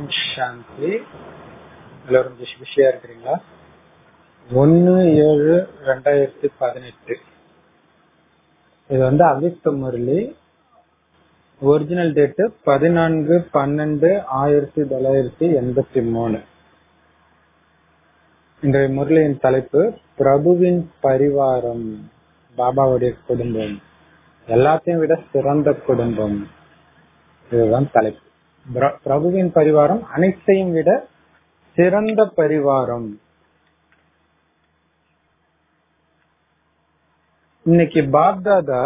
சாந்தி எல்லாரும் பிஸியா இருக்கிறீங்களா ஒன்னு ஏழு ரெண்டாயிரத்தி பதினெட்டு இது வந்து அவிக்த முரளி ஒரிஜினல் டேட்டு பதினான்கு பன்னெண்டு ஆயிரத்தி தொள்ளாயிரத்தி எண்பத்தி மூணு இன்றைய முரளியின் தலைப்பு பிரபுவின் பரிவாரம் பாபாவுடைய குடும்பம் எல்லாத்தையும் விட சிறந்த குடும்பம் இதுதான் தலைப்பு பிர- பிரபுவின் பரிவாரம் அனைத்தையும் விட சிறந்த பரிவாரம் இன்னைக்கு பாப்தாதா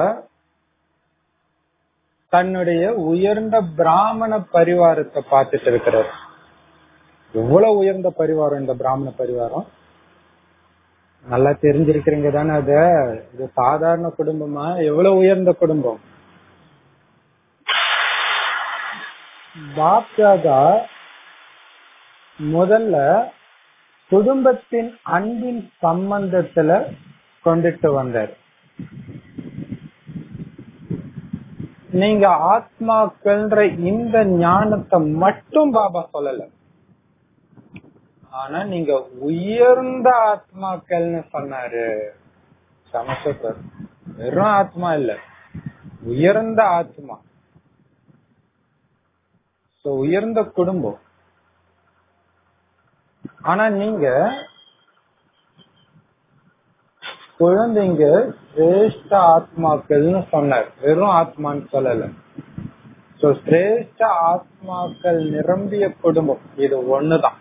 தன்னுடைய உயர்ந்த பிராமண பரிவாரத்தை பார்த்துட்டு இருக்கிறார் எவ்வளவு உயர்ந்த பரிவாரம் இந்த பிராமண பரிவாரம் நல்லா தெரிஞ்சிருக்கிறீங்க தானே அத இது சாதாரண குடும்பமா எவ்வளவு உயர்ந்த குடும்பம் பாப்தாதா முதல்ல குடும்பத்தின் அன்பின் சம்பந்தத்துல கொண்டுட்டு வந்தார் நீங்க ஆத்மாக்கள்ன்ற இந்த ஞானத்தை மட்டும் பாபா சொல்லல ஆனா நீங்க உயர்ந்த ஆத்மாக்கள்னு சொன்னாரு சமசூப்பர் வெறும் ஆத்மா இல்ல உயர்ந்த ஆத்மா So, உயர்ந்த குடும்பம் ஆனா நீங்க குழந்தைங்க சிரேஷ்ட ஆத்மாக்கள்னு சொன்னார் வெறும் ஆத்மான்னு சொல்லல சோ சிரேஷ்ட ஆத்மாக்கள் நிரம்பிய குடும்பம் இது ஒண்ணுதான்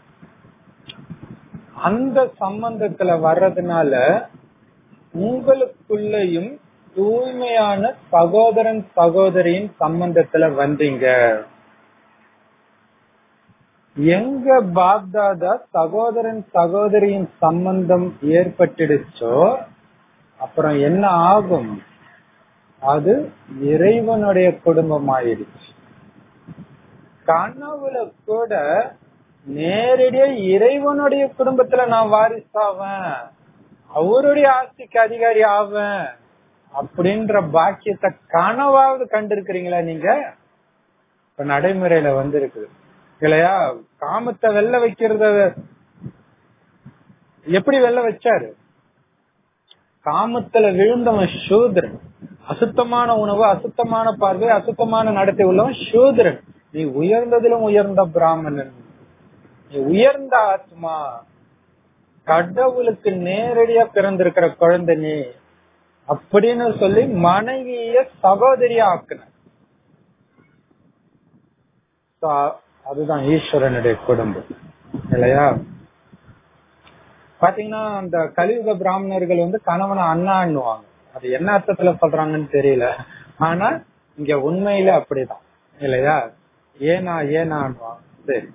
அந்த சம்பந்தத்துல வர்றதுனால உங்களுக்குள்ளயும் தூய்மையான சகோதரன் சகோதரியின் சம்பந்தத்துல வந்தீங்க எங்க பாப்தாதா சகோதரன் சகோதரியின் சம்பந்தம் ஏற்பட்டுடுச்சோ அப்புறம் என்ன ஆகும் அது இறைவனுடைய குடும்பம் ஆயிடுச்சு கனவுல கூட நேரடியா இறைவனுடைய குடும்பத்துல நான் வாரிசாவேன் அவருடைய ஆஸ்திக்கு அதிகாரி ஆவேன் அப்படின்ற பாக்கியத்தை கனவாவது கண்டிருக்கிறீங்களா நீங்க இப்ப நடைமுறையில வந்திருக்குது இல்லையா காமத்தை வெல்ல வைக்கிறத எப்படி வெல்ல வச்சாரு காமத்துல விழுந்தவன் சூத்ரன் அசுத்தமான உணவு அசுத்தமான பார்வை அசுத்தமான நடத்தை உள்ளவன் சூத்ரன் நீ உயர்ந்ததிலும் உயர்ந்த பிராமணன் நீ உயர்ந்த ஆத்மா கடவுளுக்கு நேரடியா பிறந்திருக்கிற குழந்தை நீ அப்படின்னு சொல்லி மனைவிய சகோதரியா ஆக்குன So, அதுதான் ஈஸ்வரனுடைய குடும்பம் இல்லையா பாத்தீங்கன்னா அந்த கலியுக பிராமணர்கள் வந்து கணவனை அண்ணான்னுவாங்க அது என்ன அர்த்தத்துல சொல்றாங்கன்னு தெரியல ஆனா இங்க உண்மையில அப்படிதான் இல்லையா ஏனா ஏனான்னுவாங்க சரி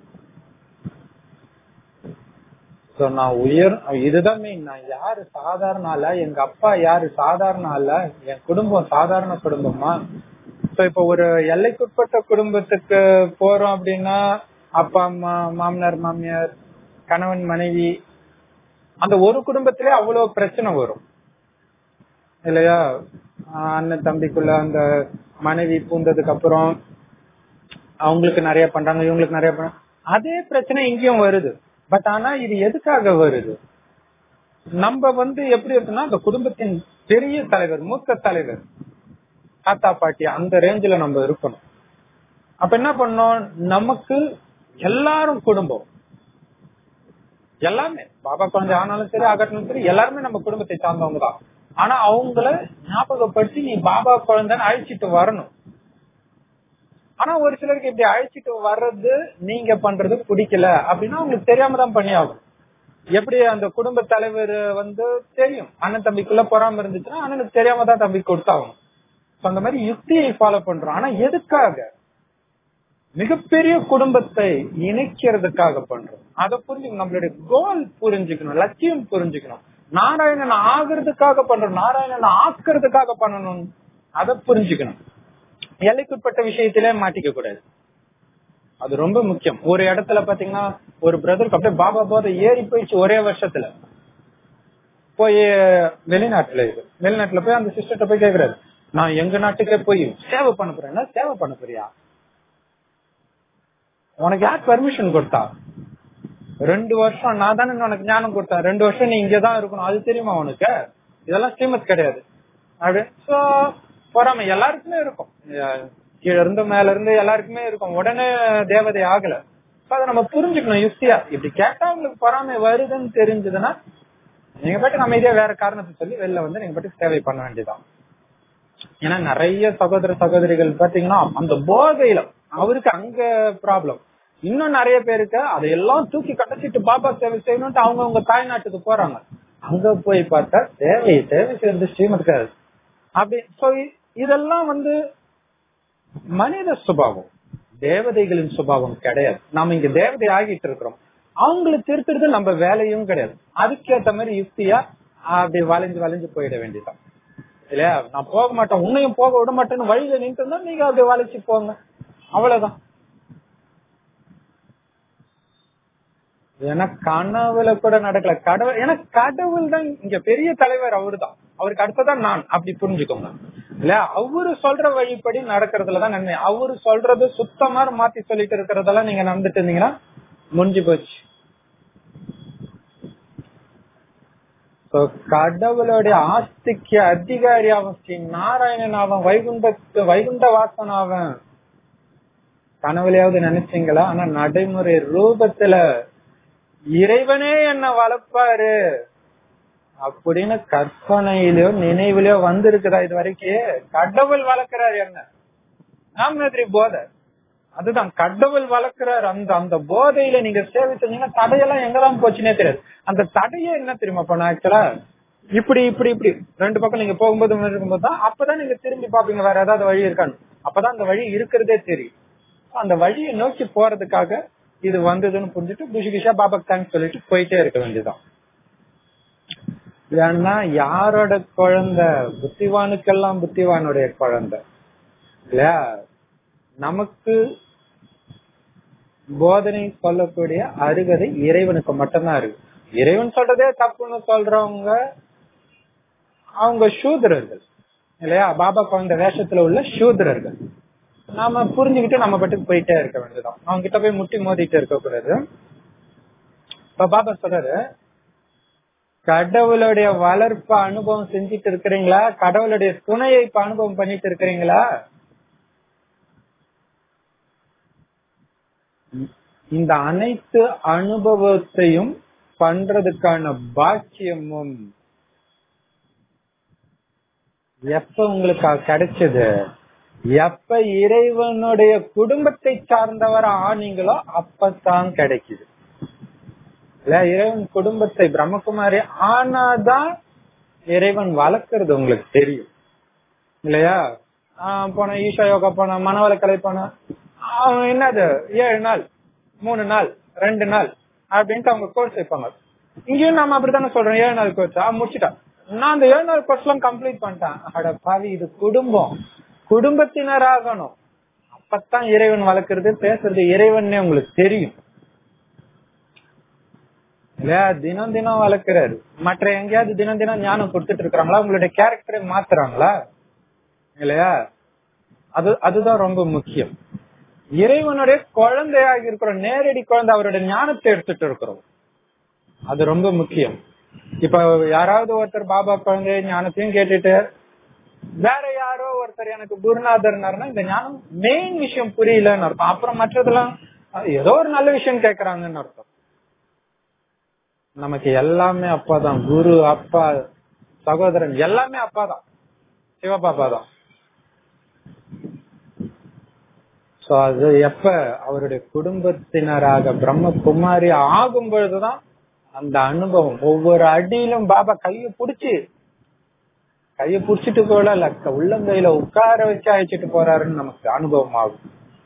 So, நான் உயர் இதுதான் main. நான் யாரு சாதாரண ஆளா எங்க அப்பா யாரு சாதாரண ஆளா என் குடும்பம் சாதாரண குடும்பமா சோ இப்ப ஒரு எல்லைக்குட்பட்ட குடும்பத்துக்கு போறோம் அப்படின்னா அப்பா அம்மா மாமனார் மாமியார் கணவன் மனைவி அந்த ஒரு குடும்பத்திலே அவ்வளவு பிரச்சனை வரும் இல்லையா ஆஹ் அண்ணன் தம்பிக்குள்ள அந்த மனைவி பூந்ததுக்கு அப்புறம் அவங்களுக்கு நிறைய பண்றாங்க இவங்களுக்கு நிறைய பண்றாங்க அதே பிரச்சனை இங்கேயும் வருது பட் ஆனா இது எதுக்காக வருது நம்ம வந்து எப்படி இருக்குன்னா அந்த குடும்பத்தின் பெரிய தலைவர் மூத்த தலைவர் தாத்தா பாட்டி அந்த ரேஞ்சில நம்ம இருக்கணும் அப்ப என்ன பண்ணோம் நமக்கு எல்லாரும் குடும்பம் எல்லாமே பாபா குழந்தை ஆனாலும் சரி ஆகட்டும் சரி எல்லாருமே நம்ம குடும்பத்தை சார்ந்தவங்க தான் ஆனா அவங்கள ஞாபகப்படுத்தி நீ பாபா குழந்தைன்னு அழைச்சிட்டு வரணும் ஆனா ஒரு சிலருக்கு இப்படி அழைச்சிட்டு வர்றது நீங்க பண்றது பிடிக்கல அப்படின்னா அவங்களுக்கு தெரியாம தான் பண்ணி ஆகும் எப்படி அந்த குடும்ப தலைவர் வந்து தெரியும் அண்ணன் தம்பிக்குள்ள பொறாம இருந்துச்சுன்னா அண்ணனுக்கு தெரியாம தான் தம்பி கொடுத்தாகணும் So, அந்த மாதிரி யுக்தியை ஃபாலோ பண்றோம் ஆனா எதுக்காக மிகப்பெரிய குடும்பத்தை இணைக்கிறதுக்காக பண்றோம் அதை புரிஞ்சுக்கணும் நம்மளுடைய கோல் புரிஞ்சுக்கணும் லட்சியம் புரிஞ்சுக்கணும் நாராயணன் ஆகிறதுக்காக பண்றோம் நாராயணன் ஆக்குறதுக்காக பண்ணணும் அதை புரிஞ்சுக்கணும் எல்லைக்குட்பட்ட விஷயத்திலே மாட்டிக்க கூடாது அது ரொம்ப முக்கியம் ஒரு இடத்துல பாத்தீங்கன்னா ஒரு பிரதருக்கு அப்படியே பாபா போத ஏறி போயிடுச்சு ஒரே வருஷத்துல போய் வெளிநாட்டுல இது வெளிநாட்டுல போய் அந்த சிஸ்டர்ட்ட போய் கேக்குறாரு நான் எங்க நாட்டுக்கே போய் சேவை பண்ண போறேன் என்ன சேவை பண்ண போறியா உனக்கு யார் பெர்மிஷன் கொடுத்தா ரெண்டு வருஷம் நான் தானே உனக்கு ஞானம் கொடுத்தேன் ரெண்டு வருஷம் நீ இங்கதான் இருக்கணும் அது தெரியுமா உனக்கு இதெல்லாம் ஸ்ரீமத் கிடையாது அப்படி சோ பொறாமை எல்லாருக்குமே இருக்கும் அஹ் கீழ இருந்து மேல இருந்து எல்லாருக்குமே இருக்கும் உடனே தேவதை ஆகல So அதை நம்ம புரிஞ்சுக்கணும் யுக்தியா இப்படி கேட்டா உங்களுக்கு பொறாமை வருதுன்னு தெரிஞ்சதுன்னா நீங்க பாட்டு அமைதியா வேற காரணத்தை சொல்லி வெளில வந்து நீங்க பாட்டு சேவை பண்ண வேண்டியதான் ஏன்னா நிறைய சகோதர சகோதரிகள் பாத்தீங்கன்னா அந்த போதையில அவருக்கு அங்க ப்ராப்ளம் இன்னும் நிறைய பேருக்கு அதையெல்லாம் தூக்கி கடைச்சிட்டு பாபா சேவை செய்யணும்ட்டு அவங்க அவங்க தாய்நாட்டுக்கு போறாங்க அங்க போய் பார்த்தா சேவை சேவை செய்யறது ஸ்ரீமத்கார் அப்படி so இ- இதெல்லாம் வந்து மனித சுபாவம் தேவதைகளின் சுபாவம் கிடையாது நாம இங்க தேவதை ஆகிட்டு இருக்கிறோம் அவங்களை திருத்துறது நம்ம வேலையும் கிடையாது அதுக்கேத்த மாதிரி யுக்தியா அப்படி வளைஞ்சு வளைஞ்சு போயிட வேண்டியதான் இல்லையா நான் போக மாட்டேன் உன்னையும் போக விட மாட்டேன்னு வழியில நின்று இருந்தா நீங்க அப்படி வளைச்சு போங்க அவ்வளவுதான் ஏன்னா கனவுல கூட நடக்கல கடவுள் ஏன்னா கடவுள் தான் இங்க பெரிய தலைவர் அவருதான் அவருக்கு அடுத்ததான் நான் அப்படி புரிஞ்சுக்கோங்க இல்ல அவரு சொல்ற வழிப்படி நடக்கிறதுலதான் நன்மை அவரு சொல்றது சுத்தமா மாத்தி சொல்லிட்டு இருக்கிறதெல்லாம் நீங்க நடந்துட்டு இருந்தீங்கன்னா முடிஞ்சு போச்சு So, கடவுளுடைய ஆஸ்திக்கு அதிகாரி அவன் ஸ்ரீ நாராயணன் அவன் வைகுண்ட வைகுண்ட வாசன் அவன் கனவுலையாவது நினைச்சீங்களா ஆனா நடைமுறை ரூபத்துல இறைவனே என்ன வளர்ப்பாரு அப்படின்னு கற்பனையிலயோ நினைவுலயோ வந்திருக்குதா இது வரைக்கும் கடவுள் வளர்க்கிறார் என்ன ஆம் மாதிரி போதை அதுதான் கடவுள் வளர்க்கிறார் அந்த அந்த போதையில நீங்க சேவை செஞ்சீங்கன்னா தடையெல்லாம் எங்கதான் போச்சுன்னே தெரியாது அந்த தடையே என்ன தெரியுமா பண்ண ஆக்சுவலா இப்படி இப்படி இப்படி ரெண்டு பக்கம் நீங்க போகும்போது இருக்கும்போது தான் அப்பதான் நீங்க திரும்பி பாப்பீங்க வேற ஏதாவது வழி இருக்கான்னு அப்பதான் அந்த வழி இருக்கிறதே தெரியும் அந்த வழியை நோக்கி போறதுக்காக இது வந்ததுன்னு புரிஞ்சுட்டு புஷி கிஷா பாபாக்கு தேங்க்ஸ் சொல்லிட்டு போயிட்டே இருக்க வேண்டியதுதான் ஏன்னா யாரோட குழந்தை புத்திவானுக்கெல்லாம் புத்திவானுடைய குழந்தை இல்லையா நமக்கு போதனை சொல்லக்கூடிய அருகதை இறைவனுக்கு மட்டும்தான் இருக்கு இறைவன் சொல்றதே தப்புன்னு சொல்றவங்க அவங்க சூதரர்கள் இல்லையா பாபா குழந்தை வேஷத்துல உள்ள சூதரர்கள் நாம புரிஞ்சுக்கிட்டு நம்ம பாட்டுக்கு போயிட்டே இருக்க வேண்டியதான் அவங்க கிட்ட போய் முட்டி மோதிட்டு இருக்க கூடாது இப்ப பாபா சொல்றாரு கடவுளுடைய வளர்ப்பு அனுபவம் செஞ்சுட்டு இருக்கிறீங்களா கடவுளுடைய துணையை இப்ப அனுபவம் பண்ணிட்டு இருக்கிறீங்களா இந்த அனைத்து அனுபவத்தையும் பண்றதுக்கான பாக்கியமும் எப்ப உங்களுக்கு கிடைச்சது எப்ப இறைவனுடைய குடும்பத்தை சார்ந்தவர் ஆனீங்களோ அப்பதான் கிடைக்குது இல்ல இறைவன் குடும்பத்தை பிரம்மகுமாரி ஆனாதான் இறைவன் வளர்க்கறது உங்களுக்கு தெரியும் இல்லையா ஆஹ் போன ஈஷா யோகா போன மனவளக்கலை போன அவன் என்னது ஏழு நாள் மூணு நாள் ரெண்டு நாள் அப்படின்ட்டு அவங்க கோர்ஸ் வைப்பாங்க இங்கேயும் நாம அப்படித்தானே சொல்றோம் ஏழு நாள் கோர்ஸ் முடிச்சுட்டான் நான் அந்த ஏழு நாள் கோர்ஸ் எல்லாம் கம்ப்ளீட் பண்ணிட்டேன் அட பாவி இது குடும்பம் குடும்பத்தினராகணும் அப்பதான் இறைவன் வளர்க்கறது பேசுறது இறைவன்னே உங்களுக்கு தெரியும் இல்லையா தினம் தினம் வளர்க்கிறாரு மற்ற எங்கேயாவது தினம் தினம் ஞானம் கொடுத்துட்டு இருக்கிறாங்களா உங்களுடைய கேரக்டரை மாத்துறாங்களா இல்லையா அது அதுதான் ரொம்ப முக்கியம் இறைவனுடைய குழந்தையாக இருக்கிறோம் நேரடி குழந்தை அவருடைய ஞானத்தை எடுத்துட்டு இருக்கிறோம் அது ரொம்ப முக்கியம் இப்ப யாராவது ஒருத்தர் பாபா குழந்தை ஞானத்தையும் கேட்டுட்டு வேற யாரோ ஒருத்தர் எனக்கு குருநாதர்னாருன்னா இந்த ஞானம் மெயின் விஷயம் புரியலன்னு அர்த்தம் அப்புறம் மற்றதெல்லாம் ஏதோ ஒரு நல்ல விஷயம் கேக்குறாங்கன்னு அர்த்தம் நமக்கு எல்லாமே அப்பாதான் குரு அப்பா சகோதரன் எல்லாமே அப்பாதான் சிவபாபா தான் சோ அது எப்ப அவருடைய குடும்பத்தினராக பிரம்மகுமாரி ஆகும் பொழுதுதான் அந்த அனுபவம் ஒவ்வொரு அடியிலும் பாபா கைய புடிச்சு கைய புடிச்சிட்டு கூட இல்ல உள்ளங்கையில உட்கார வச்சு அழைச்சிட்டு போறாருன்னு நமக்கு அனுபவம் ஆகும்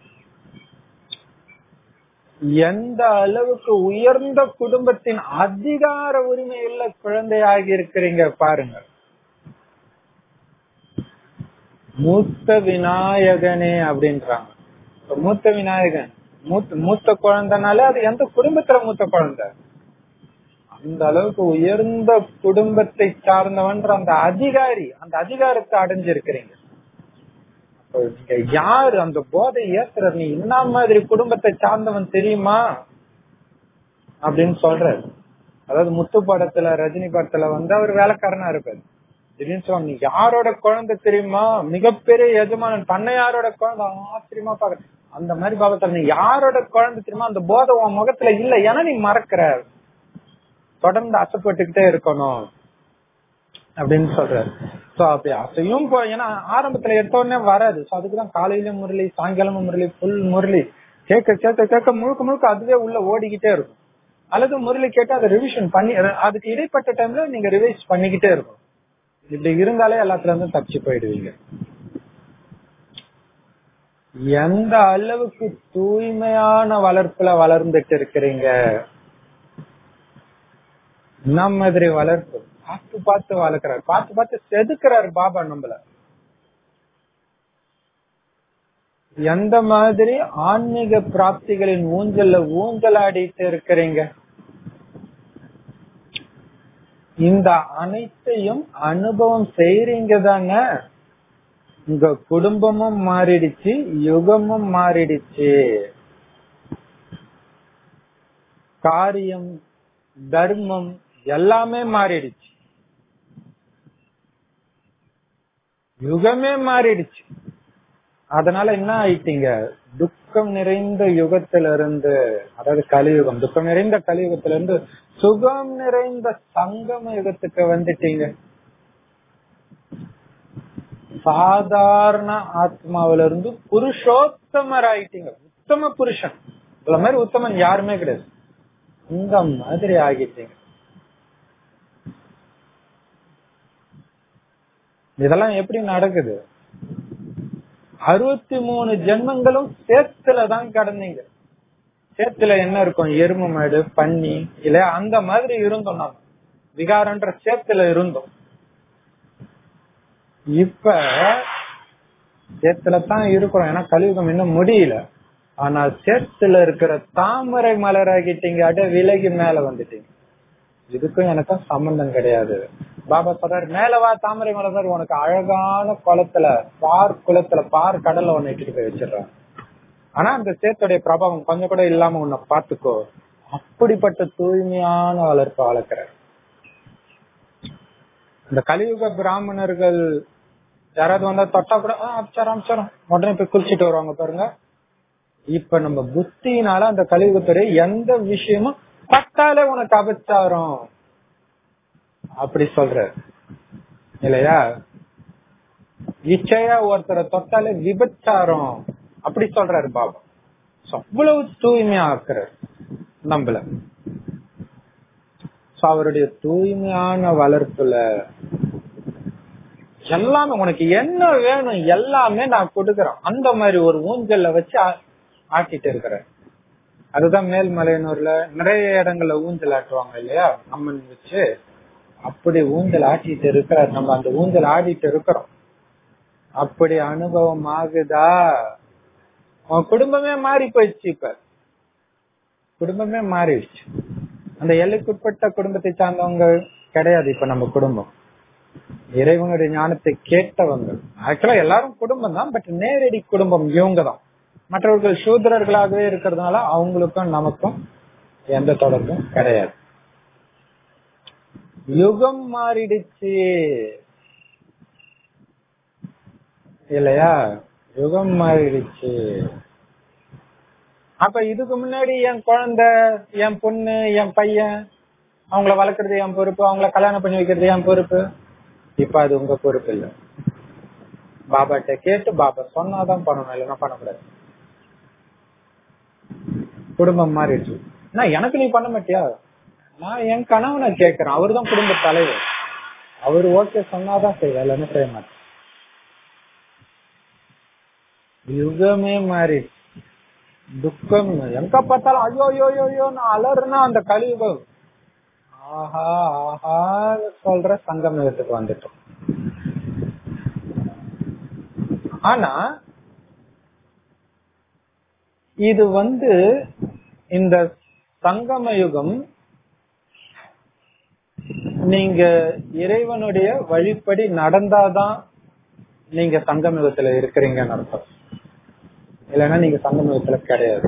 எந்த அளவுக்கு உயர்ந்த குடும்பத்தின் அதிகார உரிமை உள்ள குழந்தையாகி இருக்கிறீங்க பாருங்க மூத்த விநாயகனே அப்படின்றாங்க மூத்த விநாயகன் மூத்த மூத்த குழந்தைனால அது எந்த குடும்பத்துல மூத்த குழந்தை அந்த அளவுக்கு உயர்ந்த குடும்பத்தை சார்ந்தவன்ற அந்த அதிகாரி அந்த அதிகாரத்தை அடைஞ்சிருக்கிறீங்க அப்ப இப்போ நீங்க யாரு அந்த போதை ஏத்துற நீ என்ன மாதிரி குடும்பத்தை சார்ந்தவன் தெரியுமா அப்படின்னு சொல்றாரு அதாவது முத்து படத்துல ரஜினி படத்துல வந்து அவர் வேலைக்காரனா இருப்பாரு திடீர்னு சொல்லுவாங்க நீ யாரோட குழந்தை தெரியுமா மிகப்பெரிய எஜமானன் தன்னை யாரோட குழந்தை ஆச்சரியமா பாக்குற அந்த மாதிரி பாவத்தில் நீ யாரோட குழந்தை தெரியுமா அந்த போதை உன் முகத்துல இல்ல ஏன்னா நீ மறக்கிற தொடர்ந்து அசைப்பட்டுக்கிட்டே இருக்கணும் அப்படின்னு சொல்றாரு சோ அப்படி அசையும் போ ஏன்னா ஆரம்பத்துல எடுத்த உடனே வராது சோ அதுக்குதான் காலையில முரளி சாயங்காலமும் முரளி புல் முரளி கேட்க கேட்க கேட்க முழுக்க முழுக்க அதுவே உள்ள ஓடிக்கிட்டே இருக்கும் அல்லது முரளி கேட்டு அதை ரிவிஷன் பண்ணி அதுக்கு இடைப்பட்ட டைம்ல நீங்க ரிவைஸ் பண்ணிக்கிட்டே இருக்கும் இப்படி இருந்தாலே எல்லாத்துல இருந்து தப்பிச்சு போயிடுவீங்க எந்த அளவுக்கு தூய்மையான வளர்ப்புல வளர்ந்துட்டு இருக்கிறீங்க என்ன மாதிரி வளர்ப்பு பார்த்து பார்த்து வளர்க்கிறார் பார்த்து பார்த்து செதுக்கிறாரு பாபா நம்மள எந்த மாதிரி ஆன்மீக பிராப்திகளின் ஊஞ்சல்ல ஊஞ்சலாடிட்டு இருக்கிறீங்க இந்த அனைத்தையும் அனுபவம் செய்றீங்க தானே உங்க குடும்பமும் மாறிடுச்சு யுகமும் மாறிடுச்சு காரியம் தர்மம் எல்லாமே மாறிடுச்சு யுகமே மாறிடுச்சு அதனால என்ன ஆயிட்டீங்க துக்கம் நிறைந்த யுகத்துல இருந்து அதாவது கலியுகம் துக்கம் நிறைந்த கலியுகத்துல இருந்து சுகம் நிறைந்த சங்கம யுகத்துக்கு வந்துட்டீங்க சாதாரண ஆத்மாவில இருந்து புருஷோத்தமர் ஆயிட்டீங்க உத்தம புருஷன் இவ்வளவு மாதிரி உத்தமன் யாருமே கிடையாது இந்த மாதிரி ஆகிட்டீங்க இதெல்லாம் எப்படி நடக்குது அறுபத்தி மூணு ஜென்மங்களும் சேத்துல தான் கடந்தீங்க சேத்துல என்ன இருக்கும் எரும மாடு பன்னி இல்ல அந்த மாதிரி இருந்தோம் நாம விகாரன்ற சேத்துல இருந்தோம் இப்ப சேத்துல தான் இருக்கிறோம் ஏன்னா கலியுகம் இன்னும் முடியல ஆனா சேத்துல இருக்கிற தாமரை மலர் ஆகிட்டீங்க அப்படியே விலகி மேல வந்துட்டீங்க இதுக்கும் எனக்கும் சம்பந்தம் கிடையாது பாபா சொல்றாரு மேலவா தாமரை மலர் உனக்கு அழகான குளத்துல பார் குளத்துல பார் கடல்ல உன்னை இட்டுட்டு போய் வச்சிடறான் ஆனா அந்த சேத்துடைய பிரபாவம் கொஞ்சம் கூட இல்லாம உன்னை பாத்துக்கோ அப்படிப்பட்ட தூய்மையான வளர்ப்பு வளர்க்கிற இந்த கலியுக பிராமணர்கள் யாராவது வந்தா தொட்டா கூட அப்சாரம் அப்சாரம் உடனே போய் குளிச்சுட்டு வருவாங்க பாருங்க இப்ப நம்ம புத்தினால அந்த கலியுகத்துறை எந்த விஷயமும் பட்டாலே உனக்கு அபச்சாரம் அப்படி சொல்ற இல்லையா இச்சையா ஒருத்தரை தொட்டாலே விபச்சாரம் அப்படி சொல்றாரு பாபா அவ்வளவு தூய்மையா ஆக்குறாரு நம்மள அவருடைய தூய்மையான வளர்ப்புல எல்லாமே உனக்கு என்ன வேணும் எல்லாமே நான் கொடுக்கறேன் அந்த மாதிரி ஒரு ஊஞ்சல்ல வச்சு ஆட்டிட்டு இருக்கிறேன் அதுதான் மேல்மலையனூர்ல நிறைய இடங்கள்ல ஊஞ்சல் ஆட்டுவாங்க இல்லையா அம்மன் வச்சு அப்படி ஊஞ்சல் ஆட்டிட்டு இருக்கிறார் நம்ம அந்த ஊஞ்சல் ஆடிட்டு இருக்கிறோம் அப்படி அனுபவம் ஆகுதா உன் குடும்பமே மாறி போயிடுச்சு இப்ப குடும்பமே மாறிடுச்சு அந்த எல்லைக்குட்பட்ட குடும்பத்தை சார்ந்தவங்க கிடையாது இப்ப நம்ம குடும்பம் இறைவனுடைய ஞானத்தை கேட்டவங்க ஆக்சுவலா எல்லாரும் குடும்பம் தான் பட் நேரடி குடும்பம் இவங்க தான் மற்றவர்கள் சூத்திரர்களாகவே இருக்கிறதுனால அவங்களுக்கும் நமக்கும் எந்த தொடர்பும் கிடையாது யுகம் மாறிடுச்சு இல்லையா யுகம் மாறிடுச்சு அப்ப இதுக்கு முன்னாடி என் குழந்தை என் பொண்ணு என் பையன் அவங்கள வளர்க்கறது என் பொறுப்பு அவங்கள கல்யாணம் பண்ணி வைக்கிறது என் பொறுப்பு இப்ப அது உங்க பொறுப்பு இல்ல பாபாட்ட கேட்டு பாபா சொன்னாதான் பண்ணணும் இல்லைன்னா பண்ணக்கூடாது குடும்பம் மாறிடுச்சு நான் எனக்கு நீ பண்ண மாட்டியா நான் என் கணவனை கேக்குறேன் அவரு தான் குடும்ப தலைவர் அவரு ஓகே சொன்னாதான் செய்வேன் இல்லைன்னு செய்ய மாட்டேன் யுகமே மாறிடுச்சு துக்கம் எங்க பார்த்தாலும் ஐயோ ஐயோ ஐயோ நான் அலறுனா அந்த கலியுகம் ஆஹா ஆஹா சொல்ற சங்கமயத்துக்கு வந்துட்டோம் ஆனா இது வந்து இந்த சங்கம யுகம் நீங்க இறைவனுடைய வழிப்படி நடந்தாதான் நீங்க சங்கமிகத்துல இருக்கிறீங்கன்னு அர்த்தம் இல்லைன்னா நீங்க சங்கமிகத்துல கிடையாது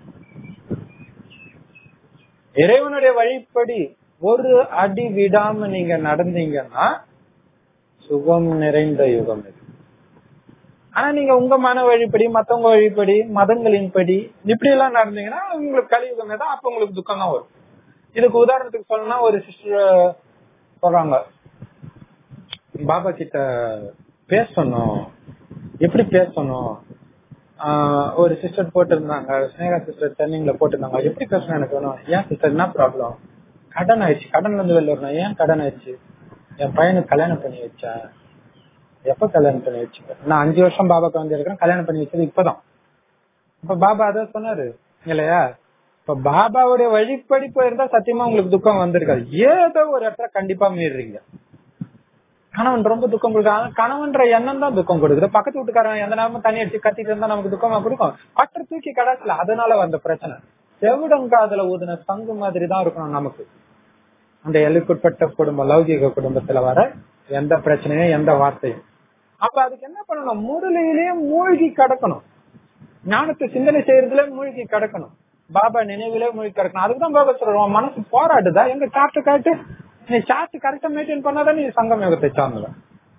இறைவனுடைய வழிப்படி ஒரு அடி விடாம நீங்க நடந்தீங்கன்னா சுகம் நிறைந்த யுகம் இது ஆனா நீங்க உங்க மன வழிப்படி மத்தவங்க வழிப்படி மதங்களின் படி இப்படி எல்லாம் நடந்தீங்கன்னா உங்களுக்கு கலியுகம் தான் அப்ப உங்களுக்கு துக்கம் தான் வரும் இதுக்கு உதாரணத்துக்கு சொல்லணும்னா ஒரு சிஸ்டர் சொல்றாங்க பாபா கிட்ட பேசணும் எப்படி பேசணும் ஆஹ் ஒரு சிஸ்டர் போட்டிருந்தாங்க ஸ்னேகா சிஸ்டர் சென்னையில போட்டிருந்தாங்க எப்படி பேசணும் எனக்கு வேணும் ஏன் சிஸ்டர் என்ன ப்ராப்ளம் கடன் ஆயிடுச்சு கடன்ல இருந்து வெளில வரணும் ஏன் கடன் ஆயிடுச்சு என் பையனுக்கு கல்யாணம் பண்ணி வச்சேன் எப்ப கல்யாணம் பண்ணி வச்சுக்க நான் அஞ்சு வருஷம் பாபாக்கு வந்து இருக்கிறேன் கல்யாணம் பண்ணி வச்சது இப்பதான் இப்ப பாபா அதான் சொன்னாரு இல்லையா இப்ப பாபாவுடைய வழிப்படி போயிருந்தா சத்தியமா உங்களுக்கு துக்கம் வந்திருக்காது ஏதோ ஒரு இடத்துல கண்டிப்பா மீறுறீங்க கணவன் ரொம்ப துக்கம் கொடுக்குறாங்க கணவன்ற எண்ணம் தான் துக்கம் கொடுக்குது பக்கத்து வீட்டுக்காரன் எந்த நேரமும் தண்ணி அடிச்சு கத்திட்டு இருந்தா நமக்கு துக்கமா கொடுக்கும் பற்ற தூக்கி கடாசல அதனால வந்த பிரச்சனை செவிடங்காதுல ஊதுன சங்கு மாதிரி தான் இருக்கணும் நமக்கு அந்த எல்லைக்குட்பட்ட குடும்பம் லௌகிக குடும்பத்துல வர எந்த பிரச்சனையும் எந்த வார்த்தையும் அப்ப அதுக்கு என்ன பண்ணணும் முரளியிலேயே மூழ்கி கிடக்கணும் ஞானத்தை சிந்தனை செய்யறதுல மூழ்கி கிடக்கணும் பாபா நினைவிலே மூழ்கி கிடக்கணும் அதுக்குதான் பாபா சொல்றோம் மனசு போராடுதா எங்க சாப்பிட்டு காட்டு நீ சார்ட் கரெக்டா மெயின்டைன் பண்ணாதான் நீ சங்கம் யோகத்தை சார்ந்தவன்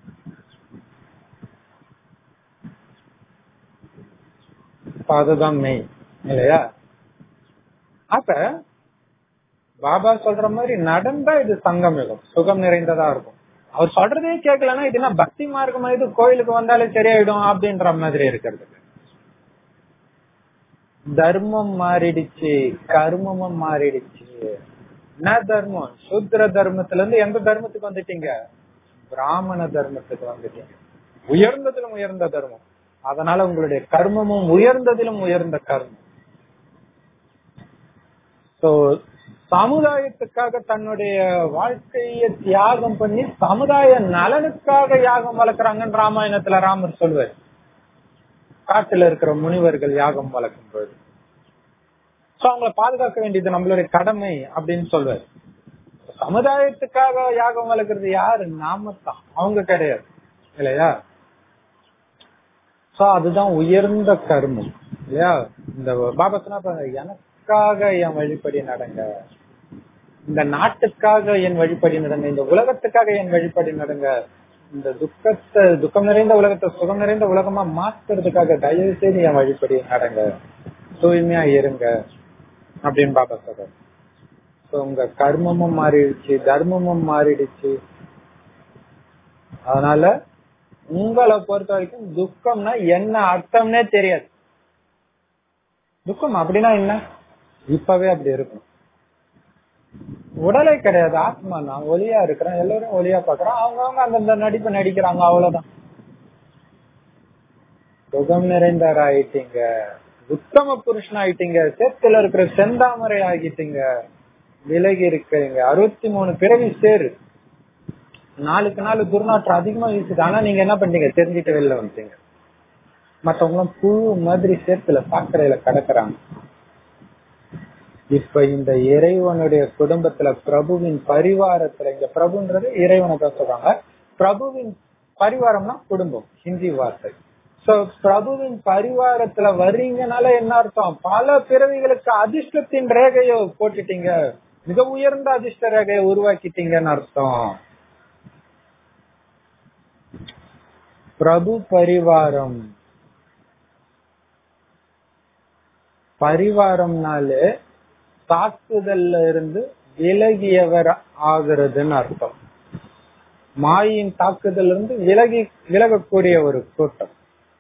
அதுதான் மெயின் இல்லையா அப்ப பாபா சொல்ற மாதிரி நடந்தா இது சங்கம் யுகம் சுகம் நிறைந்ததா இருக்கும் அவர் சொல்றதே கேட்கலன்னா இது என்ன பக்தி மார்க்கம் இது கோயிலுக்கு வந்தாலே சரியாயிடும் அப்படின்ற மாதிரி இருக்கிறது தர்மம் மாறிடுச்சு கர்மமும் மாறிடுச்சு என்ன தர்மம் சூத்ர தர்மத்துல இருந்து எந்த தர்மத்துக்கு வந்துட்டீங்க பிராமண தர்மத்துக்கு வந்துட்டீங்க உயர்ந்ததிலும் உயர்ந்த தர்மம் அதனால உங்களுடைய கர்மமும் உயர்ந்ததிலும் உயர்ந்த கர்மம் சோ சமுதாயத்துக்காக தன்னுடைய வாழ்க்கைய தியாகம் பண்ணி சமுதாய நலனுக்காக யாகம் வளர்க்குறாங்கன்னு ராமாயணத்துல ராமர் சொல்வார் காட்டுல இருக்கிற முனிவர்கள் யாகம் வளர்க்கும் போது சோ அவங்களை பாதுகாக்க வேண்டியது நம்மளுடைய கடமை அப்படின்னு சொல்வார் சமுதாயத்துக்காக யாகம் வளர்க்கறது யாரு நாம தான் அவங்க கிடையாது இல்லையா சோ அதுதான் உயர்ந்த கர்மம் இல்லையா இந்த பாபா சொன்னா எனக்காக என் வழிபடி நடங்க இந்த நாட்டுக்காக என் வழிபடி நடங்க இந்த உலகத்துக்காக என் வழிபடி நடங்க இந்த துக்கத்தை துக்கம் நிறைந்த உலகத்தை சுகம் நிறைந்த உலகமா மாத்துறதுக்காக தயவு செய்து என் வழிபடி நடங்க தூய்மையா இருங்க அப்படின்னு பாபா சொல்றாரு உங்க கர்மமும் மாறிடுச்சு தர்மமும் மாறிடுச்சு அதனால உங்களை பொறுத்த வரைக்கும் துக்கம்னா என்ன அர்த்தம்னே தெரியாது துக்கம் அப்படின்னா என்ன இப்பவே அப்படி இருக்கும் உடலை கிடையாது ஆத்மா நான் ஒலியா இருக்கிறேன் எல்லாரும் ஒலியா பாக்குறோம் அவங்கவுங்க அந்தந்த நடிப்பு நடிக்கிறாங்க அவ்வளவுதான் சுகம் நிறைந்தார் ஆயிட்டீங்க உத்தம புருஷன் ஆயிட்டீங்க சேத்துல இருக்கிற செந்தாமரை ஆகிட்டீங்க விலகி இருக்கிறீங்க அறுபத்தி மூணு பிறவி சேரு நாளுக்கு நாள் துர்நாற்றம் அதிகமா வீசுது ஆனா நீங்க என்ன பண்ணீங்க தெரிஞ்சுட்டு வெளில வந்துட்டீங்க மத்தவங்களும் புழு மாதிரி சேத்துல சாக்கடையில கிடக்குறாங்க இப்ப இந்த இறைவனுடைய குடும்பத்துல பிரபுவின் பரிவாரத்துல இங்க பிரபுன்றது இறைவனை தான் சொல்றாங்க பிரபுவின் பரிவாரம்னா குடும்பம் ஹிந்தி வார்த்தை சோ பிரபுவின் பரிவாரத்துல வர்றீங்கனால என்ன அர்த்தம் பல பிறவிகளுக்கு அதிர்ஷ்டத்தின் ரேகைய போட்டுட்டீங்க மிக உயர்ந்த அதிர்ஷ்ட ரேகையை உருவாக்கிட்டீங்கன்னு அர்த்தம் பிரபு பரிவாரம் பரிவாரம்னாலே தாக்குதல்ல இருந்து விலகியவர் ஆகிறதுன்னு அர்த்தம் மாயின் தாக்குதல் இருந்து விலகி விலகக்கூடிய ஒரு கூட்டம்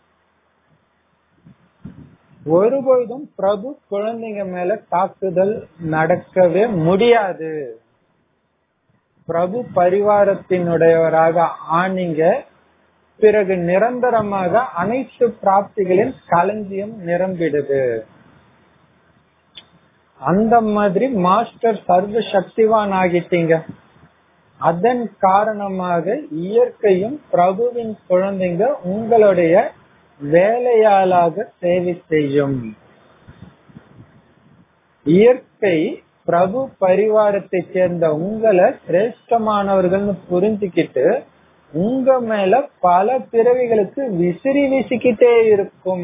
ஒருபொழுதும் பிரபு குழந்தைங்க மேல தாக்குதல் நடக்கவே முடியாது பிரபு பரிவாரத்தினுடையவராக ஆனீங்க பிறகு நிரந்தரமாக அனைத்து பிராப்திகளின் களஞ்சியம் நிரம்பிடுது அந்த மாதிரி மாஸ்டர் சர்வ சக்திவான் ஆகிட்டீங்க அதன் காரணமாக இயற்கையும் பிரபுவின் குழந்தைங்க உங்களுடைய வேலையாளாக சேவை செய்யும் இயற்கை பிரபு பரிவாரத்தை சேர்ந்த உங்களை சிரேஷ்டமானவர்கள்னு புரிஞ்சுக்கிட்டு உங்க மேல பல பிறவிகளுக்கு விசிறி வீசிக்கிட்டே இருக்கும்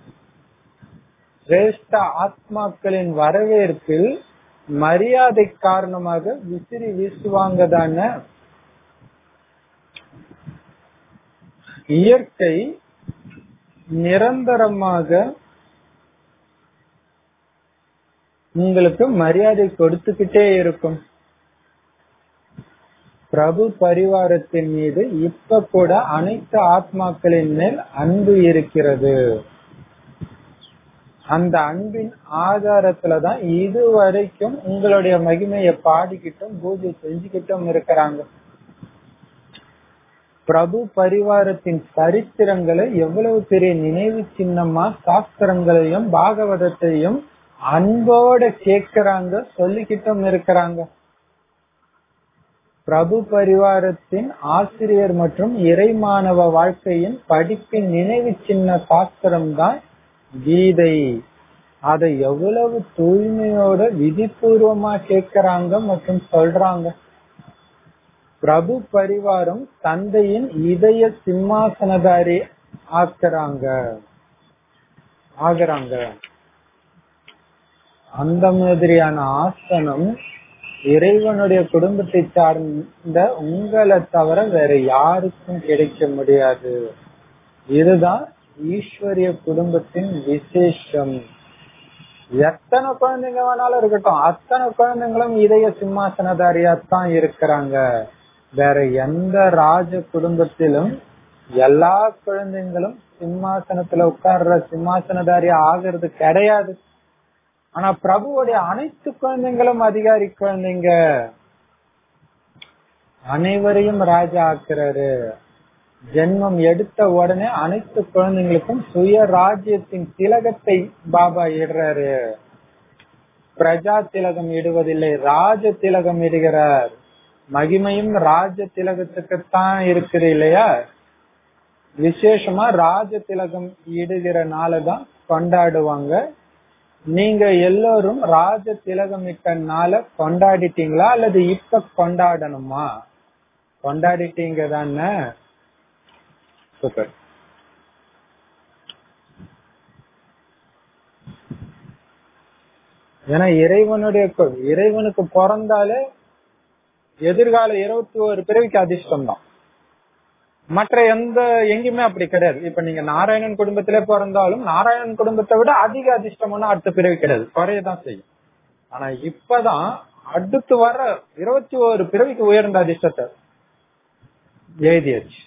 சிரேஷ்ட ஆத்மாக்களின் வரவேற்பில் மரியாதை காரணமாக விசிறி வீசுவாங்க தானே இயற்கை நிரந்தரமாக உங்களுக்கு மரியாதை கொடுத்துக்கிட்டே இருக்கும் பிரபு பரிவாரத்தின் மீது இப்ப கூட அனைத்து ஆத்மாக்களின் மேல் அன்பு இருக்கிறது அந்த அன்பின் ஆதாரத்துலதான் இதுவரைக்கும் உங்களுடைய மகிமையை பாடிக்கிட்டும் பூஜை செஞ்சுக்கிட்டும் இருக்கிறாங்க பிரபு பரிவாரத்தின் சரித்திரங்களை எவ்வளவு பெரிய நினைவு சின்னமா சாஸ்திரங்களையும் பாகவதத்தையும் அன்போட கேட்கிறாங்க சொல்லிக்கிட்டும் இருக்கிறாங்க பிரபு பரிவாரத்தின் ஆசிரியர் மற்றும் இறைமானவ வாழ்க்கையின் படிப்பின் நினைவு சின்ன சாஸ்திரம் தான் கீதை அதை எவ்வளவு தூய்மையோட விதிபூர்வமா கேட்கிறாங்க மற்றும் சொல்றாங்க பிரபு பரிவாரம் தந்தையின் இதய சிம்மாசனதாரி ஆக்குறாங்க ஆகுறாங்க அந்த மாதிரியான ஆசனம் இறைவனுடைய குடும்பத்தை சார்ந்த உங்களை தவிர வேற யாருக்கும் கிடைக்க முடியாது இதுதான் ஈஸ்வரிய குடும்பத்தின் விசேஷம் எத்தனை குழந்தைங்க வேணாலும் இருக்கட்டும் அத்தனை குழந்தைங்களும் இதய சிம்மாசனதாரியாத்தான் இருக்கிறாங்க வேற எந்த ராஜ குடும்பத்திலும் எல்லா குழந்தைங்களும் சிம்மாசனத்துல உட்கார்ற சிம்மாசனதாரியா ஆகிறது கிடையாது ஆனா பிரபுவோடைய அனைத்து குழந்தைங்களும் அதிகாரி குழந்தைங்க அனைவரையும் ராஜா ஆக்குறாரு ஜென்மம் எடுத்த உடனே அனைத்து குழந்தைங்களுக்கும் சுய ராஜ்யத்தின் திலகத்தை பாபா இடுறாரு பிரஜா திலகம் இடுவதில்லை ராஜ திலகம் இடுகிறார் மகிமையும் ராஜ திலகத்துக்குத்தான் இருக்குது இல்லையா விசேஷமா ராஜ திலகம் இடுகிற நாளதான் கொண்டாடுவாங்க நீங்க எல்லோரும் ராஜ திலகம் இட்ட நாள கொண்டாடிட்டீங்களா அல்லது இப்ப கொண்டாடணுமா கொண்டாடிட்டீங்க தானே சூப்பர் ஏன்னா இறைவனுடைய இறைவனுக்கு பிறந்தாலே எதிர்கால இருபத்தி ஒரு பிறவிக்கு அதிர்ஷ்டம் தான் மற்ற எந்த எங்கேயுமே அப்படி கிடையாது இப்ப நீங்க நாராயணன் குடும்பத்திலே பிறந்தாலும் நாராயணன் குடும்பத்தை விட அதிக அதிர்ஷ்டம்னா அடுத்த பிறவி கிடையாது குறையதான் செய்யும் ஆனா இப்பதான் அடுத்து வர இருபத்தி ஒரு பிறவிக்கு உயர்ந்த அதிர்ஷ்டத்தை எழுதியாச்சு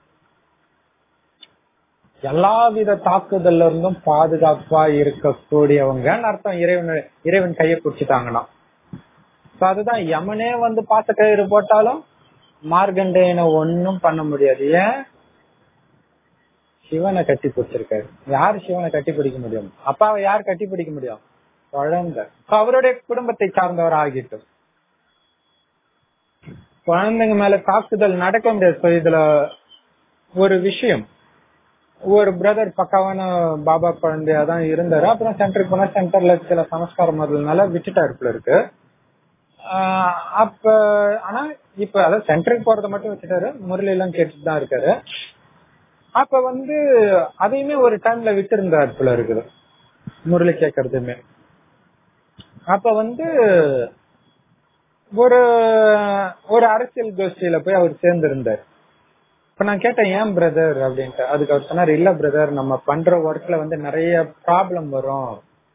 எல்லாவித தாக்குதல்ல இருந்தும் பாதுகாப்பா இருக்கக்கூடியவங்க அர்த்தம் இறைவன் இறைவன் கையை பிடிச்சிட்டாங்கன்னா அதுதான் யமனே வந்து பாச கயிறு போட்டாலும் மார்கண்டேயனை ஒன்னும் பண்ண முடியாது ஏன் சிவனை கட்டி பிடிச்சிருக்காரு யார் சிவனை கட்டி பிடிக்க முடியும் அப்பாவை யார் கட்டி பிடிக்க முடியும் குழந்தை அவருடைய குடும்பத்தை சார்ந்தவர் ஆகிட்டும் குழந்தைங்க மேல தாக்குதல் நடக்க முடியாது இதுல ஒரு விஷயம் ஒரு பிரதர் பக்காவான பாபா குழந்தையா தான் இருந்தாரு அப்புறம் சென்டருக்கு போனா சென்டர்ல சில சமஸ்காரம் முதல்னால விட்டுட்டாரு போல இருக்கு அப்ப ஆனா இப்ப அதாவது சென்டருக்கு போறத மட்டும் வச்சுட்டாரு முரளி எல்லாம் கேட்டுட்டு தான் இருக்காரு அப்ப வந்து அதையுமே ஒரு டைம்ல விட்டு இருந்தாரு போல இருக்குது முரளி கேட்கறதுமே அப்ப வந்து ஒரு ஒரு அரசியல் கோஷ்டியில போய் அவர் சேர்ந்து இருந்தார் இப்ப நான் கேட்டேன் ஏன் பிரதர் அப்படின்ட்டு அதுக்கு அவர் சொன்னார் இல்ல பிரதர் நம்ம பண்ற ஒர்க்ல வந்து நிறைய ப்ராப்ளம் வரும்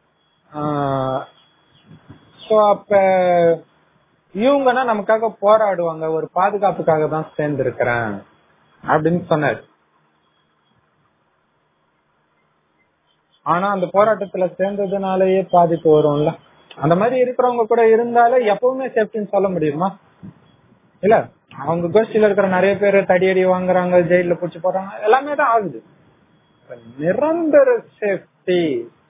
சோ அப்ப இவங்கன்னா நமக்காக போராடுவாங்க ஒரு பாதுகாப்புக்காக தான் சேர்ந்து இருக்கிறேன் அப்படின்னு சொன்னார் ஆனா அந்த போராட்டத்துல சேர்ந்ததுனாலயே பாதிப்பு வரும்ல அந்த மாதிரி இருக்கிறவங்க கூட இருந்தாலே எப்பவுமே சேஃப்டின்னு சொல்ல முடியுமா இல்ல அவங்க கோஷ்டியில இருக்கிற நிறைய பேர் தடியடி வாங்குறாங்க ஜெயில பூச்சி போடுறாங்க எல்லாமே தான் ஆகுது நிரந்தர சேஃப்டி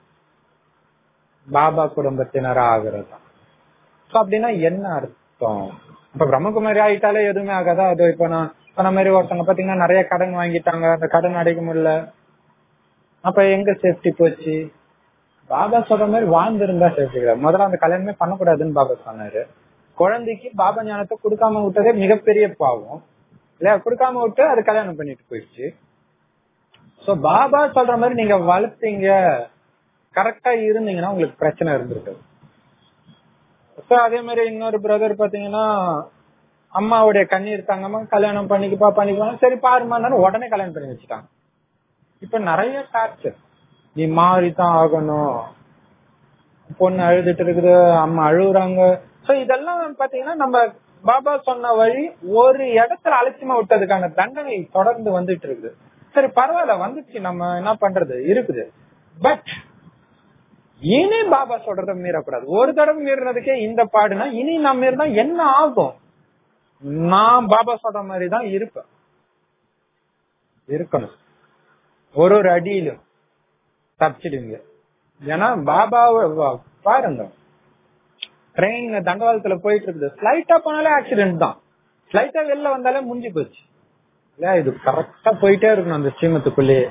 பாபா குடும்பத்தினரா ஆகுறது அப்படின்னா என்ன அர்த்தம் இப்ப பிரம்மகுமாரி ஆயிட்டாலே எதுவுமே ஆகாதா அது இப்ப நான் சொன்ன மாதிரி ஒருத்தவங்க பாத்தீங்கன்னா நிறைய கடன் வாங்கிட்டாங்க அந்த கடன் அடைக்க முடியல அப்ப எங்க சேஃப்டி போச்சு பாபா சொல்ற மாதிரி வாழ்ந்திருந்தா சேஃப்டி கிடையாது முதல்ல அந்த கல்யாணமே பண்ணக்கூடாதுன்னு பாபா சொன்னாரு குழந்தைக்கு பாபா ஞானத்தை கொடுக்காம விட்டதே மிகப்பெரிய பாவம் இல்லையா கொடுக்காம விட்டு அது கல்யாணம் பண்ணிட்டு போயிடுச்சு சோ பாபா சொல்ற மாதிரி நீங்க வளர்த்தீங்க கரெக்டா இருந்தீங்கன்னா உங்களுக்கு பிரச்சனை இருந்திருக்கு சோ அதே மாதிரி இன்னொரு பிரதர் பாத்தீங்கன்னா அம்மாவுடைய கண்ணீர் தாங்கம்மா கல்யாணம் பண்ணிக்கப்பா பண்ணிப்பா சரி பாருமா உடனே கல்யாணம் பண்ணி வச்சுட்டாங்க இப்ப நிறைய டார்ச்சர் நீ மாறிதான் ஆகணும் பொண்ணு அழுதுட்டு இருக்குது அம்மா அழுகுறாங்க சோ இதெல்லாம் பாத்தீங்கன்னா நம்ம பாபா சொன்ன வழி ஒரு இடத்துல அலட்சியமா விட்டதுக்கான தண்டனை தொடர்ந்து வந்துட்டு இருக்குது சரி பரவாயில்ல வந்துச்சு நம்ம என்ன பண்றது இருக்குது பட் இனி பாபா சொல்றத மீறக்கூடாது ஒரு தடவை மீறினதுக்கே இந்த பாடுனா இனி நான் மீறினா என்ன ஆகும் நான் பாபா சொல்ற மாதிரி தான் இருப்பேன் இருக்கணும் ஒரு ஒரு அடியிலும் தப்பிச்சிடுங்க ஏன்னா பாபாவை வ- பாருங்க ட்ரெயின் தண்டவாளத்துல போயிட்டு இருக்குது ஸ்லைட்டா போனாலே ஆக்சிடென்ட் தான் ஸ்லைட்டா வெளில வந்தாலே முடிஞ்சு போச்சு இல்லையா இது கரெக்டா போயிட்டே இருக்கணும் அந்த ஸ்ரீமத்துக்குள்ளேயே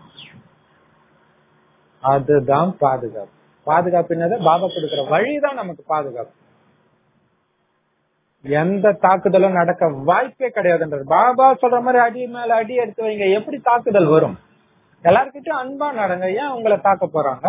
அதுதான் பாதுகாப்பு பாதுகாப்பு என்னது பாபா கொடுக்கிற வழிதான் நமக்கு பாதுகாப்பு எந்த தாக்குதலும் நடக்க வாய்ப்பே கிடையாதுன்றது பாபா சொல்ற மாதிரி அடி மேல அடி எடுத்து வைங்க எப்படி தாக்குதல் வரும் எல்லார்கிட்டயும் அன்பா நடங்க ஏன் உங்களை தாக்க போறாங்க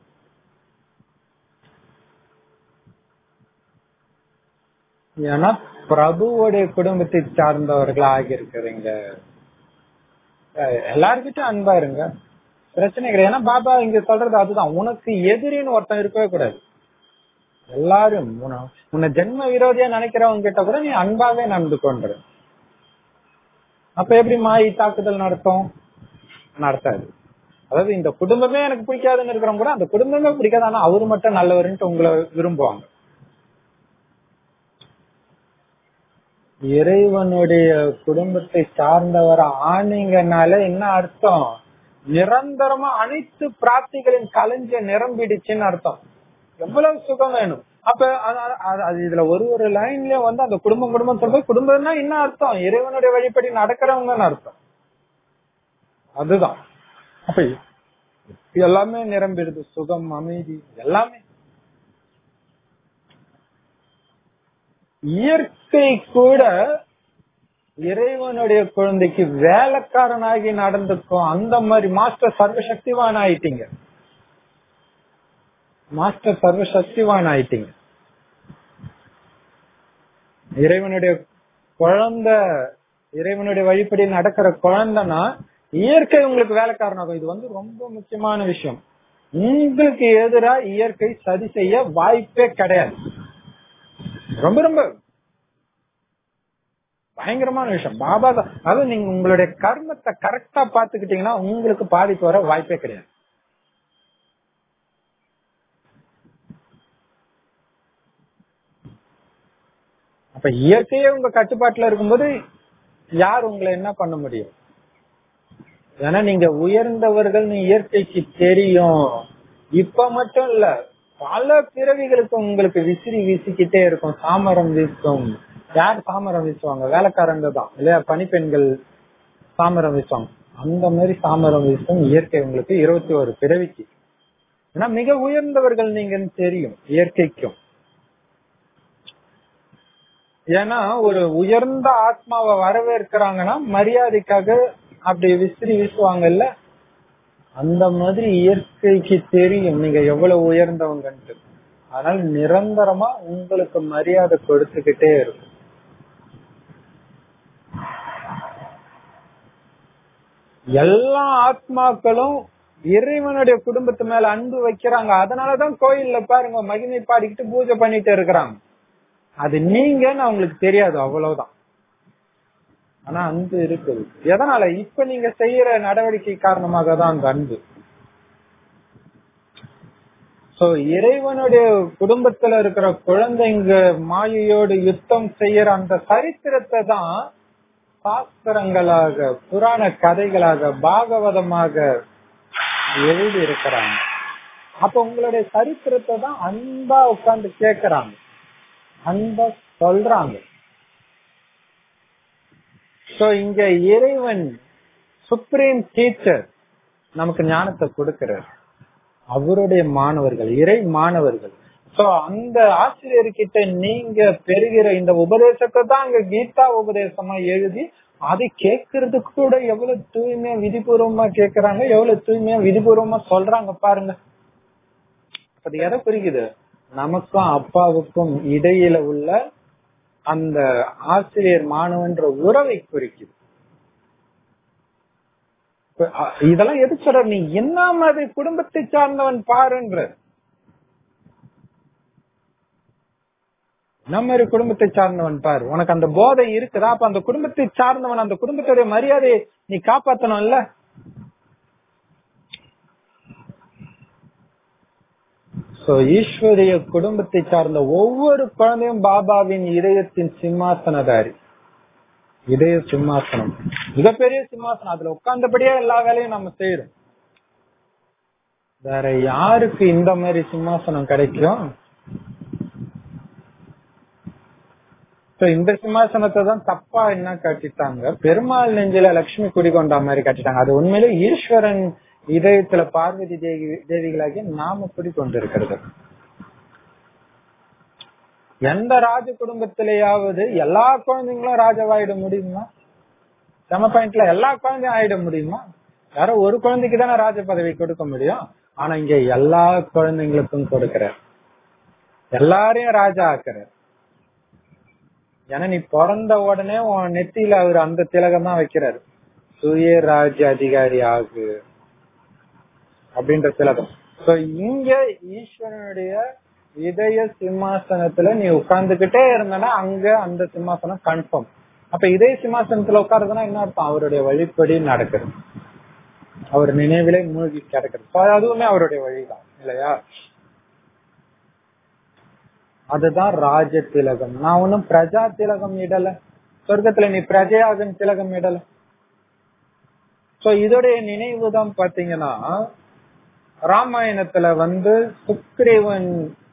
ஏன்னா பிரபுவோடைய குடும்பத்தை சார்ந்தவர்களா ஆகியிருக்கிறீங்க அஹ் எல்லார்கிட்டயும் அன்பா இருங்க பிரச்சனை கிடையாது ஏன்னா பாபா இங்க சொல்றது அதுதான் உனக்கு எதிரின்னு ஒருத்தன் இருக்கவே கூடாது எல்லாரும் உன- உன்னை ஜென்ம விரோதியா நினைக்கிறவங்க கிட்ட கூட நீ அன்பாவே நடந்து கொண்டு அப்ப எப்படி மாயி தாக்குதல் நடத்தும் நடத்தாது அதாவது இந்த குடும்பமே எனக்கு பிடிக்காதுன்னு இருக்கிறவங்க கூட அந்த குடும்பமே பிடிக்காது ஆனா அவரு மட்டும் நல்லவருன்ட்டு உங்களை விரும்புவாங்க இறைவனுடைய குடும்பத்தை சார்ந்தவர் ஆனீங்கனால என்ன அர்த்தம் நிரந்தரமா அனைத்து பிராப்திகளின் கலைஞ்ச நிரம்பிடுச்சுன்னு அர்த்தம் எவ்வளவு சுகம் வேணும் அப்ப அது- அது- அது இதுல ஒரு ஒரு லைன்லயே வந்து அந்த குடும்பம் குடும்பம் சொல்றது குடும்பம்னா என்ன அர்த்தம் இறைவனுடைய வழிபடி நடக்கிறவங்கன்னு அர்த்தம் அதுதான் அப்ப எல்லாமே நிரம்பிடுது சுகம் அமைதி எல்லாமே இயற்கை கூட இறைவனுடைய குழந்தைக்கு வேலைக்காரனாகி நடந்துக்கும் அந்த மாதிரி மாஸ்டர் சர்வசக்திவான் ஆயிட்டீங்க மாஸ்டர் சர்வசக்திவான் ஆயிட்டீங்க இறைவனுடைய குழந்தை இறைவனுடைய வழிப்படி நடக்கிற குழந்தைனா இயற்கை உங்களுக்கு வேலைக்காரனாகும் இது வந்து ரொம்ப முக்கியமான விஷயம் உங்களுக்கு எதிரா இயற்கை சதி செய்ய வாய்ப்பே கிடையாது ரொம்ப ரொம்ப பயங்கரமான விஷயம் பாபா தான் அதாவது நீங்க உங்களுடைய கர்மத்தை கரெக்டா பாத்துக்கிட்டீங்கன்னா உங்களுக்கு பாதிப்பு வர வாய்ப்பே கிடையாது அப்ப இயற்கையே உங்க கட்டுப்பாட்டுல இருக்கும்போது யார் உங்களை என்ன பண்ண முடியும் ஏன்னா நீங்க உயர்ந்தவர்கள் இயற்கைக்கு தெரியும் இப்ப மட்டும் இல்ல பல பிறவிகளுக்கு உங்களுக்கு விசிறி வீசிக்கிட்டே இருக்கும் சாமரம் வீசும் யார் சாமரம் வீசுவாங்க வேலைக்காரங்க தான் இல்லையா பனிப்பெண்கள் சாமரம் வீசுவாங்க அந்த மாதிரி சாமரம் வீசும் இயற்கை உங்களுக்கு இருபத்தி ஒரு பிறவிக்கு ஏன்னா மிக உயர்ந்தவர்கள் நீங்கன்னு தெரியும் இயற்கைக்கும் ஏன்னா ஒரு உயர்ந்த ஆத்மாவை வரவேற்கிறாங்கன்னா மரியாதைக்காக அப்படி விசிறி வீசுவாங்கல்ல அந்த மாதிரி இயற்கைக்கு தெரியும் நீங்க எவ்வளவு உயர்ந்தவங்கன்ட்டு அதனால நிரந்தரமா உங்களுக்கு மரியாதை கொடுத்துக்கிட்டே இருக்கும் எல்லா ஆத்மாக்களும் இறைவனுடைய குடும்பத்து மேல அன்பு வைக்கிறாங்க அதனாலதான் கோயில்ல பாருங்க மகிமை பாடிக்கிட்டு பூஜை பண்ணிட்டு இருக்கிறாங்க அது நீங்கன்னு அவங்களுக்கு தெரியாது அவ்வளவுதான் ஆனா அன்பு இருக்குது எதனால இப்ப நீங்க செய்யற நடவடிக்கை காரணமாக தான் அந்த அன்பு சோ இறைவனுடைய குடும்பத்துல இருக்கிற குழந்தைங்க மாயையோடு யுத்தம் செய்யற அந்த சரித்திரத்தை தான் சாஸ்திரங்களாக புராண கதைகளாக பாகவதமாக எழுதி இருக்கிறாங்க அப்ப உங்களுடைய சரித்திரத்தை தான் அன்பா உட்கார்ந்து கேக்குறாங்க அன்பா சொல்றாங்க சோ இங்க இறைவன் சுப்ரீம் டீச்சர் நமக்கு ஞானத்தை கொடுக்கிறார் அவருடைய மாணவர்கள் இறை மாணவர்கள் சோ அந்த ஆசிரியர்கிட்ட நீங்க பெறுகிற இந்த உபதேசத்தை தான் அங்க கீதா உபதேசமா எழுதி அதை கேட்கறதுக்கு கூட எவ்வளவு தூய்மையா விதிபூர்வமா கேக்குறாங்க எவ்வளவு தூய்மையா விதிபூர்வமா சொல்றாங்க பாருங்க அது எதை குறிக்குது நமக்கும் அப்பாவுக்கும் இடையில உள்ள அந்த ஆசிரியர் மாணவன்ற உறவை குறிக்குது இப்ப, அ- இதெல்லாம் எது சொல்ற நீ என்ன மாதிரி குடும்பத்தை சார்ந்தவன் பாருன்ற நம்ம மாதிரி குடும்பத்தை சார்ந்தவன் பாரு உனக்கு அந்த போதை இருக்குதா அப்ப அந்த குடும்பத்தை சார்ந்தவன் அந்த குடும்பத்துடைய மரியாதையை நீ காப்பாத்தணும்ல சோ ஈஸ்வரிய குடும்பத்தை சார்ந்த ஒவ்வொரு குழந்தையும் பாபாவின் இதயத்தின் சிம்மாசனதாரி இதய சிம்மாசனம் மிகப்பெரிய சிம்மாசனம் அதுல உட்கார்ந்தபடியே எல்லா வேலையும் நம்ம செய்யறோம் வேற யாருக்கு இந்த மாதிரி சிம்மாசனம் கிடைக்கும் So, இந்த சிம்மாசனத்தை தான் தப்பா என்ன கட்டிட்டாங்க பெருமாள் நெஞ்சில லட்சுமி குடிகொண்டா மாதிரி கட்டிட்டாங்க அது உண்மையிலே ஈஸ்வரன் இதயத்துல பார்வதி தேவி தேவிகளாகிய நாம குடிக்கொண்டிருக்கிறது எந்த ராஜ குடும்பத்திலேயாவது எல்லா குழந்தைங்களும் ராஜாவாயிட முடியுமா சம பாயிண்ட்ல எல்லா குழந்தையும் ஆயிட முடியுமா யாரோ ஒரு குழந்தைக்கு தானே ராஜ பதவி கொடுக்க முடியும் ஆனா இங்க எல்லா குழந்தைங்களுக்கும் கொடுக்கிறார் எல்லாரையும் ராஜா ஆக்குறார் ஏன்னா நீ பிறந்த உடனே உன் நெத்தியில அவர் அந்த திலகம் தான் வைக்கிறாரு சுய ராஜ்ய அதிகாரி ஆகு அப்படின்ற திலகம் சோ இங்க ஈஸ்வரனுடைய இதய சிம்மாசனத்துல நீ உட்கார்ந்துகிட்டே இருந்தனா அங்க அந்த சிம்மாசனம் கன்ஃபார்ம் அப்ப இதய சிம்மாசனத்துல உட்காருதுன்னா என்ன அர்த்தம் அவருடைய வழிப்படி நடக்கிறது அவர் நினைவிலே மூழ்கி கிடக்கிறது So, அதுவுமே அவருடைய வழிதான் இல்லையா அதுதான் ராஜ திலகம் நான் ஒன்னும் பிரஜா திலகம் இடல சொர்க்கத்துல நீ பிரஜையாகன் திலகம் இடல சோ இதோடைய நினைவு தான் பாத்தீங்கன்னா ராமாயணத்துல வந்து சுக்ரீவன்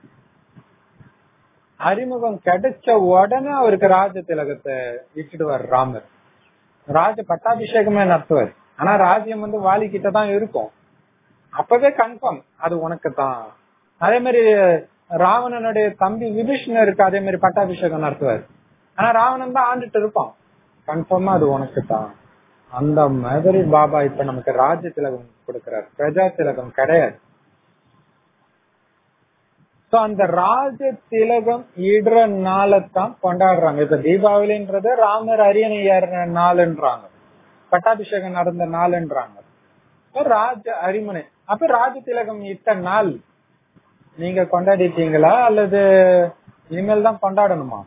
அறிமுகம் கிடைச்ச உடனே அவருக்கு ராஜ திலகத்தை இட்டுடுவார் ராமர் ராஜ பட்டாபிஷேகமே நடத்துவார் ஆனா ராஜ்யம் வந்து வாலி கிட்ட தான் இருக்கும் அப்பவே கன்ஃபார்ம் அது உனக்கு தான் அதே மாதிரி ராவணனுடைய தம்பி விபீஷணருக்கு அதே மாதிரி பட்டாபிஷேகம் நடத்துவார் ஆனா ராவணன் தான் ஆண்டுட்டு இருப்பான் கன்ஃபார்மா அது உனக்கு தான் அந்த மாதிரி பாபா இப்ப நமக்கு ராஜ திலகம் கொடுக்கிறார் பிரஜா திலகம் கிடையாது சோ அந்த ராஜ திலகம் இடுற நாளைத்தான் கொண்டாடுறாங்க இப்ப தீபாவளின்றது ராமர் அரியணை ஏறின நாளுன்றாங்க பட்டாபிஷேகம் நடந்த நாளுன்றாங்க இப்ப ராஜ அரிமனை அப்ப ராஜ திலகம் இட்ட நாள் நீங்க கொண்டாடிட்டீங்களா அல்லது இனிமேல் தான் கொண்டாடணுமா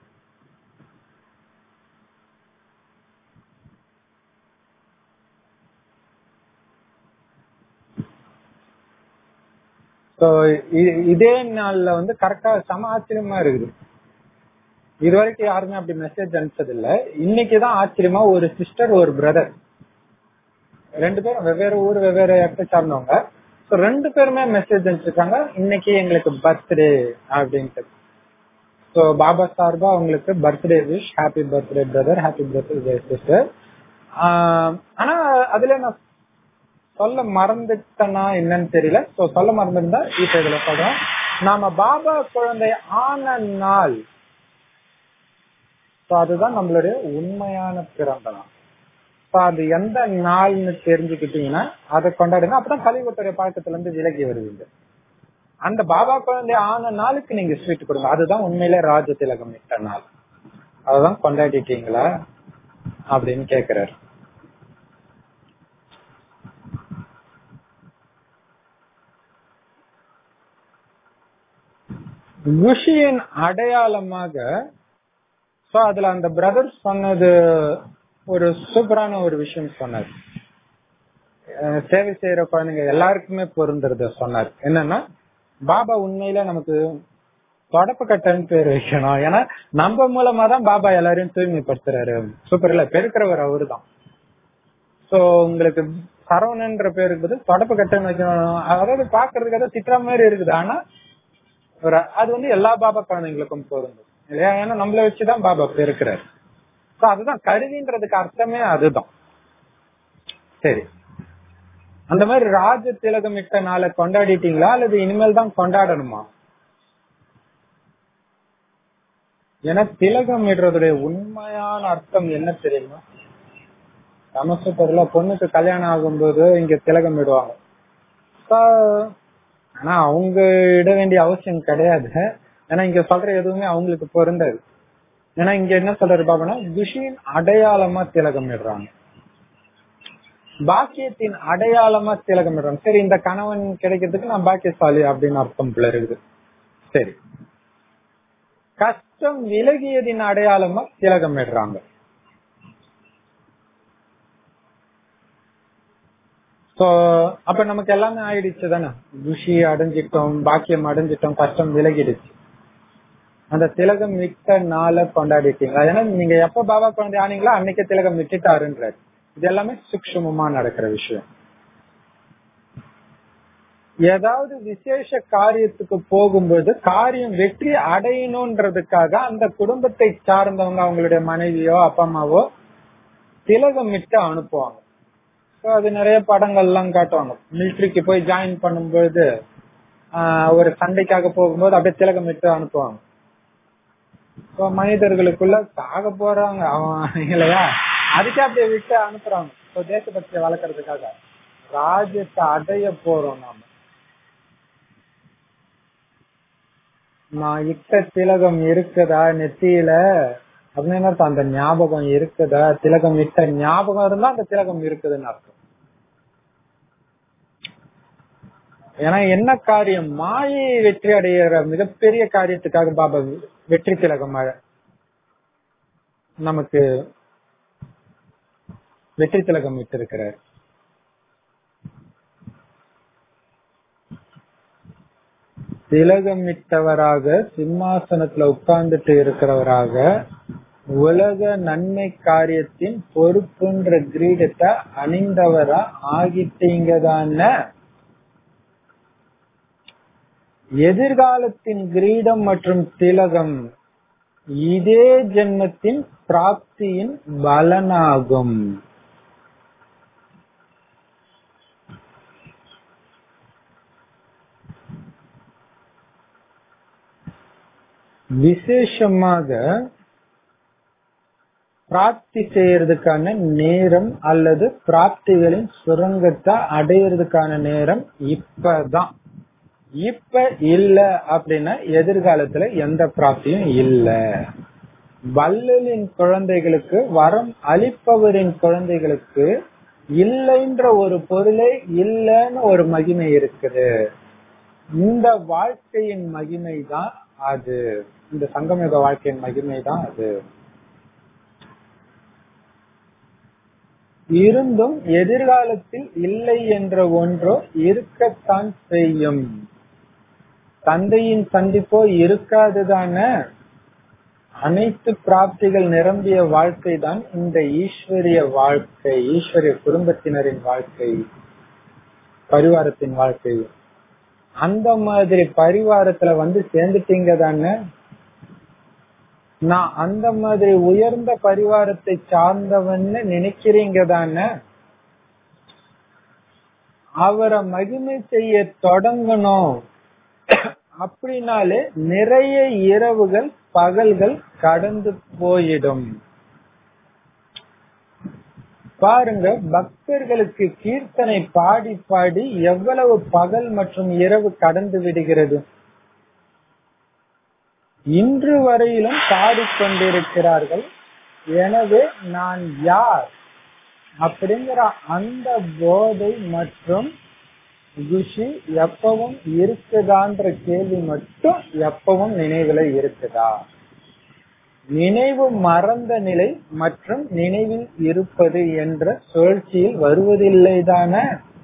So, இ- இதே நாள்ல வந்து கரெக்டா சம ஆச்சரியமா இருக்குது இது வரைக்கும் யாருமே அப்படி மெசேஜ் அனுப்பிச்சது இல்ல இன்னைக்குதான் ஆச்சரியமா ஒரு சிஸ்டர் ஒரு பிரதர் ரெண்டு பேரும் வெவ்வேறு ஊர் வெவ்வேறு இடத்தை சார்ந்தவங்க So, ரெண்டு பேருமே மெசேஜ் அனுப்பிச்சிருக்காங்க இன்னைக்கு எங்களுக்கு பர்த்டே அப்படின்ட்டு சோ பாபா சார்பா அவங்களுக்கு birthday wish happy birthday brother happy birthday sister ஆனா அதுல நான் சொல்ல மறந்துட்டனா என்னன்னு தெரியல சோ சொல்ல மறந்திருந்தா இப்ப இதுல சொல்றேன் நாம பாபா குழந்தை ஆன நாள் சோ அதுதான் நம்மளுடைய உண்மையான பிறந்த நாள் சோ அது எந்த நாள்னு தெரிஞ்சுக்கிட்டீங்கன்னா அதை கொண்டாடுங்க அப்பதான் கலிவுத்துறை பழக்கத்துல இருந்து விலகி வருவீங்க அந்த பாபா குழந்தை ஆன நாளுக்கு நீங்க ஸ்வீட் கொடுங்க அதுதான் உண்மையிலே ராஜ திலகம் இட்ட நாள் அதுதான் கொண்டாடிட்டீங்களா அப்படின்னு கேக்குறாரு குஷியின் அடையாளமாக சோ அதுல அந்த பிரதர் சொன்னது ஒரு சூப்பரான ஒரு விஷயம் சொன்னார் அஹ் சேவை செய்யற குழந்தைங்க எல்லாருக்குமே பொருந்துறத சொன்னார் என்னன்னா பாபா உண்மையில நமக்கு தொடப்பு கட்டன்னு பேர் வைக்கணும் ஏன்னா நம்ம மூலமா தான் பாபா எல்லாரையும் தூய்மைப்படுத்துறாரு சூப்பர் இல்ல பெருக்கிறவர் அவரு தான் சோ உங்களுக்கு சரவணன்ற பேருக்கு பதில் தொடப்பு கட்டன்னு வைக்கணும் அதாவது பாக்குறதுக்கு ஏதோ திட்டுற மாதிரி இருக்குது ஆனா ஒரு அது வந்து எல்லா பாபா குழந்தைங்களுக்கும் பொருந்தும் இல்லையா ஏன்னா நம்மள வச்சுதான் பாபா பெருக்கிறார் சோ அதுதான் கருவின்றதுக்கு அர்த்தமே அதுதான் சரி அந்த மாதிரி ராஜ திலகம் இட்ட நாளை கொண்டாடிட்டீங்களா அல்லது இனிமேல் தான் கொண்டாடணுமா ஏன்னா திலகம் இடுறதுடைய உண்மையான அர்த்தம் என்ன தெரியுமா சமஸ்கிருதத்துல பொண்ணுக்கு கல்யாணம் ஆகும்போது இங்க திலகம் இடுவாங்க So, ஆனா அவங்க இட வேண்டிய அவசியம் கிடையாது ஏன்னா இங்க சொல்ற எதுவுமே அவங்களுக்கு பொருந்தாது ஏன்னா இங்க என்ன சொல்றாரு பாபனா குஷியின் அடையாளமா திலகம் இடுறாங்க பாக்கியத்தின் அடையாளமா திலகம் இடுறாங்க சரி இந்த கணவன் கிடைக்கிறதுக்கு நான் பாக்கியசாலி அப்படின்னு அர்த்தம் போல இருக்குது சரி கஷ்டம் விலகியதின் அடையாளமா திலகம் இடுறாங்க சோ அப்ப நமக்கு எல்லாமே ஆயிடுச்சு தானே குஷி அடைஞ்சிட்டோம் பாக்கியம் அடைஞ்சிட்டோம் கஷ்டம் விலகிடுச்சு அந்த திலகம் விட்ட நாளை கொண்டாடிட்டீங்க ஏன்னா நீங்க எப்ப பாபா குழந்தை ஆனீங்களோ அன்னைக்கே திலகம் விட்டுட்டாருன்றாரு இது எல்லாமே சுக்ஷமமா நடக்கிற விஷயம் ஏதாவது விசேஷ காரியத்துக்கு போகும்போது காரியம் வெற்றி அடையணும்ன்றதுக்காக அந்த குடும்பத்தை சார்ந்தவங்க அவங்களுடைய மனைவியோ அப்பா அம்மாவோ திலகம் விட்டு அனுப்புவாங்க So, அது நிறைய படங்கள் எல்லாம் காட்டுவாங்க மிலிட்ரிக்கு போய் ஜாயின் பண்ணும்போது ஆஹ், ஒரு சண்டைக்காக போகும்போது அப்படியே திலகம் விட்டு அனுப்புவாங்க So, மனிதர்களுக்குள்ள சாக போறாங்க அவன் இல்லையா அதுக்கே அப்படியே விட்டு அனுப்புறாங்க So, தேசபக்தியை வளர்க்கறதுக்காக ராஜ்யத்தை அடைய போறோம் நாம நான் இட்ட திலகம் இருக்குதா நெத்தியில அப்படின்னு என்ன அர்த்தம்? அந்த ஞாபகம் இருக்குதா திலகம் இட்ட ஞாபகம் இருந்தா அந்த திலகம் இருக்குதுன்னு அர்த்தம் ஏன்னா என்ன காரியம் மாயை வெற்றி அடைகிற மிகப்பெரிய காரியத்துக்காக பாபா வெற்றி திலகம் அழ- நமக்கு வெற்றி திலகம் விட்டிருக்கிறார் திலகமிட்டவராக சிம்மாசனத்துல உட்கார்ந்துட்டு இருக்கிறவராக உலக நன்மை காரியத்தின் பொறுப்புன்ற கிரீடத்தை அணிந்தவரா ஆகிட்டீங்க தானே எதிர்காலத்தின் கிரீடம் மற்றும் திலகம் இதே ஜென்மத்தின் பிராப்தியின் பலனாகும் விசேஷமாக பிராப்தி செய்யறதுக்கான நேரம் அல்லது பிராப்திகளின் சுரங்கத்தை அடையிறதுக்கான நேரம் இப்பதான் இப்ப இல்ல அப்படின்னா எதிர்காலத்துல எந்த பிராப்தியும் இல்ல வள்ளலின் குழந்தைகளுக்கு வரம் அளிப்பவரின் குழந்தைகளுக்கு இல்லைன்ற ஒரு பொருளே இல்லைன்னு ஒரு மகிமை இருக்குது இந்த வாழ்க்கையின் மகிமை தான் அது இந்த சங்கமயுக வாழ்க்கையின் மகிமை தான் அது இருந்தும் எதிர்காலத்தில் இல்லை என்ற ஒன்றோ இருக்கத்தான் செய்யும் தந்தையின் சந்திப்போ இருக்காதுதானே அனைத்து பிராப்திகள் நிரம்பிய வாழ்க்கை தான் இந்த ஈஸ்வரிய வாழ்க்கை ஈஸ்வரிய குடும்பத்தினரின் வாழ்க்கை பரிவாரத்தின் வாழ்க்கை அந்த மாதிரி பரிவாரத்துல வந்து சேர்ந்துட்டீங்க தானே நான் அந்த மாதிரி உயர்ந்த பரிவாரத்தை சார்ந்தவன்னு நினைக்கிறீங்க தானே அவரை மகிமை செய்ய தொடங்கணும் அப்படின்னாலே நிறைய இரவுகள் பகல்கள் கடந்து போயிடும் பாருங்க பக்தர்களுக்கு கீர்த்தனை பாடி பாடி எவ்வளவு பகல் மற்றும் இரவு கடந்து விடுகிறது இன்று வரையிலும் பாடிக்கொண்டிருக்கிறார்கள் எனவே நான் யார் அப்படிங்கிற அந்த போதை மற்றும் குஷி எப்பவும் இருக்குதான்ற கேள்வி மட்டும் எப்பவும் நினைவுல இருக்குதா நினைவு மறந்த நிலை மற்றும் நினைவில் இருப்பது என்ற சுழற்சியில் வருவதில்லைதானே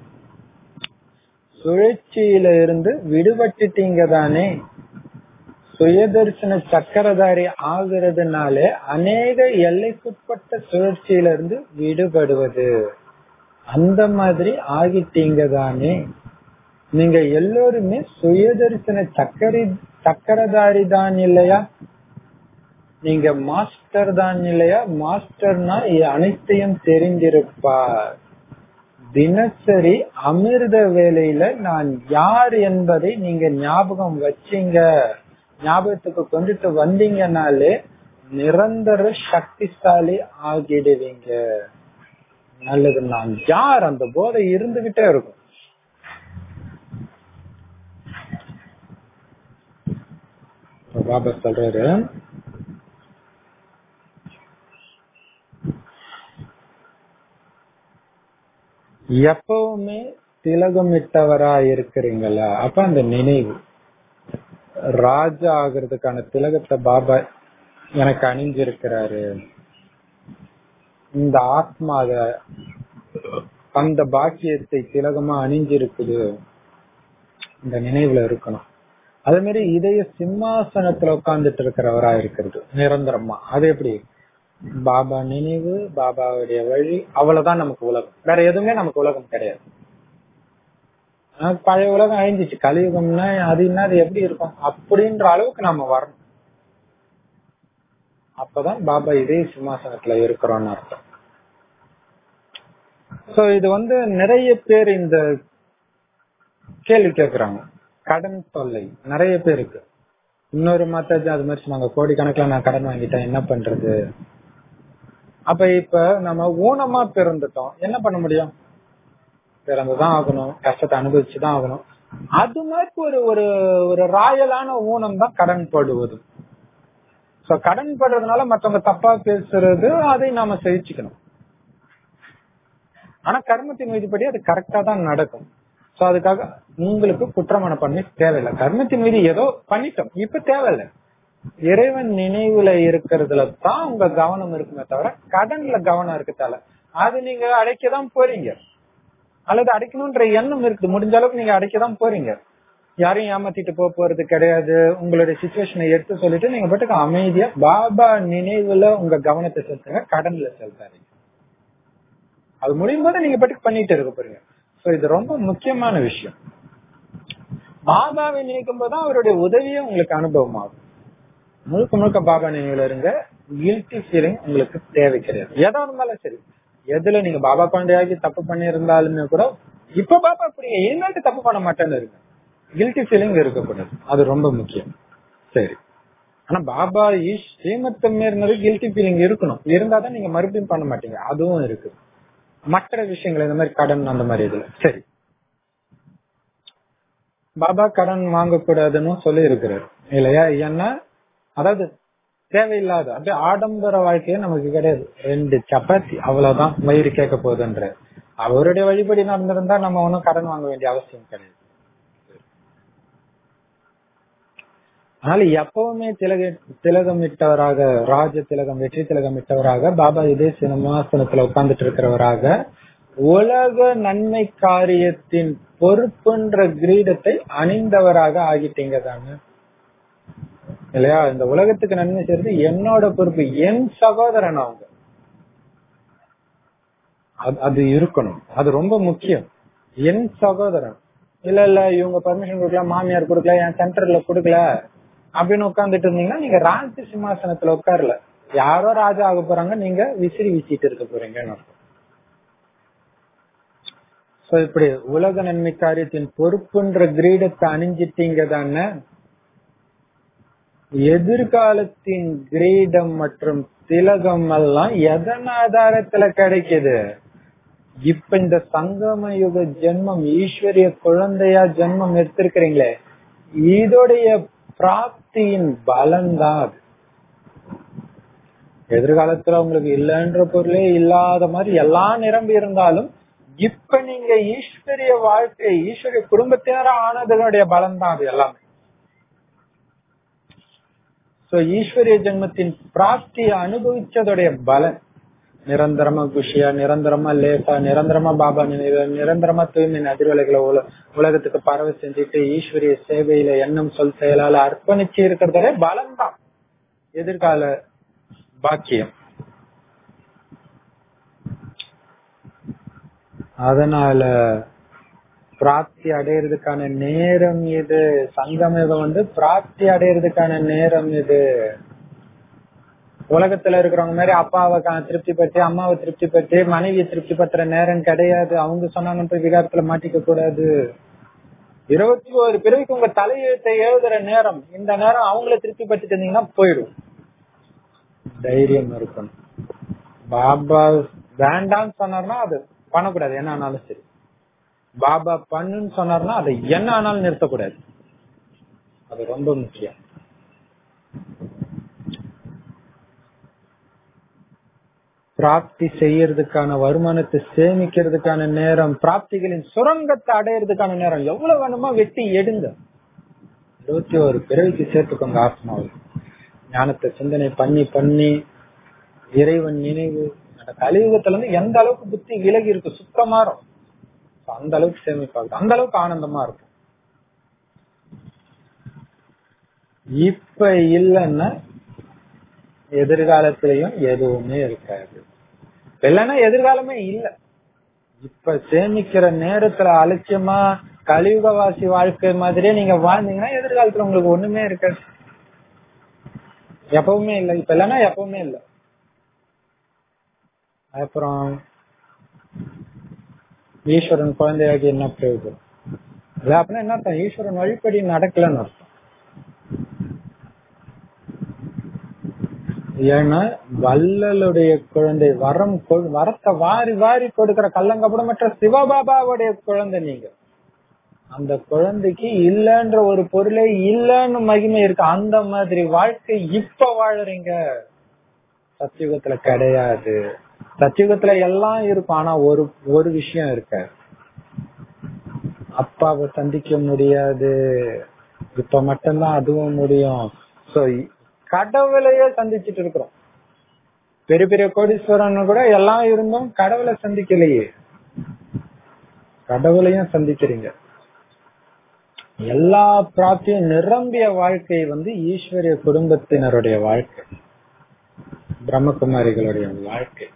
சுழற்சியில இருந்து விடுபட்டுட்டீங்க தானே சுயதர்சன சக்கரதாரி ஆகிறதுனாலே அநேக எல்லைக்குட்பட்ட சுழற்சியில இருந்து விடுபடுவது அந்த மாதிரி ஆகிட்டீங்க தானே நீங்க எல்லோருமே சுயதர்சன சக்கரி சக்கரதாரி தான் இல்லையா நீங்க மாஸ்டர் தான் இல்லையா மாஸ்டர்னா அனைத்தையும் தெரிந்திருப்பார் தினசரி அமிர்த வேலையில நான் யார் என்பதை நீங்க ஞாபகம் வச்சீங்க ஞாபகத்துக்கு கொண்டுட்டு வந்தீங்கனாலே நிரந்தர சக்திசாலி ஆகிடுவீங்க நல்லது நான் யார் அந்த போதை இருந்துகிட்டே இருக்கும் இப்ப பாபா சொல்றாரு எப்பவுமே திலகமிட்டவரா இருக்கிறீங்களா அப்ப அந்த நினைவு ராஜா ஆகிறதுக்கான திலகத்தை பாபா எனக்கு அணிஞ்சிருக்கிறாரு இந்த ஆத்மா அத அந்த பாக்கியத்தை திலகமா அணிஞ்சிருக்குது இந்த நினைவுல இருக்கணும் அதே மாதிரி இதய சிம்மாசனத்துல உட்கார்ந்துட்டு இருக்கிறவரா இருக்கிறது நிரந்தரமா அது எப்படி பாபா நினைவு பாபாவுடைய வழி அவ்வளவுதான் நமக்கு உலகம் வேற எதுவுமே நமக்கு உலகம் கிடையாது ஆனா, பழைய உலகம் அழிஞ்சிச்சு கலியுகம்னா அது என்ன அது எப்படி இருக்கும் அப்படின்ற அளவுக்கு நாம வரணும் அப்பதான் பாபா இதே சிம்மாசனத்துல இருக்கிறோம்னு அர்த்தம் சோ இது வந்து நிறைய பேர் இந்த கேள்வி கேக்குறாங்க கடன் தொல்லை நிறைய பேருக்கு இன்னொரு மாத்தாச்சு அது மாதிரி சொன்னாங்க கோடிக்கணக்கில் நான் கடன் வாங்கிட்டேன் என்ன பண்றது அப்ப இப்ப நம்ம ஊனமா பிறந்துட்டோம் என்ன பண்ண முடியும் பிறந்துதான் ஆகணும் கஷ்டத்தை அனுபவிச்சுதான் ஆகணும் அது மாதிரி ஒரு ஒரு ஒரு ராயலான ஊனம் தான் கடன் போடுவது சோ கடன் படுறதுனால மத்தவங்க தப்பா பேசுறது அதை நாம சகிச்சுக்கணும் ஆனா கர்மத்தின் விதிப்படி அது கரெக்டா தான் நடக்கும் சோ அதுக்காக உங்களுக்கு குற்றமான பண்ணி தேவையில்லை கர்மத்தின் விதி ஏதோ பண்ணிட்டோம் இப்ப தேவையில்லை இறைவன் நினைவுல இருக்கிறதுல தான் உங்க கவனம் இருக்குமே தவிர கடன்ல கவனம் இருக்கத்தால அது நீங்க அடைக்கதான் போறீங்க அல்லது அடைக்கணும்ன்ற எண்ணம் இருக்குது முடிஞ்ச அளவுக்கு நீங்க அடைக்கதான் போறீங்க யாரையும் ஏமாத்திட்டு போக போறது கிடையாது உங்களுடைய சுச்சுவேஷனை எடுத்து சொல்லிட்டு நீங்க பாட்டுக்கு அமைதியா பாபா நினைவுல உங்க கவனத்தை செலுத்துங்க கடன்ல செலுத்தாதீங்க அது முடியும் போது நீங்க பாட்டுக்கு பண்ணிட்டு இருக்க போறீங்க சோ இது ரொம்ப முக்கியமான விஷயம் பாபாவை நினைக்கும் போதுதான் அவருடைய உதவியே உங்களுக்கு அனுபவம் ஆகும் முழுக்க முழுக்க பாபா நினைவுல இருங்க கில்ட்டி ஃபீலிங் உங்களுக்கு தேவை கிடையாது எதா இருந்தாலும் சரி எதுல நீங்க பாபா குழந்தையாகி தப்பு பண்ணி இருந்தாலுமே கூட இப்ப பாபா இப்படி இனிமேட்டு தப்பு பண்ண மாட்டேன்னு இருக்கு கில்ட்டி ஃபீலிங் இருக்கக்கூடாது அது ரொம்ப முக்கியம் சரி ஆனா பாபா ஈஷ் ஸ்ரீமத்தை மீறினது கில்ட்டி ஃபீலிங் இருக்கணும் இருந்தா தான் நீங்க மறுபடியும் பண்ண மாட்டீங்க அதுவும் இருக்கு மற்ற விஷயங்கள் இந்த மாதிரி கடன் அந்த மாதிரி இதுல சரி பாபா கடன் வாங்கக்கூடாதுன்னு சொல்லி இருக்கிறார் இல்லையா ஏன்னா அதாவது தேவையில்லாத அப்படியே ஆடம்பர வாழ்க்கையே நமக்கு கிடையாது ரெண்டு சப்பாத்தி அவ்வளவுதான் வயிறு கேட்க போகுதுன்ற அவருடைய வழிபடி நடந்திருந்தா நம்ம ஒன்னும் கடன் வாங்க வேண்டிய அவசியம் கிடையாது அதனால எப்பவுமே திலக திலகமிட்டவராக ராஜ திலகம் வெற்றி திலகமிட்டவராக பாபா இதே சினிமாசனத்துல உட்கார்ந்துட்டு இருக்கிறவராக உலக நன்மை காரியத்தின் பொறுப்புன்ற கிரீடத்தை அணிந்தவராக ஆகிட்டீங்க தானே இல்லையா இந்த உலகத்துக்கு நன்மை செய்யறது என்னோட பொறுப்பு என் சகோதரன் அவங்க அது- அது இருக்கணும் அது ரொம்ப முக்கியம் என் சகோதரன் இல்ல இல்ல இவங்க பர்மிஷன் கொடுக்கல மாமியார் கொடுக்கல என் சென்டர்ல கொடுக்கல அப்படின்னு உட்கார்ந்துட்டு இருந்தீங்கன்னா நீங்க ராஜ சிம்மாசனத்துல உட்காரல யாரோ ராஜா ஆக போறாங்க நீங்க விசிறி வீசிட்டு இருக்க போறீங்கன்னு அர்த்தம் சோ இப்படி உலக நன்மை காரியத்தின் பொறுப்புன்ற கிரீடத்தை அணிஞ்சிட்டீங்க தானே எதிர்காலத்தின் கிரீடம் மற்றும் திலகம் எல்லாம் எதன் ஆதாரத்துல கிடைக்குது இப்ப இந்த சங்கம யுக ஜென்மம் ஈஸ்வரிய குழந்தையா ஜென்மம் எடுத்திருக்கிறீங்களே இதோடைய பிராப்தியின் பலன்தான் அது எதிர்காலத்துல உங்களுக்கு இல்லைன்ற பொருளே இல்லாத மாதிரி எல்லாம் நிரம்பி இருந்தாலும் இப்ப நீங்க ஈஸ்வரிய வாழ்க்கை ஈஸ்வரிய குடும்பத்தினரா ஆனதனுடைய பலன் தான் அது எல்லாமே சோ ஈஸ்வரிய ஜென்மத்தின் பிராப்தியை அனுபவிச்சதுடைய பலன் நிரந்தரமா குஷியா நிரந்தரமா லேசா நிரந்தரமா பாபா நினைவு நிரந்தரமா தூய்மையின் அதிர்வலைகளை உல உலகத்துக்கு பரவ செஞ்சுட்டு ஈஸ்வரிய சேவையில எண்ணம் சொல் செயலால அர்ப்பணிச்சு இருக்கிறதே பலம் தான் எதிர்கால பாக்கியம் அதனால பிராப்தி அடையிறதுக்கான நேரம் இது சங்கமம் வந்து பிராப்தி அடையிறதுக்கான நேரம் இது உலகத்துல இருக்கிறவங்க மாதிரி அப்பாவை கா- திருப்திப்படுத்தி அம்மாவை திருப்திப்படுத்தி மனைவியை திருப்திப்படுத்துற நேரம் கிடையாது அவங்க சொன்னாங்கன்னு போய் விகாரத்துல மாட்டிக்க கூடாது இருபத்தி ஒரு பிறவிக்கு உங்க தலையெழுத்தை எழுதுற நேரம் இந்த நேரம் அவங்கள திருப்திப்படுத்திட்டு இருந்தீங்கன்னா போயிடும் தைரியம் இருக்கணும் பாபா வேண்டாம்னு சொன்னார்னா அது பண்ணக்கூடாது என்ன ஆனாலும் சரி பாபா பண்ணுன்னு சொன்னார்னா அதை என்ன ஆனாலும் நிறுத்தக்கூடாது அது ரொம்ப முக்கியம் பிராப்தி செய்யறதுக்கான வருமானத்தை சேமிக்கிறதுக்கான நேரம் பிராப்திகளின் சுரங்கத்தை அடையிறதுக்கான நேரம் எவ்வளவு வேணுமோ வெட்டி எடுங்க இருபத்தி ஒரு பிறவிக்கு சேர்த்துக்கோங்க ஆத்மாவில் ஞானத்தை சிந்தனை பண்ணி பண்ணி இறைவன் நினைவு அந்த கலியுகத்துல இருந்து எந்த அளவுக்கு புத்தி விலகி இருக்கு சுத்தமா இருக்கும் அந்த அளவுக்கு சேமிப்பாங்க அந்த அளவுக்கு ஆனந்தமா இருக்கும் இப்ப இல்லைன்னா எதிர்காலத்திலையும் எதுவுமே இருக்காது இல்லைன்னா எதிர்காலமே இல்ல இப்ப சேமிக்கிற நேரத்துல அலட்சியமா கலியுகவாசி வாழ்க்கை மாதிரியே நீங்க வாழ்ந்தீங்கன்னா எதிர்காலத்துல உங்களுக்கு ஒண்ணுமே இருக்காது எப்பவுமே இல்ல இப்ப இல்லைன்னா எப்பவுமே இல்ல அப்புறம் ஈஸ்வரன் குழந்தையாகி என்ன பிரயோஜனம் அது அப்படின்னா என்ன அர்த்தம் ஈஸ்வரன் வழிபடி நடக்கலன்னு அர்த்தம் ஏன்னா வள்ளலுடைய குழந்தை வரம் கொ- வரத்தை வாரி வாரி கொடுக்கிற கள்ளங்கப்படமற்ற சிவபாபாவுடைய குழந்தை நீங்க அந்த குழந்தைக்கு இல்லன்ற ஒரு பொருளே இல்லன்னு மகிமை இருக்கு அந்த மாதிரி வாழ்க்கை இப்ப வாழறீங்க சத்தியுகத்துல கிடையாது சத்தியுகத்துல எல்லாம் இருக்கும் ஆனா ஒரு ஒரு விஷயம் இருக்க அப்பாவை சந்திக்க முடியாது இப்ப மட்டும்தான் அதுவும் முடியும் சோ கடவுளையே சந்திச்சிட்டு இருக்கிறோம் பெரிய பெரிய கோடீஸ்வரன் கூட எல்லாம் இருந்தும் கடவுளை சந்திக்கலையே கடவுளையும் சந்திக்கிறீங்க எல்லா பிராப்தியும் நிரம்பிய வாழ்க்கை வந்து ஈஸ்வரிய குடும்பத்தினருடைய வாழ்க்கை பிரம்மகுமாரிகளுடைய வாழ்க்கை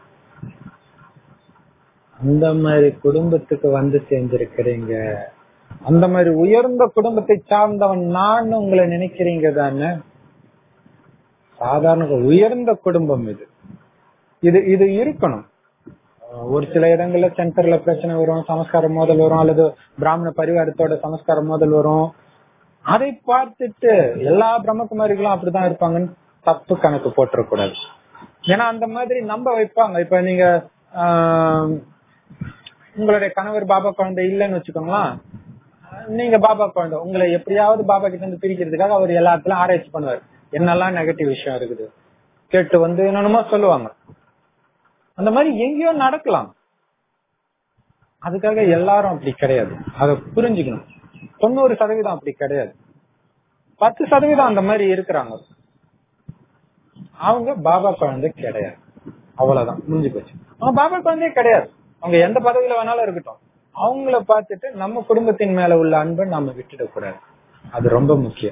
அந்த மாதிரி குடும்பத்துக்கு வந்து சேர்ந்திருக்கிறீங்க அந்த மாதிரி உயர்ந்த குடும்பத்தை சார்ந்தவன் நான் உங்களை நினைக்கிறீங்க தானே சாதாரண உயர்ந்த குடும்பம் இது இது இது இருக்கணும் அஹ் ஒரு சில இடங்கள்ல சென்டர்ல பிரச்சனை வரும் சமஸ்கார மோதல் வரும் அல்லது பிராமண பரிவாரத்தோட சமஸ்கார மோதல் வரும் அதை பார்த்துட்டு எல்லா பிரம்மகுமாரிகளும் அப்படிதான் இருப்பாங்கன்னு தப்பு கணக்கு போட்டுறக்கூடாது ஏன்னா அந்த மாதிரி நம்ப வைப்பாங்க இப்ப நீங்க ஆஹ், உங்களுடைய கணவர் பாபா குழந்தை இல்லைன்னு வச்சுக்கோங்களேன் நீங்க பாபா குழந்தை உங்களை எப்படியாவது பாபா கிட்ட இருந்து பிரிக்கிறதுக்காக அவர் எல்லாத்துலயும் ஆராய்ச்சி பண்ணுவார் என்னெல்லாம் நெகட்டிவ் விஷயம் இருக்குது கேட்டு வந்து என்னென்னமோ சொல்லுவாங்க அந்த மாதிரி எங்கேயோ நடக்கலாம் அதுக்காக எல்லாரும் அப்படி கிடையாது அதை புரிஞ்சுக்கணும் தொண்ணூறு சதவீதம் அப்படி கிடையாது பத்து சதவீதம் அந்த மாதிரி இருக்கிறாங்க அவங்க பாபா குழந்தை கிடையாது அவ்வளவுதான் முடிஞ்சு போச்சு அவங்க பாபா குழந்தையே கிடையாது அவங்க எந்த பதவியில வேணாலும் இருக்கட்டும் அவங்கள பார்த்துட்டு நம்ம குடும்பத்தின் மேல உள்ள அன்பை நாம விட்டுடக் கூடாது அது ரொம்ப முக்கியம்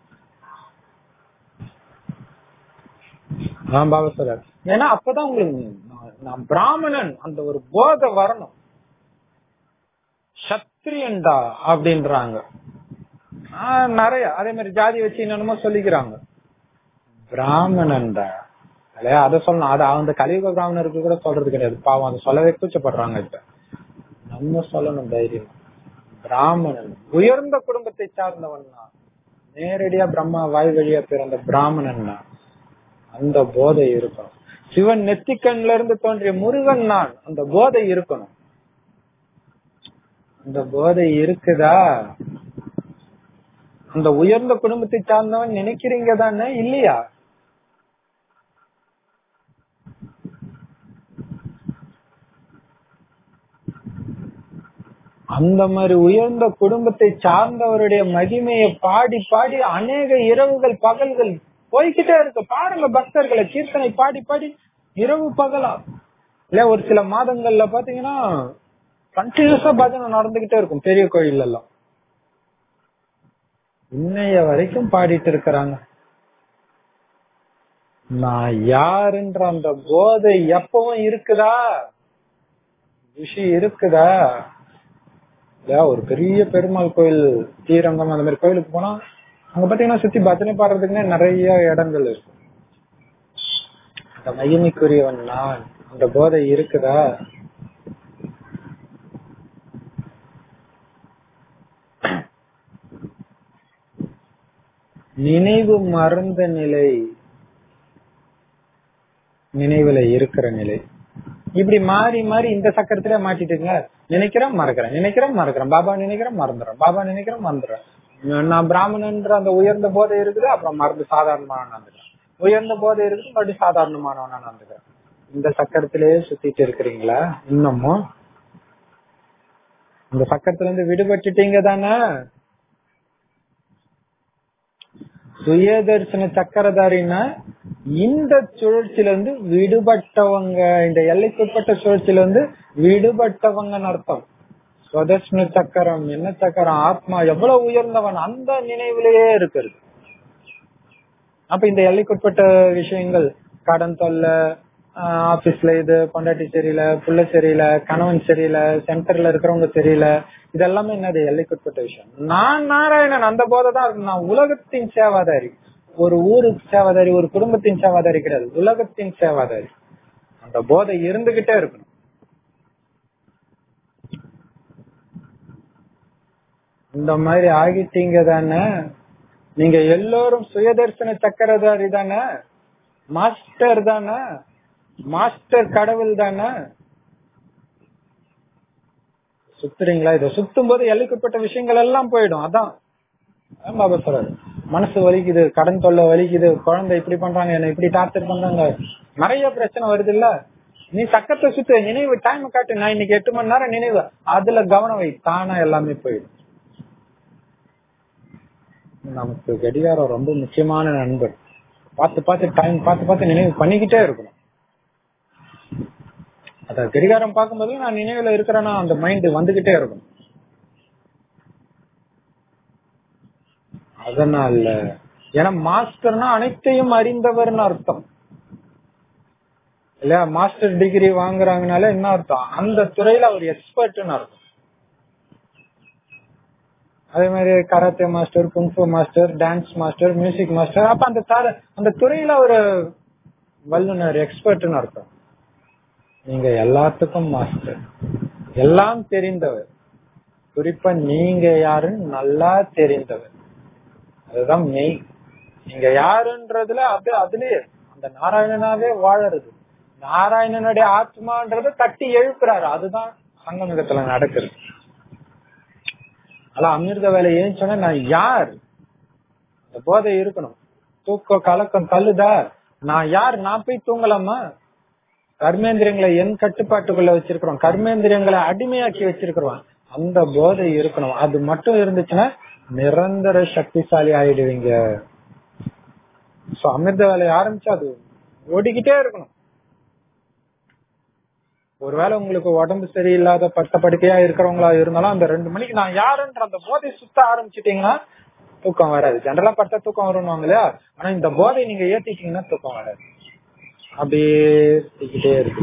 நான் பாபா சொல்றாரு ஏன்னா அப்பதான் உங்களுக்கு நான் நான் பிராமணன் அந்த ஒரு போதை வரணும் சத்திரியன்டா அப்படின்றாங்க ஆஹ் நிறைய அதே மாதிரி ஜாதி வச்சு என்னென்னமோ சொல்லிக்கிறாங்க பிராமணன்டா இல்லையா அதை சொல்லணும் அது அந்த கலியுக பிராமணருக்கு கூட சொல்றது கிடையாது பாவம் அதை சொல்லவே கூச்சப்படுறாங்க இப்ப நம்ம சொல்லணும் தைரியம் பிராமணன் உயர்ந்த குடும்பத்தை சார்ந்தவன் தான் நேரடியா பிரம்மா வாய் வழியா பிறந்த பிராமணன் தான் அந்த போதை இருக்கணும் சிவன் நெத்திக்கண்ல இருந்து தோன்றிய முருகன் நான் அந்த போதை இருக்கணும் அந்த போதை இருக்குதா அந்த உயர்ந்த குடும்பத்தை சார்ந்தவன் நினைக்கிறீங்க தானே இல்லையா அந்த மாதிரி உயர்ந்த குடும்பத்தை சார்ந்தவருடைய மகிமையை பாடி பாடி அநேக இரவுகள் பகல்கள் போய்கிட்டே இருக்கு பாருங்க பக்தர்களை கீர்த்தனை பாடி பாடி இரவு பகலா இல்ல ஒரு சில மாதங்கள்ல பாத்தீங்கன்னா கண்டினியூஸா பஜனை நடந்துகிட்டே இருக்கும் பெரிய கோயில் எல்லாம் இன்னைய வரைக்கும் பாடிட்டு இருக்கிறாங்க நான் யாருன்ற அந்த போதை எப்பவும் இருக்குதா விஷயம் இருக்குதா இல்லையா ஒரு பெரிய பெருமாள் கோயில் ஸ்ரீரங்கம் அந்த மாதிரி கோயிலுக்கு போனா அங்க பாத்தீங்கன்னா சுத்தி பஜனை பாடுறதுக்குன்னே நிறைய இடங்கள் இருக்கு அந்த மகிமைக்குரியவன் நான் அந்த போதை இருக்குதா நினைவு மறந்த நிலை நினைவுல இருக்கிற நிலை இப்படி மாறி மாறி இந்த சக்கரத்திலே மாட்டிட்டுங்க நினைக்கிறேன் மறக்கிறேன் நினைக்கிறேன் மறக்கிறேன் பாபா நினைக்கிறேன் மறந்துடுறேன் பாபா நினைக்கிறேன் மறந்துடுறேன் நான் பிராமணன்ற அந்த உயர்ந்த போதை இருக்குது அப்புறம் மறந்து சாதாரணமான நடந்துக்கிறேன் உயர்ந்த போதை இருக்குது மறுபடியும் சாதாரணமானவனா நடந்துக்கிறேன் இந்த சக்கரத்திலே சுத்திட்டு இருக்கிறீங்களா இன்னமும் இந்த சக்கரத்துல இருந்து விடுபட்டுட்டீங்க தானே சுயதர்சன சக்கரதாரின்னா இந்த சுழற்சியில இருந்து விடுபட்டவங்க இந்த எல்லைக்குட்பட்ட சுழற்சியில இருந்து விடுபட்டவங்கன்னு அர்த்தம் சுதர்சன சக்கரம் என்ன சக்கரம் ஆத்மா எவ்வளவு உயர்ந்தவன் அந்த நினைவிலேயே இருக்கிறது அப்ப இந்த எல்லைக்குட்பட்ட விஷயங்கள் கடன் தொல்லை ஆபீஸ்ல இது பொண்டாட்டி சரியில்லை புள்ள சரியில்லை கணவன் சரியில்லை சென்டர்ல இருக்கிறவங்க சரியில்லை இதெல்லாமே என்னது எல்லைக்குட்பட்ட விஷயம் நான் நாராயணன் அந்த போதை தான் இருக்கு நான் உலகத்தின் சேவாதாரி ஒரு ஊருக்கு சேவாதாரி ஒரு குடும்பத்தின் சேவாதாரி கிடையாது உலகத்தின் சேவாதாரி அந்த போதை இருந்துகிட்டே இருக்கணும் இந்த மாதிரி ஆகிட்டீங்க தானே நீங்க எல்லோரும் சுயதர்சன சக்கரதாரி தானே மாஸ்டர் தானே மாஸ்டர் கடவுள் தானே சுத்துறீங்களா இதை சுத்தும் போது எல்லைக்குட்பட்ட விஷயங்கள் எல்லாம் போயிடும் அதான் பாபா சொல்றாரு மனசு வலிக்குது கடன் தொல்லை வலிக்குது குழந்தை இப்படி பண்றாங்க என்ன இப்படி டார்ச்சர் பண்றாங்க நிறைய பிரச்சனை வருது இல்ல நீ சக்கத்தை சுத்து நினைவு டைம் காட்டு நான் இன்னைக்கு எட்டு மணி நேரம் நினைவு அதுல கவனம் வை தானா எல்லாமே போயிடும் நமக்கு கடிகாரம் ரொம்ப முக்கியமான நண்பர் பார்த்து பார்த்து டைம் பார்த்து பார்த்து நினைவு பண்ணிக்கிட்டே இருக்கணும் அத கடிகாரம் பார்க்கும்போது நான் நினைவுல இருக்கிறேன்னா அந்த மைண்ட் வந்துகிட்டே இருக்கும் அதனால ஏன்னா மாஸ்டர்னா அனைத்தையும் அறிந்தவர்னு அர்த்தம் இல்லையா மாஸ்டர் டிகிரி வாங்குறாங்கனால என்ன அர்த்தம் அந்த துறையில அவர் எக்ஸ்பர்ட்னு அர்த்தம் அதே மாதிரி karate master kung fu master dance master music master அப்ப அந்த அந்த துறையில ஒரு வல்லுனர் எக்ஸ்பர்ட்னு அர்த்தம் நீங்க எல்லாத்துக்கும் மாஸ்டர் எல்லாம் தெரிந்தவர் குறிப்பா நீங்க யாருன்னு நல்லா தெரிந்தவர் அதுதான் மெய் நீங்க யாருன்றதுல அது அதுலயே அந்த நாராயணனாவே வாழறது நாராயணனுடைய ஆத்மான்றத தட்டி எழுப்புறாரு அதுதான் சங்கமிகத்துல நடக்குது அதான் அமிர்த வேலை ஏன்னு சொன்னா நான் யார் இந்த போதை இருக்கணும் தூக்கம் கலக்கம் தள்ளுதா நான் யார் நான் போய் தூங்கலாமா கர்மேந்திரியங்களை என் கட்டுப்பாட்டுக்குள்ள வச்சிருக்கிறோம் கர்மேந்திரியங்களை அடிமையாக்கி வச்சிருக்கிறோம் அந்த போதை இருக்கணும் அது மட்டும் இருந்துச்சுன்னா நிரந்தர சக்திசாலி ஆயிடுவீங்க சோ அமிர்த வேலையை ஆரம்பிச்சா அது ஓடிக்கிட்டே இருக்கணும் ஒருவேளை உங்களுக்கு உடம்பு சரியில்லாத பட்ட படுக்கையா இருக்கிறவங்களா இருந்தாலும் அந்த ரெண்டு மணிக்கு நான் யாருன்ற அந்த போதை சுத்த ஆரம்பிச்சிட்டீங்கன்னா தூக்கம் வராது ஜெனரலா பட்ட தூக்கம் வருவாங்க இல்லையா ஆனா இந்த போதை நீங்க ஏத்திட்டீங்கன்னா தூக்கம் வராது அப்படியே சுத்திக்கிட்டே இருக்கு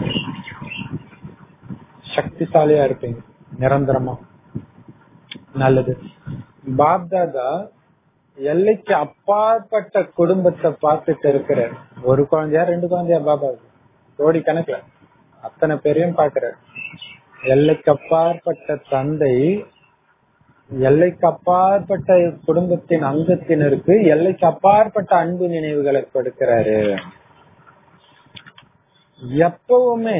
சக்திசாலியா இருப்பீங்க நிரந்தரமா நல்லது பாப்தாதா எல்லைக்கு அப்பாற்பட்ட குடும்பத்தை பார்த்துட்டு இருக்கிற ஒரு குழந்தையா ரெண்டு குழந்தையா பாபா கோடி கணக்குல அத்தனை பேரையும் பாக்குறாரு எல்லைக்கு அப்பாற்பட்ட தந்தை எல்லைக்கு அப்பாற்பட்ட குடும்பத்தின் அங்கத்தினருக்கு எல்லைக்கு அப்பாற்பட்ட அன்பு நினைவுகளை கொடுக்கிறாரு எப்பவுமே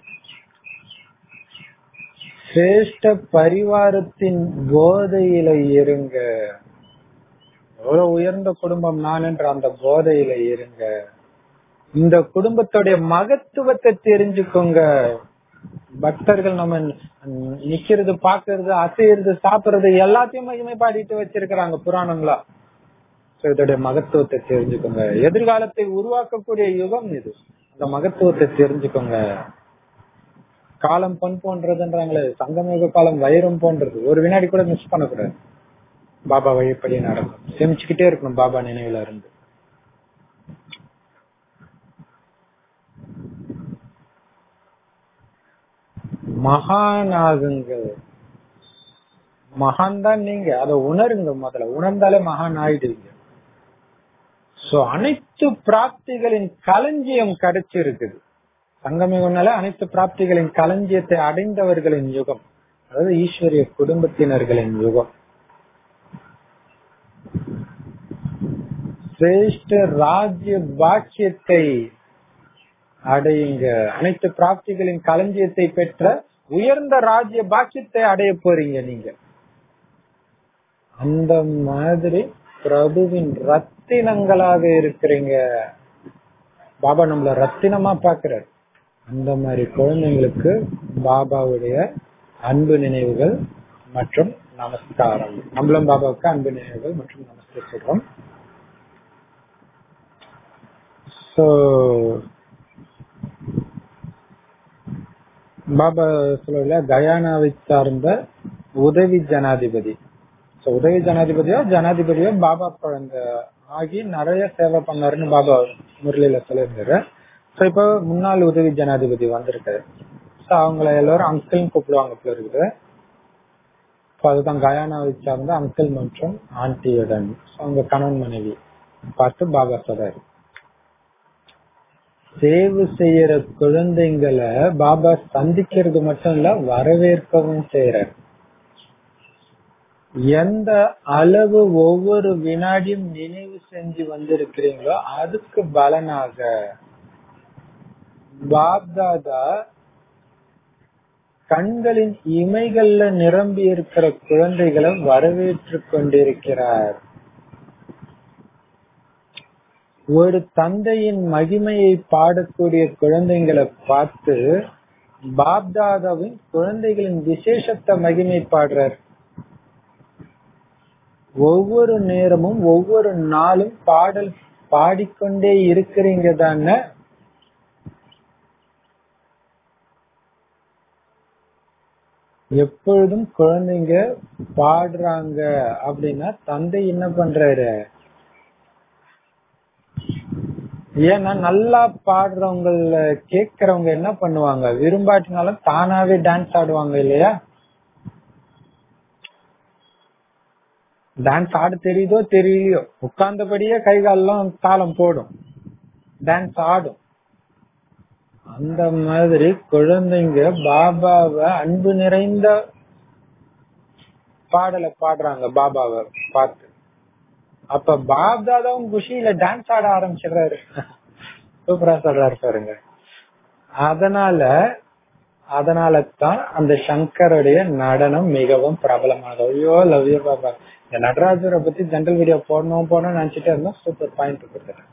சிரேஷ்ட பரிவாரத்தின் போதையில இருங்க எவ்வளவு உயர்ந்த குடும்பம் நான் என்ற அந்த போதையில இருங்க இந்த குடும்பத்துடைய மகத்துவத்தை தெரிஞ்சுக்கோங்க பக்தர்கள் நம்ம நிக்கிறது பாக்குறது அசைறது சாப்பிடுறது எல்லாத்தையும் மகிமை பாடிட்டு வச்சிருக்கிறாங்க புராணங்களா இதோடைய மகத்துவத்தை தெரிஞ்சுக்கோங்க எதிர்காலத்தை உருவாக்கக்கூடிய யுகம் இது அந்த மகத்துவத்தை தெரிஞ்சுக்கோங்க காலம் பொன் போன்றதுன்றாங்களே சங்கமயுக காலம் வைரம் போன்றது ஒரு வினாடி கூட மிஸ் பண்ணக்கூடாது பாபா வழிப்படி நடக்கும் சேமிச்சுக்கிட்டே இருக்கணும் பாபா நினைவுல இருந்து மகானாகுங்க மகான் தான் நீங்க அதை உணருங்க முதல்ல உணர்ந்தாலே மகான் ஆயிடுவீங்க சோ அனைத்து பிராப்திகளின் களஞ்சியம் கிடைச்சிருக்குது சங்கமிகம்னால அனைத்து பிராப்திகளின் களஞ்சியத்தை அடைந்தவர்களின் யுகம் அதாவது ஈஸ்வரிய குடும்பத்தினர்களின் யுகம் சிரேஷ்ட ராஜ்ய பாக்கியத்தை அடையுங்க அனைத்து பிராப்திகளின் களஞ்சியத்தை பெற்ற உயர்ந்த ராஜ்ய பாக்கியத்தை அடைய போறீங்க நீங்க அந்த மாதிரி பிரபுவின் ரத்தினங்களாக இருக்கிறீங்க பாபா நம்மள ரத்தினமா பாக்குறாரு அந்த மாதிரி குழந்தைங்களுக்கு பாபாவுடைய அன்பு நினைவுகள் மற்றும் நமஸ்காரம் நம்மளும் பாபாவுக்கு அன்பு நினைவுகள் மற்றும் நமஸ்தே சொல்றோம் ஸோ பாபா சொல்லல கயானாவை சார்ந்த உதவி ஜனாதிபதி ஸோ உதவி ஜனாதிபதியோ ஜனாதிபதியோ பாபா குழந்தை ஆகி நிறைய சேவை பண்ணாருன்னு பாபா முரளியில சொல்லியிருந்தாரு ஸோ இப்போ முன்னாள் உதவி ஜனாதிபதி வந்திருக்காரு ஸோ அவங்கள எல்லாரும் அங்கிள்னு கூப்பிடுவாங்க போல இருக்குது ஸோ அதுதான் கயானாவை சார்ந்த அங்கிள் மற்றும் ஆண்டியுடன் ஸோ அவங்க கணவன் மனைவி பார்த்து பாபா சொல்றாரு சேவை செய்யற குழந்தைங்களை பாபா சந்திக்கிறது மட்டும் இல்ல வரவேற்கவும் செய்யறாரு எந்த அளவு ஒவ்வொரு வினாடியும் நினைவு செஞ்சு வந்திருக்கிறீங்களோ அதுக்கு பலனாக பாப்தாதா கண்களின் இமைகள்ல நிரம்பி இருக்கிற குழந்தைகளை வரவேற்று கொண்டிருக்கிறார் ஒரு தந்தையின் மகிமையை பாடக்கூடிய குழந்தைங்களை பார்த்து பாப்தாதாவின் குழந்தைகளின் விசேஷத்தை மகிமை பாடுறார் ஒவ்வொரு நேரமும் ஒவ்வொரு நாளும் பாடல் பாடிக்கொண்டே இருக்கிறீங்க தானே எப்பொழுதும் குழந்தைங்க பாடுறாங்க அப்படின்னா தந்தை என்ன பண்றாரு ஏன்னா நல்லா பாடுறவங்கள கேக்குறவங்க என்ன பண்ணுவாங்க விரும்பாட்டினாலும் தானாவே டான்ஸ் ஆடுவாங்க இல்லையா டான்ஸ் ஆட தெரியுதோ தெரியலையோ உட்கார்ந்தபடியே கை காலெல்லாம் தாளம் போடும் டான்ஸ் ஆடும் அந்த மாதிரி குழந்தைங்க பாபாவை அன்பு நிறைந்த பாடலை பாடுறாங்க பாபாவை பார்த்து அப்ப பாப்தாதாவும் குஷியில டான்ஸ் ஆட ஆரம்பிச்சிடுறாரு சூப்பரா சொல்றாரு பாருங்க அதனால அதனால தான் அந்த சங்கருடைய நடனம் மிகவும் பிரபலமானது ஐயோ லவ்யூ பாபா இந்த நடராஜரை பத்தி ஜென்ரல் வீடியோ போடணும் போடணும்னு நினைச்சிட்டே இருந்தோம் சூப்பர் பாயிண்ட் கொடுத்துட்டேன்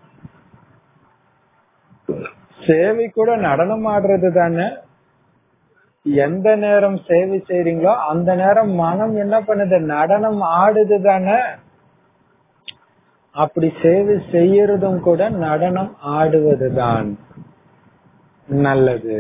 சேவை கூட நடனம் ஆடுறது தானே எந்த நேரம் சேவை செய்றீங்களோ அந்த நேரம் மனம் என்ன பண்ணுது நடனம் ஆடுது தானே அப்படி சேவை செய்யறதும் கூட நடனம் ஆடுவதுதான் நல்லது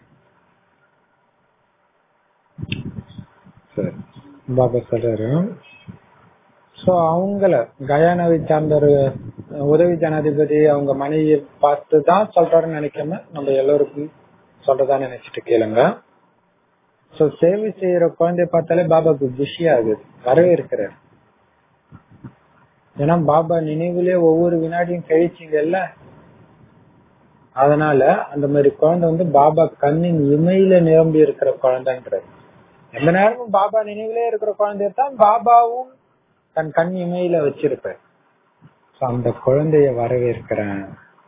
சரி பாபா சொல்றாரு சோ அவங்கள கயானாவை சார்ந்த ஒரு உதவி ஜனாதிபதி அவங்க மனைவியை பார்த்து தான் சொல்றாருன்னு நினைக்காம நம்ம எல்லோருக்கும் சொல்றதா நினைச்சிட்டு கேளுங்க சோ சேவை செய்யற குழந்தைய பார்த்தாலே பாபாக்கு குஷி ஆகுது வரவேற்கிறார் ஏன்னா பாபா நினைவுலயே ஒவ்வொரு வினாடியும் கழிச்சிங்கல்ல அதனால அந்த மாதிரி குழந்தை வந்து பாபா கண்ணின் இமையில நிரம்பி இருக்கிற குழந்தைன்றது எந்த நேரமும் பாபா நினைவுலே இருக்கிற குழந்தைய தான் பாபாவும் தன் கண் இமையில வச்சிருப்பார் அந்த குழந்தைய வரவேற்கிறேன்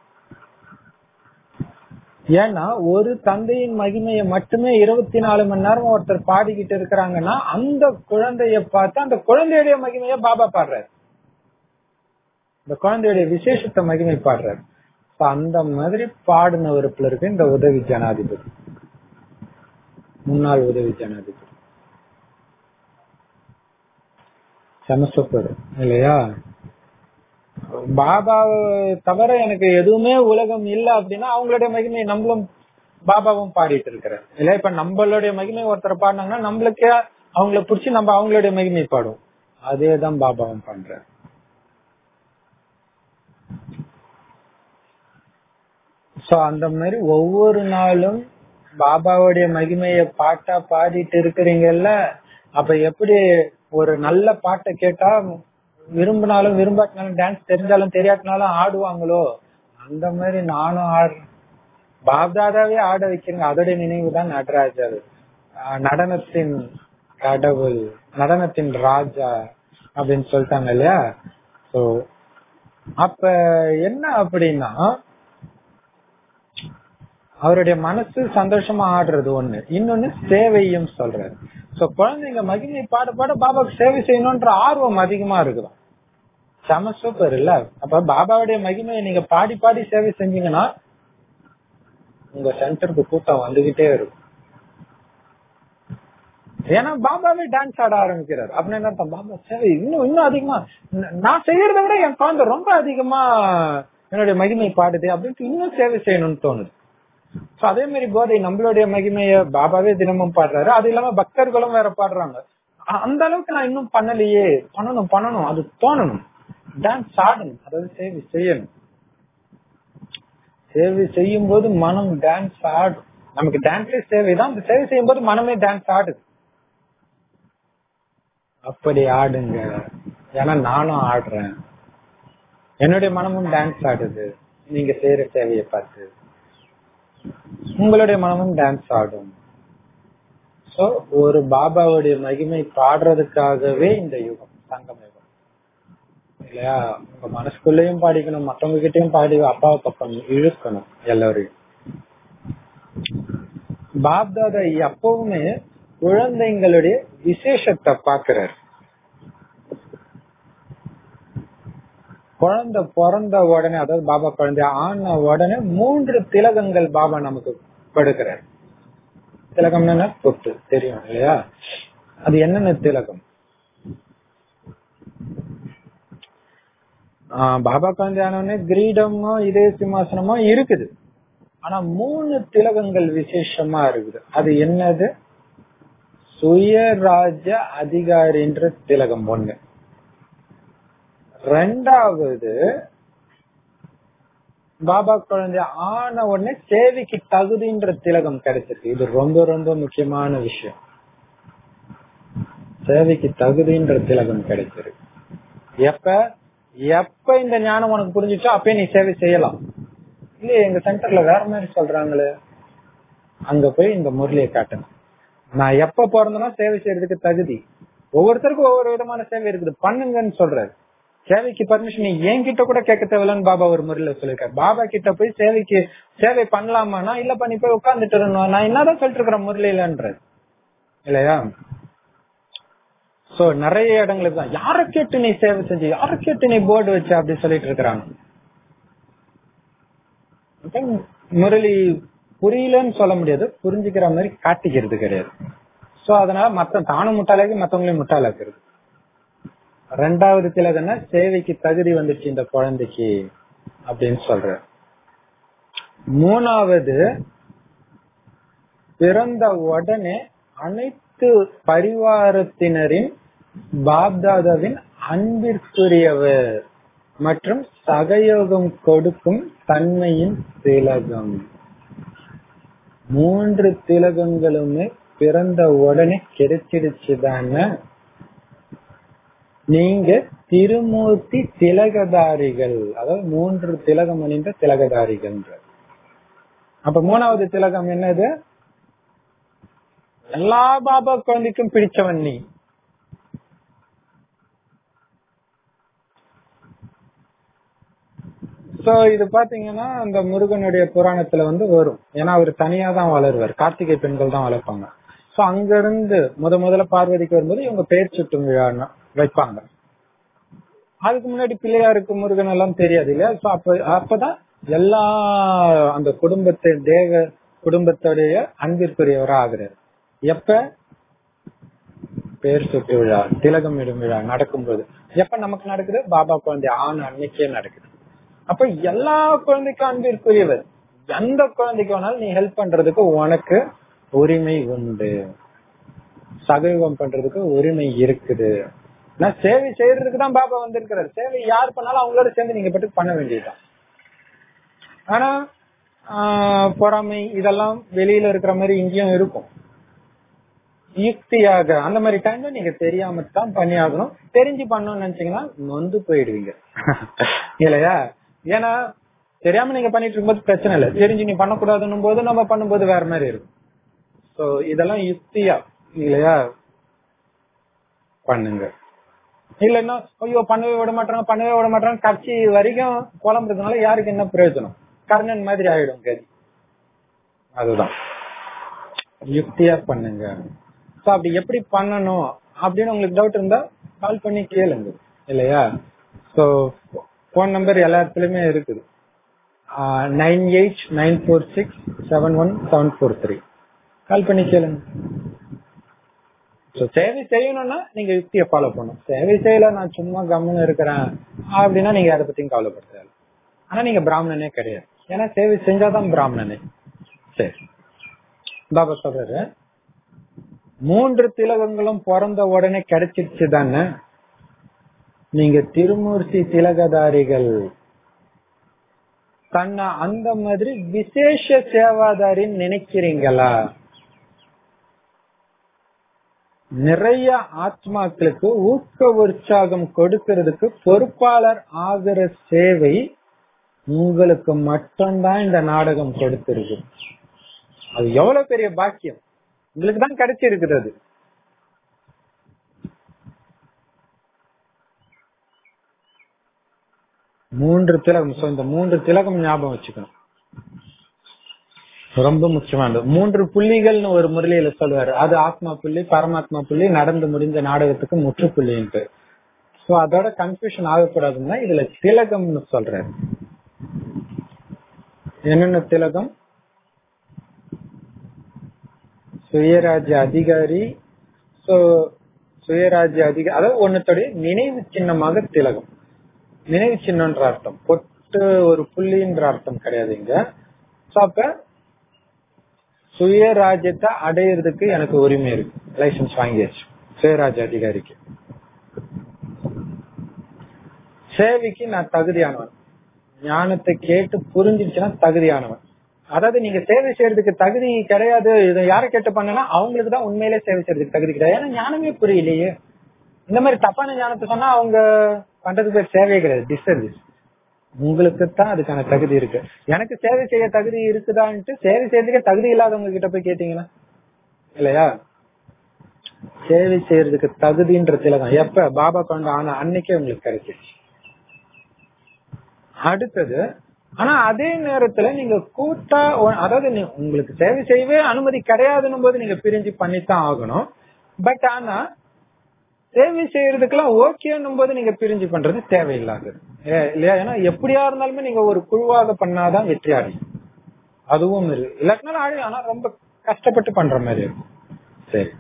ஏன்னா ஒரு தந்தையின் மகிமையை மட்டுமே இருபத்தி நாலு மணி நேரம் ஒருத்தர் பாடிக்கிட்டு இருக்கிறாங்கன்னா அந்த குழந்தைய பார்த்து அந்த குழந்தையுடைய மகிமைய பாபா பாடுறாரு இந்த குழந்தையுடைய விசேஷத்தை மகிமை பாடுறாரு அந்த மாதிரி பாடினவருக்குள்ள இருக்கு இந்த உதவி ஜனாதிபதி முன்னாள் உதவி ஜனாதிபதி செமசப்படு இல்லையா பாபாவை தவிர எனக்கு எதுவுமே உலகம் இல்ல அப்படின்னா அவங்களுடைய மகிமை நம்மளும் பாபாவும் பாடிட்டு இருக்கிறார் இல்ல இப்ப நம்மளுடைய மகிமை ஒருத்தர் பாடினாங்கன்னா நம்மளுக்கே அவங்கள பிடிச்சி நம்ம அவங்களுடைய மகிமை பாடுவோம் அதேதான் பாபாவும் பண்ற சோ அந்த மாதிரி ஒவ்வொரு நாளும் பாபாவுடைய மகிமைய பாட்டா பாடிட்டு இருக்கிறீங்கல்ல அப்ப எப்படி ஒரு நல்ல பாட்டை கேட்டா விரும்பினாலும் விரும்பாட்டினாலும் டான்ஸ் தெரிஞ்சாலும் தெரியாட்டினாலும் ஆடுவாங்களோ அந்த மாதிரி நானும் ஆடுறேன் பாப்தாதாவே ஆட வைக்கிறேங்க அதோட நினைவு தான் நடராஜர் நடனத்தின் கடவுள் நடனத்தின் ராஜா அப்படின்னு சொல்லிட்டாங்க இல்லையா சோ அப்ப என்ன அப்படின்னா அவருடைய மனசு சந்தோஷமா ஆடுறது ஒண்ணு இன்னொன்னு சேவையும் சொல்றாரு சோ குழந்தைங்க மகிமை பாட பாட பாபாவுக்கு சேவை செய்யணும்ன்ற ஆர்வம் அதிகமா இருக்குதான் செம சூப்பர் இல்ல அப்ப பாபாவுடைய மகிமையை நீங்க பாடி பாடி சேவை செஞ்சீங்கன்னா உங்க சென்டருக்கு கூட்டம் வந்துகிட்டே இருக்கும் ஏன்னா பாபாவே டான்ஸ் ஆட ஆரம்பிக்கிறார் அப்படின்னு என்ன அர்த்தம்? பாபா சேவை இன்னும் இன்னும் அதிகமா ந- நான் செய்யறதை விட என் குழந்தை ரொம்ப அதிகமா என்னுடைய மகிமை பாடுது அப்படின்ட்டு இன்னும் சேவை செய்யணும்னு தோணுது சோ அதே மாதிரி போதை நம்மளுடைய மகிமைய பாபாவே தினமும் பாடுறாரு அது இல்லாம பக்தர்களும் வேற பாடுறாங்க அ- அந்த அளவுக்கு நான் இன்னும் பண்ணலையே பண்ணணும் பண்ணணும் அது தோணணும் டான்ஸ் ஆடணும் அதாவது சேவை செய்யணும் சேவை செய்யும் போது மனம் டான்ஸ் ஆடும் நமக்கு டான்ஸ்ல சேவை தான் அந்த சேவை செய்யும் போது மனமே டான்ஸ் ஆடுது அப்படி ஆடுங்க ஏன்னா நானும் ஆடுறேன் என்னுடைய மனமும் டான்ஸ் ஆடுது நீங்க செய்யற சேவையை பார்த்து உங்களுடைய மனமும் டான்ஸ் ஆடும் சோ ஒரு பாபாவுடைய மகிமை பாடுறதுக்காகவே இந்த யுகம் சங்கம் யுகம் இல்லையா உங்க மனசுக்குள்ளேயும் பாடிக்கணும் மத்தவங்க கிட்டயும் பாடி அப்பாவை பக்கம் இழுக்கணும் எல்லாரையும் பாப்தாதா எப்பவுமே குழந்தைங்களுடைய விசேஷத்தை பாக்குறாரு குழந்தை பிறந்த உடனே அதாவது பாபா குழந்தை ஆன உடனே மூன்று திலகங்கள் பாபா நமக்கு கொடுக்கிறார் திலகம்னா என்ன? பொட்டு தெரியும் இல்லையா அது என்னென்ன திலகம் ஆஹ் பாபா குழந்தை ஆனவுடனே கிரீடமோ இதே சிம்மாசனமோ இருக்குது ஆனா மூணு திலகங்கள் விசேஷமா இருக்குது அது என்னது சுயராஜ அதிகாரின்ற திலகம் ஒண்ணு ரெண்டாவது பாபா குழந்தை ஆன உடனே சேவைக்கு தகுதின்ற திலகம் கிடைச்சிருக்கு இது ரொம்ப ரொம்ப முக்கியமான விஷயம் சேவைக்கு தகுதின்ற திலகம் கிடைச்சிருக்கு எப்ப எப்ப இந்த ஞானம் உனக்கு புரிஞ்சுச்சோ அப்பயே நீ சேவை செய்யலாம் இல்லையே எங்க சென்டர்ல வேற மாதிரி சொல்றாங்களே அங்க போய் இந்த முரளியை காட்டணும் நான் எப்ப பிறந்தனோ சேவை செய்யறதுக்கு தகுதி ஒவ்வொருத்தருக்கும் ஒவ்வொரு விதமான சேவை இருக்குது பண்ணுங்கன்னு சொல்றாரு சேவைக்கு பர்மிஷன் நீ என்கிட்ட கூட கேட்க தேவையில்லன்னு பாபா ஒரு முறையில சொல்லிருக்காரு பாபா கிட்ட போய் சேவைக்கு சேவை பண்ணலாமானா இல்லப்பா நீ போய் உட்கார்ந்துட்டு இருக்கணும் நான் என்னதான் சொல்லிட்டு இருக்கிறேன் முரளிலன்றது இல்லையா சோ நிறைய இடங்களுக்கு தான் யார கேட்டு நீ சேவை செஞ்சு யார கேட்டு நீ போர்டு வச்ச அப்படி சொல்லிட்டு இருக்கிறாங்க அப்ப முரளி புரியலன்னு சொல்ல முடியாது புரிஞ்சுக்கிற மாதிரி காட்டிக்கிறது கிடையாது சோ அதனால மத்த தானும் முட்டாளாக்கி மத்தவங்களையும் முட்டாளாக்குறது ரெண்டாவது திலகன்னா சேவைக்கு தகுதி வந்துச்சு இந்த குழந்தைக்கு அப்படின்னு சொல்ற மூணாவது பிறந்த உடனே அனைத்து பரிவாரத்தினரின் பாப்தாதாவின் அன்பிற்குரியவர் மற்றும் சகயோகம் கொடுக்கும் தன்மையின் திலகம் மூன்று திலகங்களுமே பிறந்த உடனே கிடைச்சிடுச்சுதானே நீங்க திருமூர்த்தி திலகதாரிகள் அதாவது மூன்று திலகம் அணிந்த திலகதாரிகள் அப்ப மூணாவது திலகம் என்னது எல்லா பாபா குழந்தைக்கும் பிடிச்சவன் நீ சோ இது பாத்தீங்கன்னா அந்த முருகனுடைய புராணத்துல வந்து வரும் ஏன்னா அவர் தனியா தான் வளருவார் கார்த்திகை பெண்கள் தான் வளர்ப்பாங்க சோ அங்க இருந்து முத முதல்ல பார்வதிக்கு வரும்போது இவங்க பெயர் சுட்டும் விழா வைப்பாங்க அதுக்கு முன்னாடி பிள்ளையாருக்கு முருகன் எல்லாம் தெரியாது இல்லையா சோ அப்ப அப்பதான் எல்லா அந்த குடும்பத்தை தேவ குடும்பத்துடைய அன்பிற்குரியவரா ஆகுறாரு எப்ப பேர் சுட்டு விழா திலகம் இடும் விழா நடக்கும்போது எப்ப நமக்கு நடக்குது பாபா குழந்தை ஆண் அன்னைக்கே நடக்குது அப்ப எல்லா குழந்தைக்கும் அன்பிற்குரியவர் எந்த குழந்தைக்கு வேணாலும் நீ ஹெல்ப் பண்றதுக்கு உனக்கு உரிமை உண்டு சகயோகம் பண்றதுக்கு உரிமை இருக்குது நான் சேவை செய்யறதுக்கு தான் பாபா வந்திருக்கிறார் சேவை யார் பண்ணாலும் அவங்களோட சேர்ந்து நீங்க பட்டு பண்ண வேண்டியதுதான் ஆனா ஆஹ், பொறாமை இதெல்லாம் வெளியில இருக்கிற மாதிரி இங்கேயும் இருக்கும் யுக்தியாக அந்த மாதிரி டைம்ல நீங்க தெரியாம தான் பண்ணி ஆகணும் தெரிஞ்சு பண்ணணும்னு நினைச்சீங்கன்னா நொந்து போயிடுவீங்க இல்லையா ஏன்னா தெரியாம நீங்க பண்ணிட்டு இருக்கும்போது பிரச்சனை இல்லை தெரிஞ்சு நீ பண்ணக்கூடாதுன்னும் போது நம்ம பண்ணும்போது வேற மாதிரி இருக்கும் சோ இதெல்லாம் யுக்தியா இல்லையா பண்ணுங்க இல்லைன்னா ஐயோ பண்ணவே விட மாட்டாங்க பண்ணவே விட மாட்டாங்க கட்சி வரைக்கும் குழம்புறதுனால யாருக்கு என்ன பிரயோஜனம் கர்ணன் மாதிரி ஆயிடும் கதி அதுதான் யுக்தியா பண்ணுங்க சோ அப்படி எப்படி பண்ணணும் அப்படின்னு உங்களுக்கு டவுட் இருந்தா கால் பண்ணி கேளுங்க இல்லையா சோ போன் நம்பர் எல்லா இடத்துலயுமே இருக்குது nine eight nine four six seven one seven four three call பண்ணி கேளுங்க So, சேவை செய்யணும்னா நீங்க யுக்தியை ஃபாலோ பண்ணும் சேவை செய்யல நான் சும்மா கம்முன்னு இருக்கிறேன் அப்படின்னா நீங்க அதை பத்தியும் கவலைப்படுறது ஆனா நீங்க பிராமணனே கிடையாது ஏன்னா சேவை செஞ்சாதான் பிராமணனே சரி பாபா சொல்றாரு மூன்று திலகங்களும் பிறந்த உடனே கிடைச்சிருச்சு தானே நீங்க திருமூர்த்தி திலகதாரிகள் தன்னை அந்த மாதிரி விசேஷ சேவாதாரின்னு நினைக்கிறீங்களா நிறைய ஆத்மாக்களுக்கு ஊக்க உற்சாகம் கொடுக்கறதுக்கு பொறுப்பாளர் ஆகிற சேவை உங்களுக்கு மட்டும்தான் இந்த நாடகம் கொடுத்திருக்கு அது எவ்வளவு பெரிய பாக்கியம் உங்களுக்கு தான் கிடைச்சிருக்குது அது மூன்று திலகம் So, இந்த மூன்று திலகம் ஞாபகம் வச்சுக்கணும் ரொம்ப முக்கியமானது மூன்று புள்ளிகள்னு ஒரு முரளியில சொல்லுவாரு அது ஆத்மா புள்ளி பரமாத்மா புள்ளி நடந்து முடிந்த நாடகத்துக்கு முற்றுப்புள்ளின்ட்டு சோ அதோட கன்ஃபியூஷன் ஆகக்கூடாதுன்னா இதுல திலகம்னு சொல்றாரு என்னென்ன திலகம் சுயராஜ்ய அதிகாரி சோ சுயராஜ்ய அதிகாரி அதாவது ஒன்னத்தோடைய நினைவு சின்னமாக திலகம் நினைவு சின்னன்ற அர்த்தம் பொட்டு ஒரு புள்ளின்ற அர்த்தம் கிடையாது இங்க சோ அப்ப சுயராஜ்யத்தை அடையிறதுக்கு எனக்கு உரிமை இருக்கு லைசன்ஸ் வாங்கியாச்சு சுயராஜ்ய அதிகாரிக்கு சேவைக்கு நான் தகுதியானவன் ஞானத்தை கேட்டு புரிஞ்சிருச்சுன்னா தகுதியானவன் அதாவது நீங்க சேவை செய்யறதுக்கு தகுதி கிடையாது இதை யாரை கேட்டு பண்ணனா அவங்களுக்கு தான் உண்மையிலே சேவை செய்யறதுக்கு தகுதி கிடையாது ஏன்னா ஞானமே புரியலையே இந்த மாதிரி தப்பான ஞானத்தை சொன்னா அவங்க பண்றதுக்கு பேர் சேவையே கிடையாது டிஸ்சர்வீஸ் உங்களுக்கு தான் அதுக்கான தகுதி இருக்கு எனக்கு சேவை செய்ய தகுதி இருக்குதான்ட்டு சேவை செய்யறதுக்கே தகுதி இல்லாதவங்க கிட்ட போய் கேட்டீங்கன்னா இல்லையா சேவை செய்யறதுக்கு தகுதின்ற திலகம் எப்ப பாபா கொண்டு ஆன அன்னைக்கே உங்களுக்கு கிடைச்சிருச்சு அடுத்தது ஆனா அதே நேரத்துல நீங்க கூட்டா ஒ- அதாவது நீ- உங்களுக்கு சேவை செய்யவே அனுமதி கிடையாதுன்னும் போது நீங்க பிரிஞ்சு பண்ணித்தான் ஆகணும் பட் ஆனா சேவை செய்யறதுக்கெல்லாம் ஓகேன்னும் போது நீங்க பிரிஞ்சு பண்றது தேவையில்லாதது ஏ- இல்லையா ஏன்னா எப்படியா இருந்தாலுமே நீங்க ஒரு குழுவாக பண்ணாதான் வெற்றி அடையும் அதுவும் இருக்கு இல்லாட்டினாலும் அழியும் ஆனா ரொம்ப கஷ்டப்பட்டு பண்ற மாதிரி இருக்கும் சரி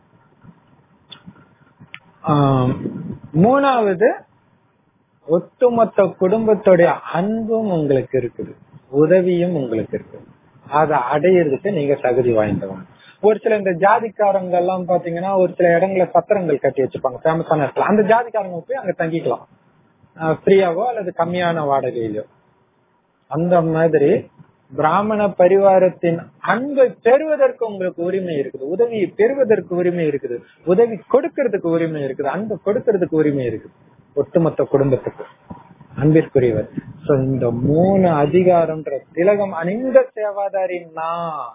ஆம், மூணாவது ஒட்டுமொத்த குடும்பத்துடைய அன்பும் உங்களுக்கு இருக்குது உதவியும் உங்களுக்கு இருக்குது அதை அடையிறதுக்கு நீங்க தகுதி வாய்ந்தவங்க ஒரு சில இந்த ஜாதிக்காரங்க எல்லாம் பாத்தீங்கன்னா ஒரு சில இடங்கள்ல சத்திரங்கள் கட்டி வச்சிருப்பாங்க ஃபேமஸான இடத்துல அந்த ஜாதிக்காரங்க போய் அங்க தங்கிக்கலாம் ஃப்ரீயாவோ அல்லது கம்மியான வாடகையிலோ அந்த மாதிரி பிராமண பரிவாரத்தின் அன்பை பெறுவதற்கு உங்களுக்கு உரிமை இருக்குது உதவியை பெறுவதற்கு உரிமை இருக்குது உதவி கொடுக்கறதுக்கு உரிமை இருக்குது அன்பு கொடுக்கறதுக்கு உரிமை இருக்குது ஒட்டுமொத்த குடும்பத்துக்கு அன்பிற்குரியவர் சோ இந்த மூணு அதிகாரம்ன்ற திலகம் அணிந்த சேவாதாரி நான்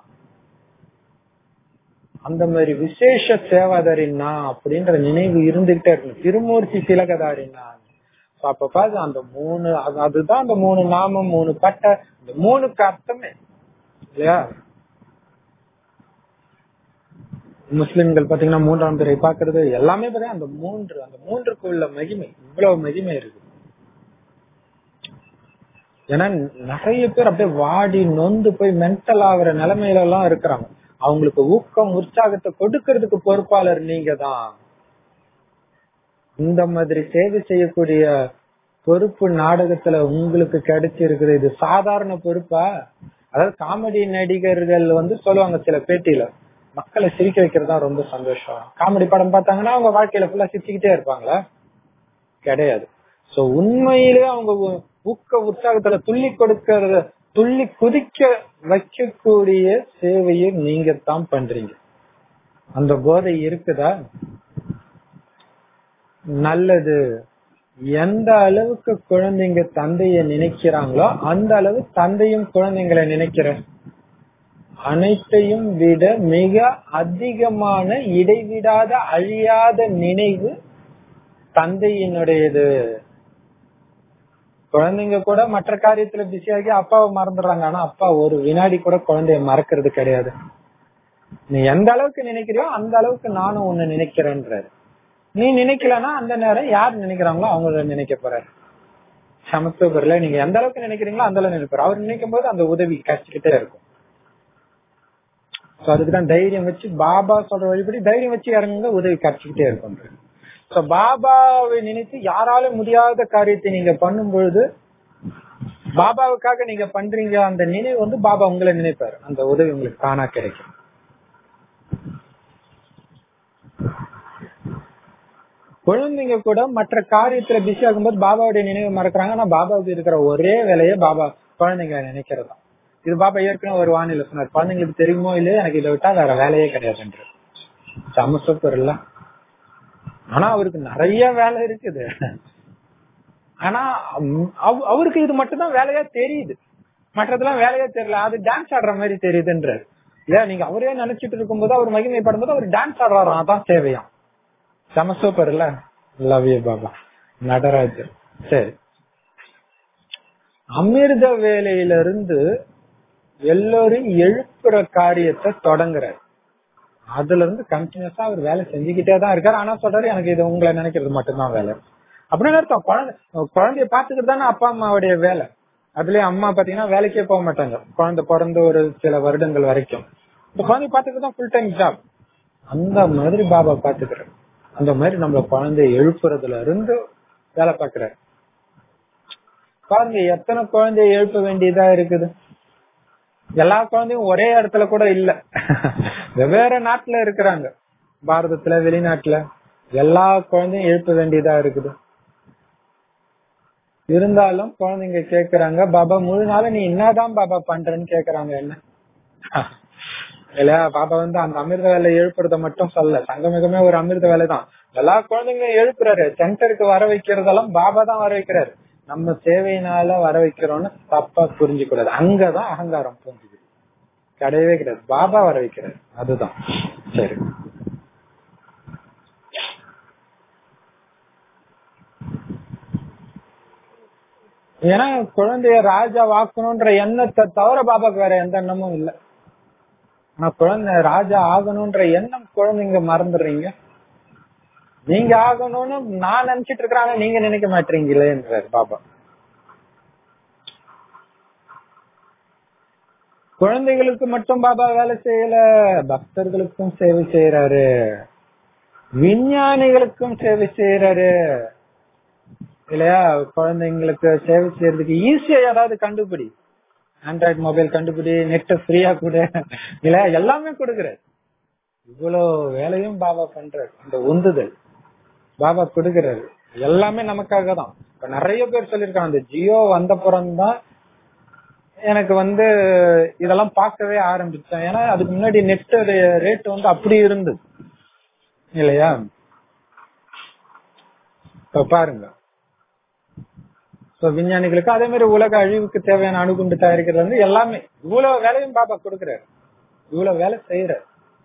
அந்த மாதிரி விசேஷ சேவாதாரி நான் அப்படின்ற நினைவு இருந்துகிட்டே இருக்கணும் திருமூர்த்தி திலகதாரி நான் So அப்ப பாரு அந்த மூணு அது- அதுதான் அந்த மூணு நாமம் மூணு பட்டை இந்த மூணுக்கு அர்த்தமே இல்லையா முஸ்லிம்கள் பாத்தீங்கன்னா மூன்றாம் பிறை பாக்குறது எல்லாமே பாத்தீங்கன்னா அந்த மூன்று அந்த மூன்றுக்கு உள்ள மகிமை இவ்வளவு மகிமை இருக்கு ஏன்னா நிறைய பேர் அப்படியே வாடி நொந்து போய் மென்டல் ஆகுற நிலைமையில எல்லாம் இருக்கிறாங்க அவங்களுக்கு ஊக்கம் உற்சாகத்தை கொடுக்கறதுக்கு பொறுப்பாளர் நீங்க தான் இந்த மாதிரி சேவை செய்யக்கூடிய பொறுப்பு நாடகத்துல உங்களுக்கு கிடைச்சிருக்குது இது சாதாரண பொறுப்பா அதாவது காமெடி நடிகர்கள் வந்து சொல்லுவாங்க சில பேட்டியில மக்களை சிரிக்க வைக்கிறது தான் ரொம்ப சந்தோஷம் காமெடி படம் பார்த்தாங்கன்னா அவங்க வாழ்க்கையில ஃபுல்லா சிரிச்சுக்கிட்டே இருப்பாங்களா கிடையாது சோ உண்மையிலே அவங்க ஊ- ஊக்க உற்சாகத்துல துள்ளி கொடுக்கறத துள்ளி குதிக்க வைக்கக்கூடிய சேவையை நீங்க தான் பண்றீங்க அந்த போதை இருக்குதா நல்லது எந்த அளவுக்கு குழந்தைங்க தந்தைய நினைக்கிறாங்களோ அந்த அளவு தந்தையும் குழந்தைங்களை நினைக்கிற அனைத்தையும் விட மிக அதிகமான இடைவிடாத அழியாத நினைவு தந்தையினுடையது குழந்தைங்க கூட மற்ற காரியத்துல பிஸியாகி அப்பாவை மறந்துடுறாங்க ஆனா அப்பா ஒரு வினாடி கூட குழந்தைய மறக்கிறது கிடையாது நீ எந்த அளவுக்கு நினைக்கிறியோ அந்த அளவுக்கு நானும் உன்னை நினைக்கிறேன்றாரு நீ நினைக்கலன்னா அந்த நேரம் யார் நினைக்கிறாங்களோ அவங்கள நினைக்க போறாரு சமத்துவபுரில நீங்க எந்த அளவுக்கு நினைக்கிறீங்களோ அந்த அளவுக்கு நினைப்பாரு அவர் நினைக்கும் போது அந்த உதவி கிடைச்சிக்கிட்டே இருக்கும் சோ அதுக்குதான் தைரியம் வச்சு பாபா சொல்ற வழிபடி தைரியம் வச்சு இறங்குங்க உதவி கிடைச்சிக்கிட்டே இருக்கும் சோ பாபாவை நினைத்து யாராலும் முடியாத காரியத்தை நீங்க பண்ணும் பொழுது பாபாவுக்காக நீங்க பண்றீங்க அந்த நினைவு வந்து பாபா உங்களை நினைப்பாரு அந்த உதவி உங்களுக்கு தானா கிடைக்கும் குழந்தைங்க கூட மற்ற காரியத்துல பிஸி ஆகும்போது பாபாவுடைய நினைவு மறக்கிறாங்க ஆனா பாபாவுக்கு இருக்கிற ஒரே வேலையே பாபா குழந்தைங்க நினைக்கிறதா இது பாபா ஏற்கனவே ஒரு வானிலை சொன்னார் குழந்தைங்களுக்கு தெரியுமோ இல்லையோ எனக்கு இதை விட்டா வேற வேலையே கிடையாதுன்ற செம்ம சூப்பர் இல்ல ஆனா அவருக்கு நிறைய வேலை இருக்குது ஆனா அவருக்கு இது மட்டும் தான் வேலையா தெரியுது மற்றதெல்லாம் வேலையா தெரியல அது டான்ஸ் ஆடுற மாதிரி தெரியுதுன்றாரு இல்லையா நீங்க அவரே நினைச்சிட்டு இருக்கும்போது அவர் மகிமைப்படும் போது அவர் டான்ஸ் ஆடுறாராம் அதான் சேவையாம் செம சூப்பர் இல்ல லவ் யூ பாபா நடராஜர் சரி அமிர்த வேலையில இருந்து எல்லோரும் எழுப்புற காரியத்தை தொடங்குறாரு அதுல இருந்து கண்டினியூஸா அவர் வேலை செஞ்சுக்கிட்டே தான் இருக்காரு ஆனா சொல்றாரு எனக்கு இது உங்களை நினைக்கிறது மட்டும்தான் வேலை அப்படின்னு அர்த்தம் குழந்தை குழந்தைய பாத்துக்கிட்டு தானே அப்பா அம்மாவுடைய வேலை அதுலயும் அம்மா பாத்தீங்கன்னா வேலைக்கே போக மாட்டாங்க குழந்தை பிறந்த ஒரு சில வருடங்கள் வரைக்கும் இந்த குழந்தைய பாத்துக்கிட்டு தான் ஃபுல் டைம் ஜாப் அந்த மாதிரி பாபா பாத்துக்கிறாரு அந்த மாதிரி நம்ம குழந்தைய எழுப்புறதுல இருந்து வேலை பாக்குறாரு பாருங்க எத்தனை குழந்தைய எழுப்ப வேண்டியதா இருக்குது எல்லா குழந்தையும் ஒரே இடத்துல கூட இல்ல வெவ்வேறு நாட்டுல இருக்கிறாங்க பாரதத்துல வெளிநாட்டுல எல்லா குழந்தையும் எழுப்ப வேண்டியதா இருக்குது இருந்தாலும் குழந்தைங்க கேக்குறாங்க பாபா முழு நாள நீ என்னதான் பாபா பண்றன்னு கேக்குறாங்க என்ன இல்லையா பாபா வந்து அந்த அமிர்த வேலை எழுப்புறத மட்டும் சொல்ல சங்கமிகமே ஒரு அமிர்த வேலை தான் எல்லா குழந்தைங்களும் எழுப்புறாரு சென்டருக்கு வர வைக்கிறதெல்லாம் பாபா தான் வர வைக்கிறாரு நம்ம சேவையினால வர வைக்கிறோம்னு தப்பா புரிஞ்சு கூடாது அங்கதான் அகங்காரம் புரிஞ்சுக்குது கிடையவே கிடையாது பாபா வர வைக்கிறாரு அதுதான் சரி ஏன்னா குழந்தைய ராஜா வாக்கணும்ன்ற எண்ணத்தை தவிர பாபாக்கு வேற எந்த எண்ணமும் இல்லை ஆனா குழந்தை ராஜா ஆகணும்ன்ற எண்ணம் குழந்தைங்க மறந்துடுறீங்க நீங்க ஆகணும்னு நான் நினைச்சிட்டு இருக்கிறாங்க நீங்க நினைக்க மாட்டீங்களேன்றார் பாபா குழந்தைகளுக்கு மட்டும் பாபா வேலை செய்யல பக்தர்களுக்கும் சேவை செய்யறாரு விஞ்ஞானிகளுக்கும் சேவை செய்யறாரு இல்லையா குழந்தைங்களுக்கு சேவை செய்யறதுக்கு ஈஸியா யாராவது கண்டுபிடி ஆண்ட்ராய்டு மொபைல் கண்டுபிடி நெட் ஃப்ரீயா கூட இல்ல எல்லாமே கொடுக்கறாரு இவ்வளவு வேலையும் பாபா பண்றாரு இந்த உந்துதல் பாபா கொடுக்கறாரு எல்லாமே நமக்காக தான் இப்ப நிறைய பேர் சொல்லிருக்காங்க அந்த ஜியோ வந்த தான் எனக்கு வந்து இதெல்லாம் பார்க்கவே ஆரம்பிச்சேன் ஏன்னா அதுக்கு முன்னாடி நெட் ரேட் வந்து அப்படி இருந்தது இல்லையா இப்ப பாருங்க விஞ்ஞானிகளுக்கு அதே மாதிரி உலக அழிவுக்கு தேவையான அணுகுண்டு தயாரிக்கிறது வந்து எல்லாமே இவ்வளவு வேலையும் பாபா கொடுக்கறாரு இவ்வளவு வேலை செய்யறாரு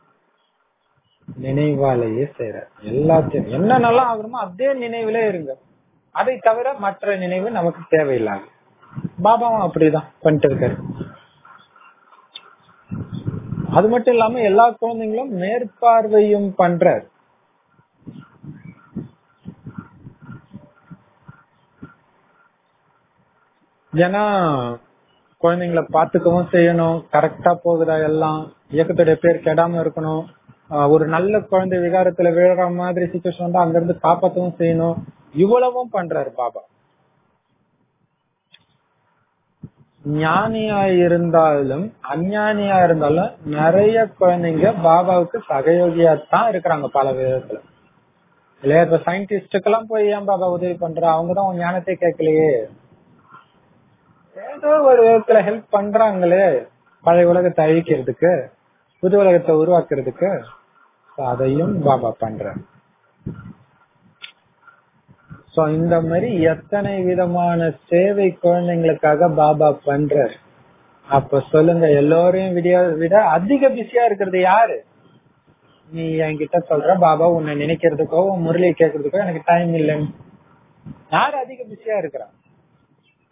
நினைவாலேயே செய்யறாரு எல்லாத்தையும் என்ன நல்லா ஆகணுமோ அதே நினைவுல இருங்க அதை தவிர மற்ற நினைவு நமக்கு தேவையில்லாது பாபாவும் அப்படிதான் பண்ணிட்டு இருக்காரு அது மட்டும் இல்லாம எல்லா குழந்தைங்களும் மேற்பார்வையும் பண்றாரு ஏன்னா குழந்தைங்களை பாத்துக்கவும் செய்யணும் கரெக்டா போகுதா எல்லாம் இயக்கத்துடைய பேர் கெடாம இருக்கணும் ஒரு நல்ல குழந்தை விகாரத்துல விழுற மாதிரி சுச்சுவேஷன் வந்து அங்க இருந்து காப்பாத்தவும் செய்யணும் இவ்வளவும் பண்றாரு பாபா ஞானியா இருந்தாலும் அஞ்ஞானியா இருந்தாலும் நிறைய குழந்தைங்க பாபாவுக்கு சகயோகியா தான் இருக்கிறாங்க பல விதத்துல இல்லையா இப்ப சயின்டிஸ்டுக்கு எல்லாம் போய் ஏன் பாபா உதவி பண்ற அவங்கதான் உன் ஞானத்தை கேட்கலையே ஏதோ ஒரு விதத்துல ஹெல்ப் பண்றாங்களே பழைய உலகத்தை அழிக்கிறதுக்கு புது உலகத்தை உருவாக்குறதுக்கு அதையும் பாபா பண்ற சோ இந்த மாதிரி எத்தனை விதமான சேவை குழந்தைங்களுக்காக பாபா பண்ற அப்ப சொல்லுங்க எல்லோரையும் விட விட அதிக பிஸியா இருக்கிறது யாரு நீ என்கிட்ட சொல்ற பாபா உன்னை நினைக்கிறதுக்கோ உன் முரளியை கேட்கறதுக்கோ எனக்கு டைம் இல்லைன்னு யாரு அதிக பிஸியா இருக்கிறான்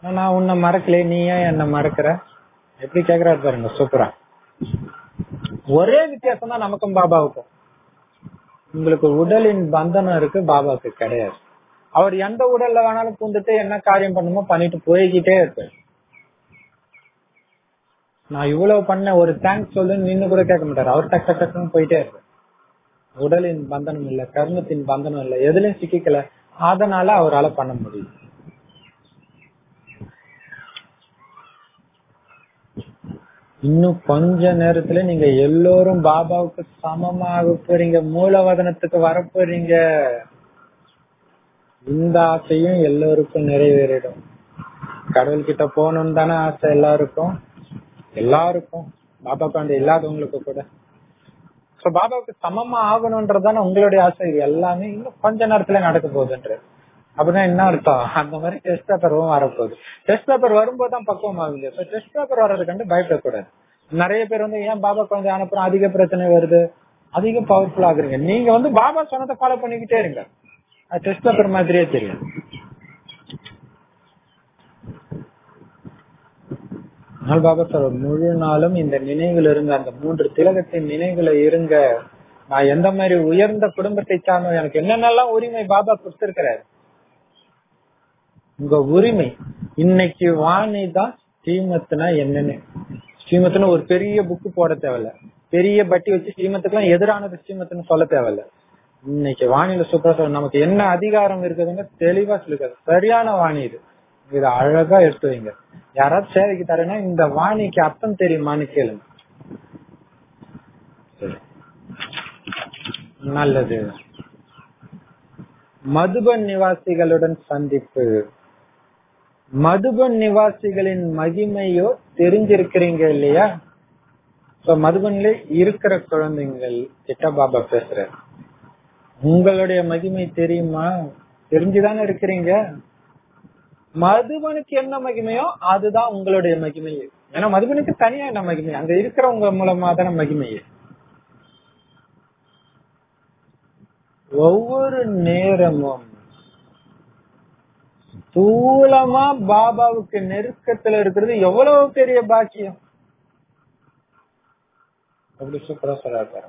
நான் உன்னை மறக்கல நீ ஏன் என்ன மறக்கிற எப்படி கேக்குறாரு பாருங்க சூப்பரா ஒரே வித்தியாசம் தான் நமக்கும் பாபாவுக்கும் உங்களுக்கு உடலின் பந்தனம் இருக்கு பாபாவுக்கு கிடையாது அவர் எந்த உடல்ல வேணாலும் பூந்துட்டு என்ன காரியம் பண்ணுமோ பண்ணிட்டு போய்கிட்டே இருப்பாரு நான் இவ்வளவு பண்ண ஒரு தேங்க்ஸ் சொல்லு நின்னு கூட கேட்க மாட்டாரு அவர் டக் டக் டக்குன்னு போயிட்டே இருப்பாரு உடலின் பந்தனம் இல்ல கர்மத்தின் பந்தனம் இல்ல எதுலயும் சிக்கிக்கல அதனால அவரால பண்ண முடியும் இன்னும் கொஞ்ச நேரத்துல நீங்க எல்லோரும் பாபாவுக்கு சமமாக போறீங்க மூலவதனத்துக்கு வரப்போறீங்க இந்த ஆசையும் எல்லோருக்கும் நிறைவேறிடும் கடவுள் கிட்ட போகணும்னு தானே ஆசை எல்லாருக்கும் எல்லாருக்கும் பாபா காண்டி இல்லாதவங்களுக்கு கூட சோ பாபாவுக்கு சமமா ஆகணும்ன்றதானே உங்களுடைய ஆசை இது எல்லாமே இன்னும் கொஞ்ச நேரத்துல நடக்க போகுதுன்ற அப்படின்னா என்ன அர்த்தம் அந்த மாதிரி டெஸ்ட் பேப்பரும் வரப்போகுது டெஸ்ட் பேப்பர் வரும்போது தான் பக்குவம் ஆகுது இப்ப டெஸ்ட் பேப்பர் வர்றது கண்டு பயப்படக்கூடாது நிறைய பேர் வந்து ஏன் பாபா குழந்தை அனுப்புறோம் அதிக பிரச்சனை வருது அதிக பவர்ஃபுல் ஆகுறீங்க நீங்க வந்து பாபா சொன்னதை ஃபாலோ பண்ணிக்கிட்டே இருங்க அது டெஸ்ட் பேப்பர் மாதிரியே தெரியும் ஆனால் பாபா சார் முழு நாளும் இந்த நினைவுல இருங்க அந்த மூன்று திலகத்தின் நினைவுல இருங்க நான் எந்த மாதிரி உயர்ந்த குடும்பத்தை சார்ந்தோம் எனக்கு என்னென்னலாம் உரிமை பாபா கொடுத்திருக்கிறாரு உங்க உரிமை இன்னைக்கு வாணி தான் ஸ்ரீமத்னா என்னன்னு ஸ்ரீமத்னு ஒரு பெரிய புக்கு போட தேவையில்ல பெரிய பட்டி வச்சு ஸ்ரீமத்துக்குலாம் எதிரானது ஸ்ரீமத்னு சொல்ல தேவையில்ல இன்னைக்கு வாணியில சூப்பரா சொல்ல நமக்கு என்ன அதிகாரம் இருக்குதுன்னு தெளிவா சொல்லிருக்காரு சரியான வாணி இது இத அழகா எடுத்து வைங்க யாராவது சேவைக்கு தரேன்னா இந்த வாணிக்கு அர்த்தம் தெரியுமான்னு கேளுங்க சரி. நல்லது மதுபன் நிவாசிகளுடன் சந்திப்பு மதுபன் நிவாசிகளின் மகிமையோ தெரிஞ்சிருக்கிறீங்க இல்லையா சோ மதுபன்ல இருக்கிற குழந்தைங்கள் கிட்ட பாபா பேசுற உங்களுடைய மகிமை தெரியுமா தெரிஞ்சுதானே இருக்கிறீங்க மதுபனுக்கு என்ன மகிமையோ அதுதான் உங்களுடைய மகிமை ஏன்னா மதுபனுக்கு தனியா என்ன மகிமை அங்க இருக்கிறவங்க மூலமா தானே மகிமை ஒவ்வொரு நேரமும் ஸ்தூலமா பாபாவுக்கு நெருக்கத்துல இருக்கிறது எவ்வளவு பெரிய பாக்கியம் அப்படி சூப்பரா சொல்றாரு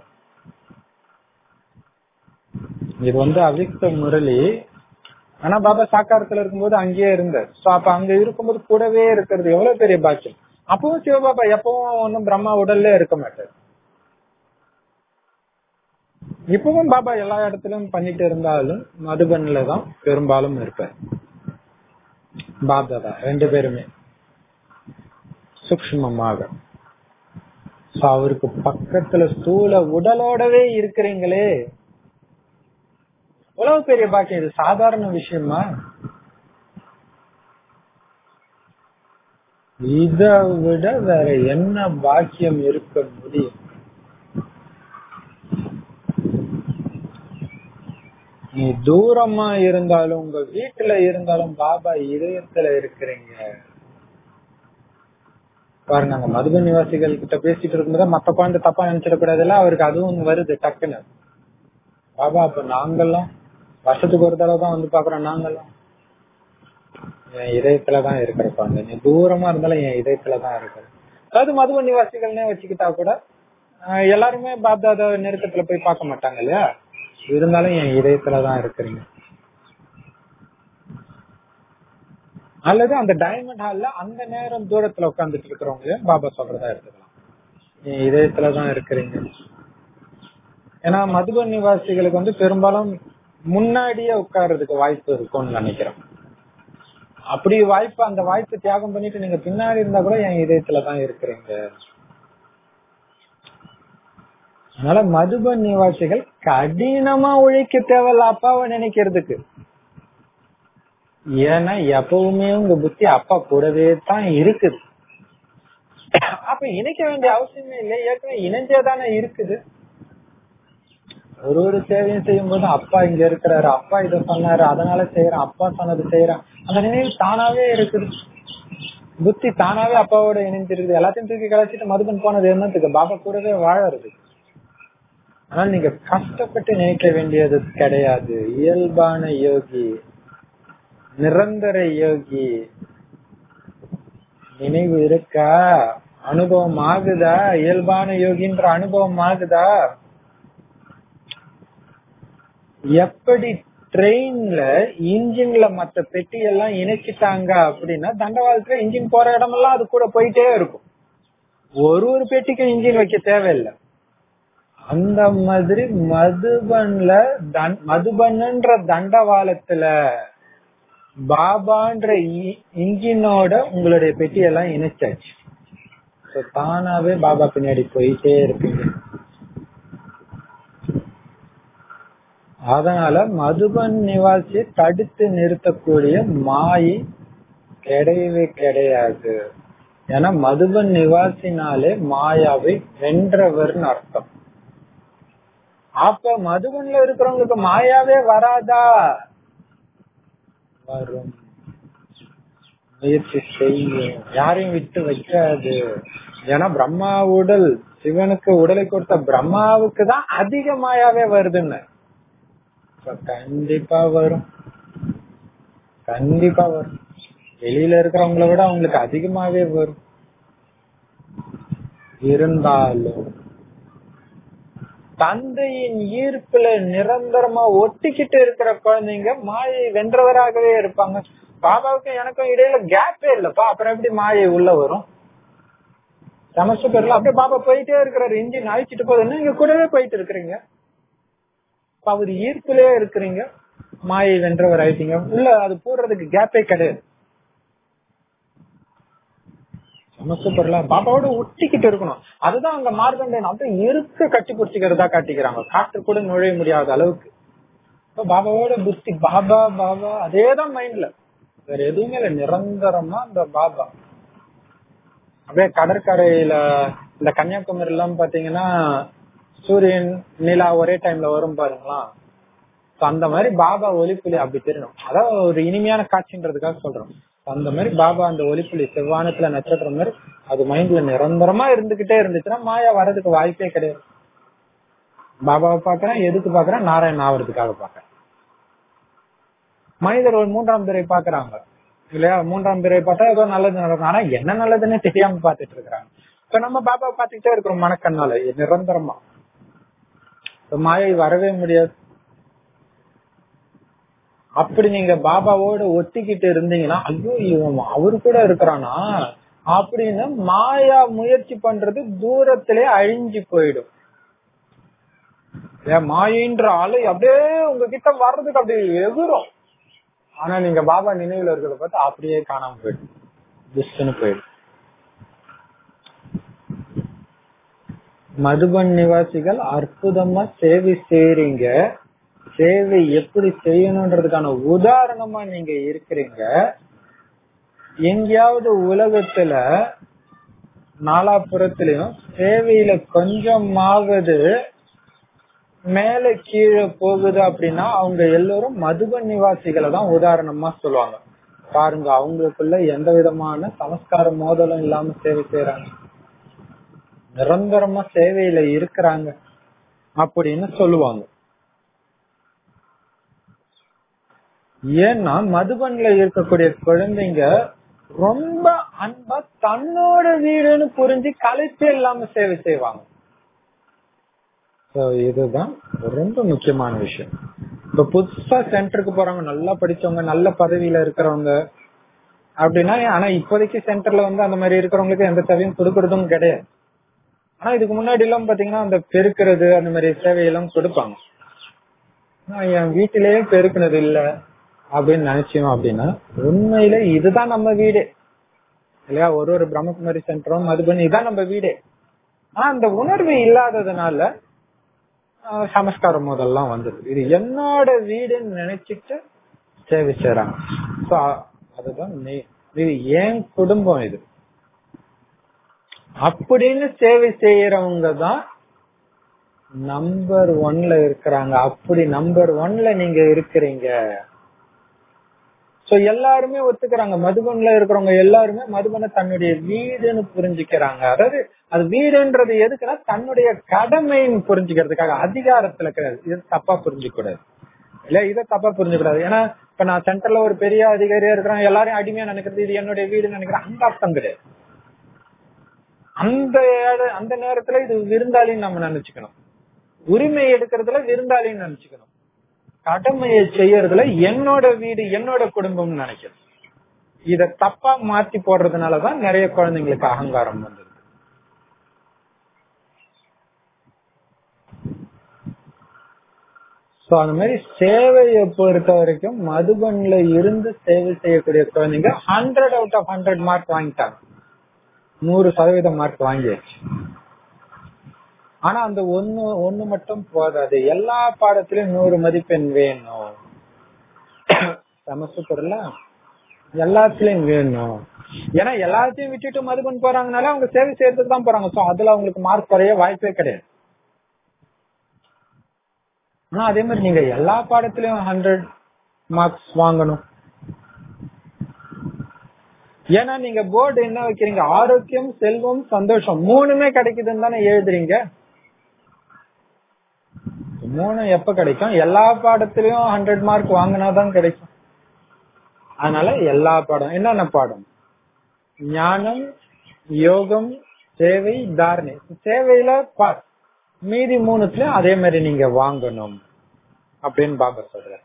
இது வந்து அவிக்த முரளி ஆனா பாபா சாக்காரத்துல இருக்கும்போது அங்கேயே இருந்தார் சோ அப்ப அங்க இருக்கும்போது கூடவே இருக்கிறது எவ்வளவு பெரிய பாக்கியம் அப்பவும் சிவபாபா எப்பவும் ஒன்னும் பிரம்மா உடல்ல இருக்க மாட்டார் இப்பவும் பாபா எல்லா இடத்திலும் பண்ணிட்டு இருந்தாலும் மதுபன்ல தான் பெரும்பாலும் இருப்பார் பாப்தாதா ரெண்டு பேருமே சூக்மமாக சோ அவருக்கு பக்கத்துல ஸ்தூல உடலோடவே இருக்கிறீங்களே எவ்வளவு பெரிய பாக்கியம் இது சாதாரண விஷயமா இத விட வேற என்ன பாக்கியம் இருக்க முடியும் நீ தூரமா இருந்தாலும் உங்க வீட்டுல இருந்தாலும் பாபா இதயத்துல இருக்கிறீங்க பாருங்க அங்க மதுபன் நிவாசிகள் கிட்ட பேசிட்டு இருக்கும்போது மத்த குழந்தை தப்பா நினைச்சிடக்கூடாதுல்ல அவருக்கு அதுவும் வருது டக்குன்னு பாபா அப்ப நாங்கெல்லாம் வருஷத்துக்கு ஒரு தடவை தான் வந்து பாக்குறோம் நாங்கெல்லாம் என் இதயத்துலதான் இருக்கிற குழந்தை நீ தூரமா இருந்தாலும் என் இதயத்துலதான் இருக்கிற அதாவது மதுபன் நிவாசிகள்னே வச்சுக்கிட்டா கூட ஆஹ் எல்லாருமே பாப்தாத நெருக்கத்துல போய் பார்க்க மாட்டாங்க இல்லையா இருந்தாலும் என் இதயத்துலதான் இருக்கிறீங்க அல்லது அந்த டைமண்ட் ஹால்ல அந்த நேரம் தூரத்துல உட்காந்துட்டு இருக்கிறவங்களையும் பாபா சொல்றதா எடுத்துக்கலாம் என் இதயத்துலதான் இருக்கிறீங்க ஏன்னா மதுபன் நிவாசிகளுக்கு வந்து பெரும்பாலும் முன்னாடியே உட்கார்றதுக்கு வாய்ப்பு இருக்கும்னு நினைக்கிறேன் அப்படி வாய்ப்பு அந்த வாய்ப்பு தியாகம் பண்ணிட்டு நீங்க பின்னாடி இருந்தா கூட என் இதயத்துலதான் இருக்கிறீங்க அதனால மதுபன் நிவாசிகள் கடினமா உழைக்க தேவையில்ல அப்பாவை நினைக்கிறதுக்கு ஏன்னா எப்பவுமே உங்க புத்தி அப்பா கூடவே தான் இருக்குது அப்ப இணைக்க வேண்டிய அவசியமே இல்லை ஏற்கனவே இணைஞ்சேதானே இருக்குது ஒரு ஒரு சேவையும் செய்யும் போது அப்பா இங்க இருக்கிறாரு அப்பா இத சொன்னாரு அதனால செய்யறேன் அப்பா சொன்னது செய்யறேன் அந்த நினைவு தானாவே இருக்குது புத்தி தானாவே அப்பாவோட இணைஞ்சிருக்குது எல்லாத்தையும் தூக்கி கலைச்சிட்டு மதுபன் போனது என்னத்துக்கு பாபா கூடவே வாழறது ஆனால் நீங்க கஷ்டப்பட்டு நினைக்க வேண்டியது கிடையாது இயல்பான யோகி நிரந்தர யோகி நினைவு இருக்கா அனுபவம் ஆகுதா இயல்பான யோகின்ற அனுபவம் ஆகுதா எப்படி ட்ரெயின்ல இன்ஜின்ல மத்த பெட்டி எல்லாம் இணைச்சிட்டாங்க அப்படின்னா தண்டவாளத்துல இன்ஜின் போற இடமெல்லாம் அது கூட போயிட்டே இருக்கும் ஒரு ஒரு பெட்டிக்கும் இன்ஜின் வைக்க தேவையில்லை அந்த மாதிரி மதுபன்ல தன்- மதுபன்ன்ற தண்டவாளத்துல பாபான்ற இ- இன்ஜினோட உங்களுடைய பெட்டியெல்லாம் இணைச்சாச்சு So, தானாவே பாபா பின்னாடி போயிட்டே இருப்பீங்க அதனால மதுபன் நிவாசியை தடுத்து நிறுத்தக்கூடிய மாயை கிடையவே கிடையாது ஏன்னா மதுபன் நிவாசினாலே மாயாவை வென்றவர்னு அர்த்தம் அப்ப மதுபன்ல இருக்கிறவங்களுக்கு மாயாவே வராதா வரும் முயற்சி செய்யும் யாரையும் விட்டு வைக்காது ஏன்னா பிரம்மா உடல் சிவனுக்கு உடலை கொடுத்த பிரம்மாவுக்கு தான் அதிக மாயாவே வருதுன்னு இப்ப கண்டிப்பா வரும் கண்டிப்பா வரும் வெளியில இருக்கிறவங்கள விட அவங்களுக்கு அதிகமாவே வரும் இருந்தாலும் தந்தையின் ஈர்ப்புல நிரந்தரமா ஒட்டிக்கிட்டு இருக்கிற குழந்தைங்க மாயை வென்றவராகவே இருப்பாங்க பாபாவுக்கும் எனக்கும் இடையில கேப்பே இல்லப்பா அப்புறம் எப்படி மாயை உள்ள வரும் சமஸ்த பேர்ல அப்படியே பாபா போயிட்டே இருக்கிறாரு இன்ஜின் அழிச்சிட்டு போகுதுன்னு நீங்க கூடவே போயிட்டு இருக்கிறீங்க இப்ப அவர் ஈர்ப்புலயே இருக்கிறீங்க மாயை வென்றவர் ஆயிட்டீங்க உள்ள அது போடுறதுக்கு கேப்பே கிடையாது சமஸ்தபர்ல பாபாவோட ஒட்டிக்கிட்டு இருக்கணும் அதுதான் அங்க மார்க்கண்டேன் அப்படியே இருக்க கட்டி பிடிச்சிக்கிறதா காட்டிக்கிறாங்க காற்று கூட நுழைய முடியாத அளவுக்கு இப்ப பாபாவோட புத்தி பாபா பாபா அதேதான் மைண்ட்ல வேற எதுவுமே இல்ல நிரந்தரமா இந்த பாபா அப்படியே கடற்கரையில இந்த கன்னியாகுமரி எல்லாம் பாத்தீங்கன்னா சூரியன் நிலா ஒரே டைம்ல வரும் பாருங்களா So, அந்த மாதிரி பாபா ஒலிப்புலி அப்படி தெரியணும் அதான் ஒரு இனிமையான காட்சின்றதுக்காக சொல்றோம் அந்த மாதிரி பாபா அந்த ஒலிப்புலி செவ்வானத்துல நட்சத்திரம் மாதிரி அது மைண்ட்ல நிரந்தரமா இருந்துகிட்டே இருந்துச்சுன்னா மாயா வர்றதுக்கு வாய்ப்பே கிடையாது பாபாவை பாக்குறேன் எதுக்கு பாக்குறேன் நாராயணன் ஆவறதுக்காக பாக்குறேன் மனிதர் ஒரு மூன்றாம் பிறை பாக்குறாங்க இல்லையா மூன்றாம் பிறை பார்த்தா ஏதோ நல்லது நடக்கும் ஆனா என்ன நல்லதுன்னு தெரியாம பாத்துட்டு இருக்கிறாங்க இப்ப நம்ம பாபாவை பாத்துக்கிட்டே இருக்கிறோம் மனக்கண்ணால நிரந்தரமா இப்ப மாயை வரவே முடியாது அப்படி நீங்க பாபாவோட ஒட்டிக்கிட்டு இருந்தீங்கன்னா ஐயோ இவன் அவரு கூட இருக்கிறானா அப்படின்னு மாயா முயற்சி பண்றது தூரத்திலே அழிஞ்சு போயிடும் ஏன் மாயின்ற ஆளு அப்படியே உங்ககிட்ட வர்றதுக்கு அப்படியே எகுரும் ஆனா நீங்க பாபா நினைவுல இருக்கிறத பார்த்து அப்படியே காணாம போயிடும் துஷ்டன்னு போயிடும் மதுபன் நிவாசிகள் அற்புதமா சேவை செய்றீங்க சேவை எப்படி செய்யணும்ன்றதுக்கான உதாரணமா நீங்க இருக்கிறீங்க எங்கேயாவது உலகத்துல நாலாபுறத்திலயும் சேவையில கொஞ்சமாவது மேல கீழே போகுது அப்படின்னா அவங்க எல்லாரும் மதுபன் நிவாசிகளை தான் உதாரணமா சொல்லுவாங்க பாருங்க அவங்களுக்குள்ள எந்த விதமான சமஸ்கார மோதலும் இல்லாம சேவை செய்யறாங்க நிரந்தரமா சேவையில இருக்கிறாங்க அப்படின்னு சொல்லுவாங்க ஏன்னா மதுபன்ல இருக்கக்கூடிய குழந்தைங்க ரொம்ப அன்பா தன்னோட வீடுன்னு புரிஞ்சு கலைச்சே இல்லாம சேவை செய்வாங்க So, இதுதான் ரொம்ப முக்கியமான விஷயம் இப்ப புதுசா சென்டருக்கு போறவங்க நல்லா படிச்சவங்க நல்ல பதவியில இருக்கிறவங்க அப்படின்னா ஆனா இப்போதைக்கு சென்டர்ல வந்து அந்த மாதிரி இருக்கிறவங்களுக்கு எந்த சேவையும் கொடுக்கறதும் கிடையாது ஆனா இதுக்கு முன்னாடி எல்லாம் பாத்தீங்கன்னா அந்த பெருக்கிறது அந்த மாதிரி சேவையெல்லாம் கொடுப்பாங்க நான் என் வீட்டிலேயே பெருக்கினது இல்ல அப்படின்னு நினைச்சோம் அப்படின்னா உண்மையில இதுதான் நம்ம வீடு இல்லையா ஒரு ஒரு பிரம்மகுமாரி சென்டரும் மதுபனி இதான் நம்ம வீடு ஆனா அந்த உணர்வு இல்லாததுனால ஆஹ், சமஸ்காரம் முதல்லாம் வந்தது இது என்னோட வீடுன்னு நினைச்சிட்டு சேவை செய்யறாங்க So, அதுதான் main. இது ஏன் குடும்பம் இது அப்படின்னு சேவை செய்யறவங்க தான் நம்பர் ஒன்ல இருக்கிறாங்க அப்படி நம்பர் ஒன்ல நீங்க இருக்கிறீங்க சோ எல்லாருமே ஒத்துக்கிறாங்க மதுபன்ல இருக்கிறவங்க எல்லாருமே மதுபனை தன்னுடைய வீடுன்னு புரிஞ்சுக்கிறாங்க அதாவது அது வீடுன்றது எதுக்குன்னா தன்னுடைய கடமைன்னு புரிஞ்சுக்கிறதுக்காக அதிகாரத்துல கிடையாது இது தப்பா புரிஞ்சுக்க கூடாது இல்ல இதை தப்பா புரிஞ்சுக்க கூடாது ஏன்னா இப்ப நான் சென்டர்ல ஒரு பெரிய அதிகாரியா இருக்கிறேன் எல்லாரையும் அடிமையா நினைக்கிறது இது என்னுடைய வீடு நினைக்கிறேன் அந்த அர்த்தம் கிடையாது அந்த இட- அந்த நேரத்துல இது விருந்தாளின்னு நம்ம நினைச்சுக்கணும் உரிமை எடுக்கிறதுல விருந்தாளின்னு நினைச்சுக்கணும் கடமையை செய்யறதுல என்னோட வீடு என்னோட குடும்பம்னு நினைக்கணும் இத தப்பா மாத்தி போடுறதுனாலதான் நிறைய குழந்தைங்களுக்கு அகங்காரம் வந்துருது சோ அந்த மாதிரி சேவையை பொறுத்த வரைக்கும் மதுபன்ல இருந்து சேவை செய்யக்கூடிய குழந்தைங்க hundred out of hundred mark வாங்கிட்டாங்க நூறு சதவீதம் மார்க் வாங்கியாச்சு ஆனா அந்த ஒண்ணு ஒண்ணு மட்டும் போதாது எல்லா பாடத்திலயும் நூறு மதிப்பெண் வேணும் சமஸ்கிருதத்துல எல்லாத்துலயும் வேணும் ஏன்னா எல்லாத்தையும் விட்டுட்டு மதுபன் போறாங்கனால அவங்க சேவை செய்யறதுக்கு தான் போறாங்க சோ அதுல அவங்களுக்கு மார்க் குறைய வாய்ப்பே கிடையாது ஆனா அதே மாதிரி நீங்க எல்லா பாடத்திலயும் ஹண்ட்ரட் மார்க்ஸ் வாங்கணும் ஏன்னா நீங்க போர்டு என்ன வைக்கிறீங்க ஆரோக்கியம் செல்வம் சந்தோஷம் மூணுமே கிடைக்குதுன்னு தானே எழுதுறீங்க மூணு எப்ப கிடைக்கும் எல்லா பாடத்திலயும் ஹண்ட்ரட் மார்க் வாங்கினாதான் கிடைக்கும் அதனால எல்லா பாடம் என்னென்ன பாடம் ஞானம் யோகம் சேவை தாரணை சேவையில பாஸ் மீதி மூணுத்துலயும் அதே மாதிரி நீங்க வாங்கணும் அப்படின்னு பாபா சொல்ற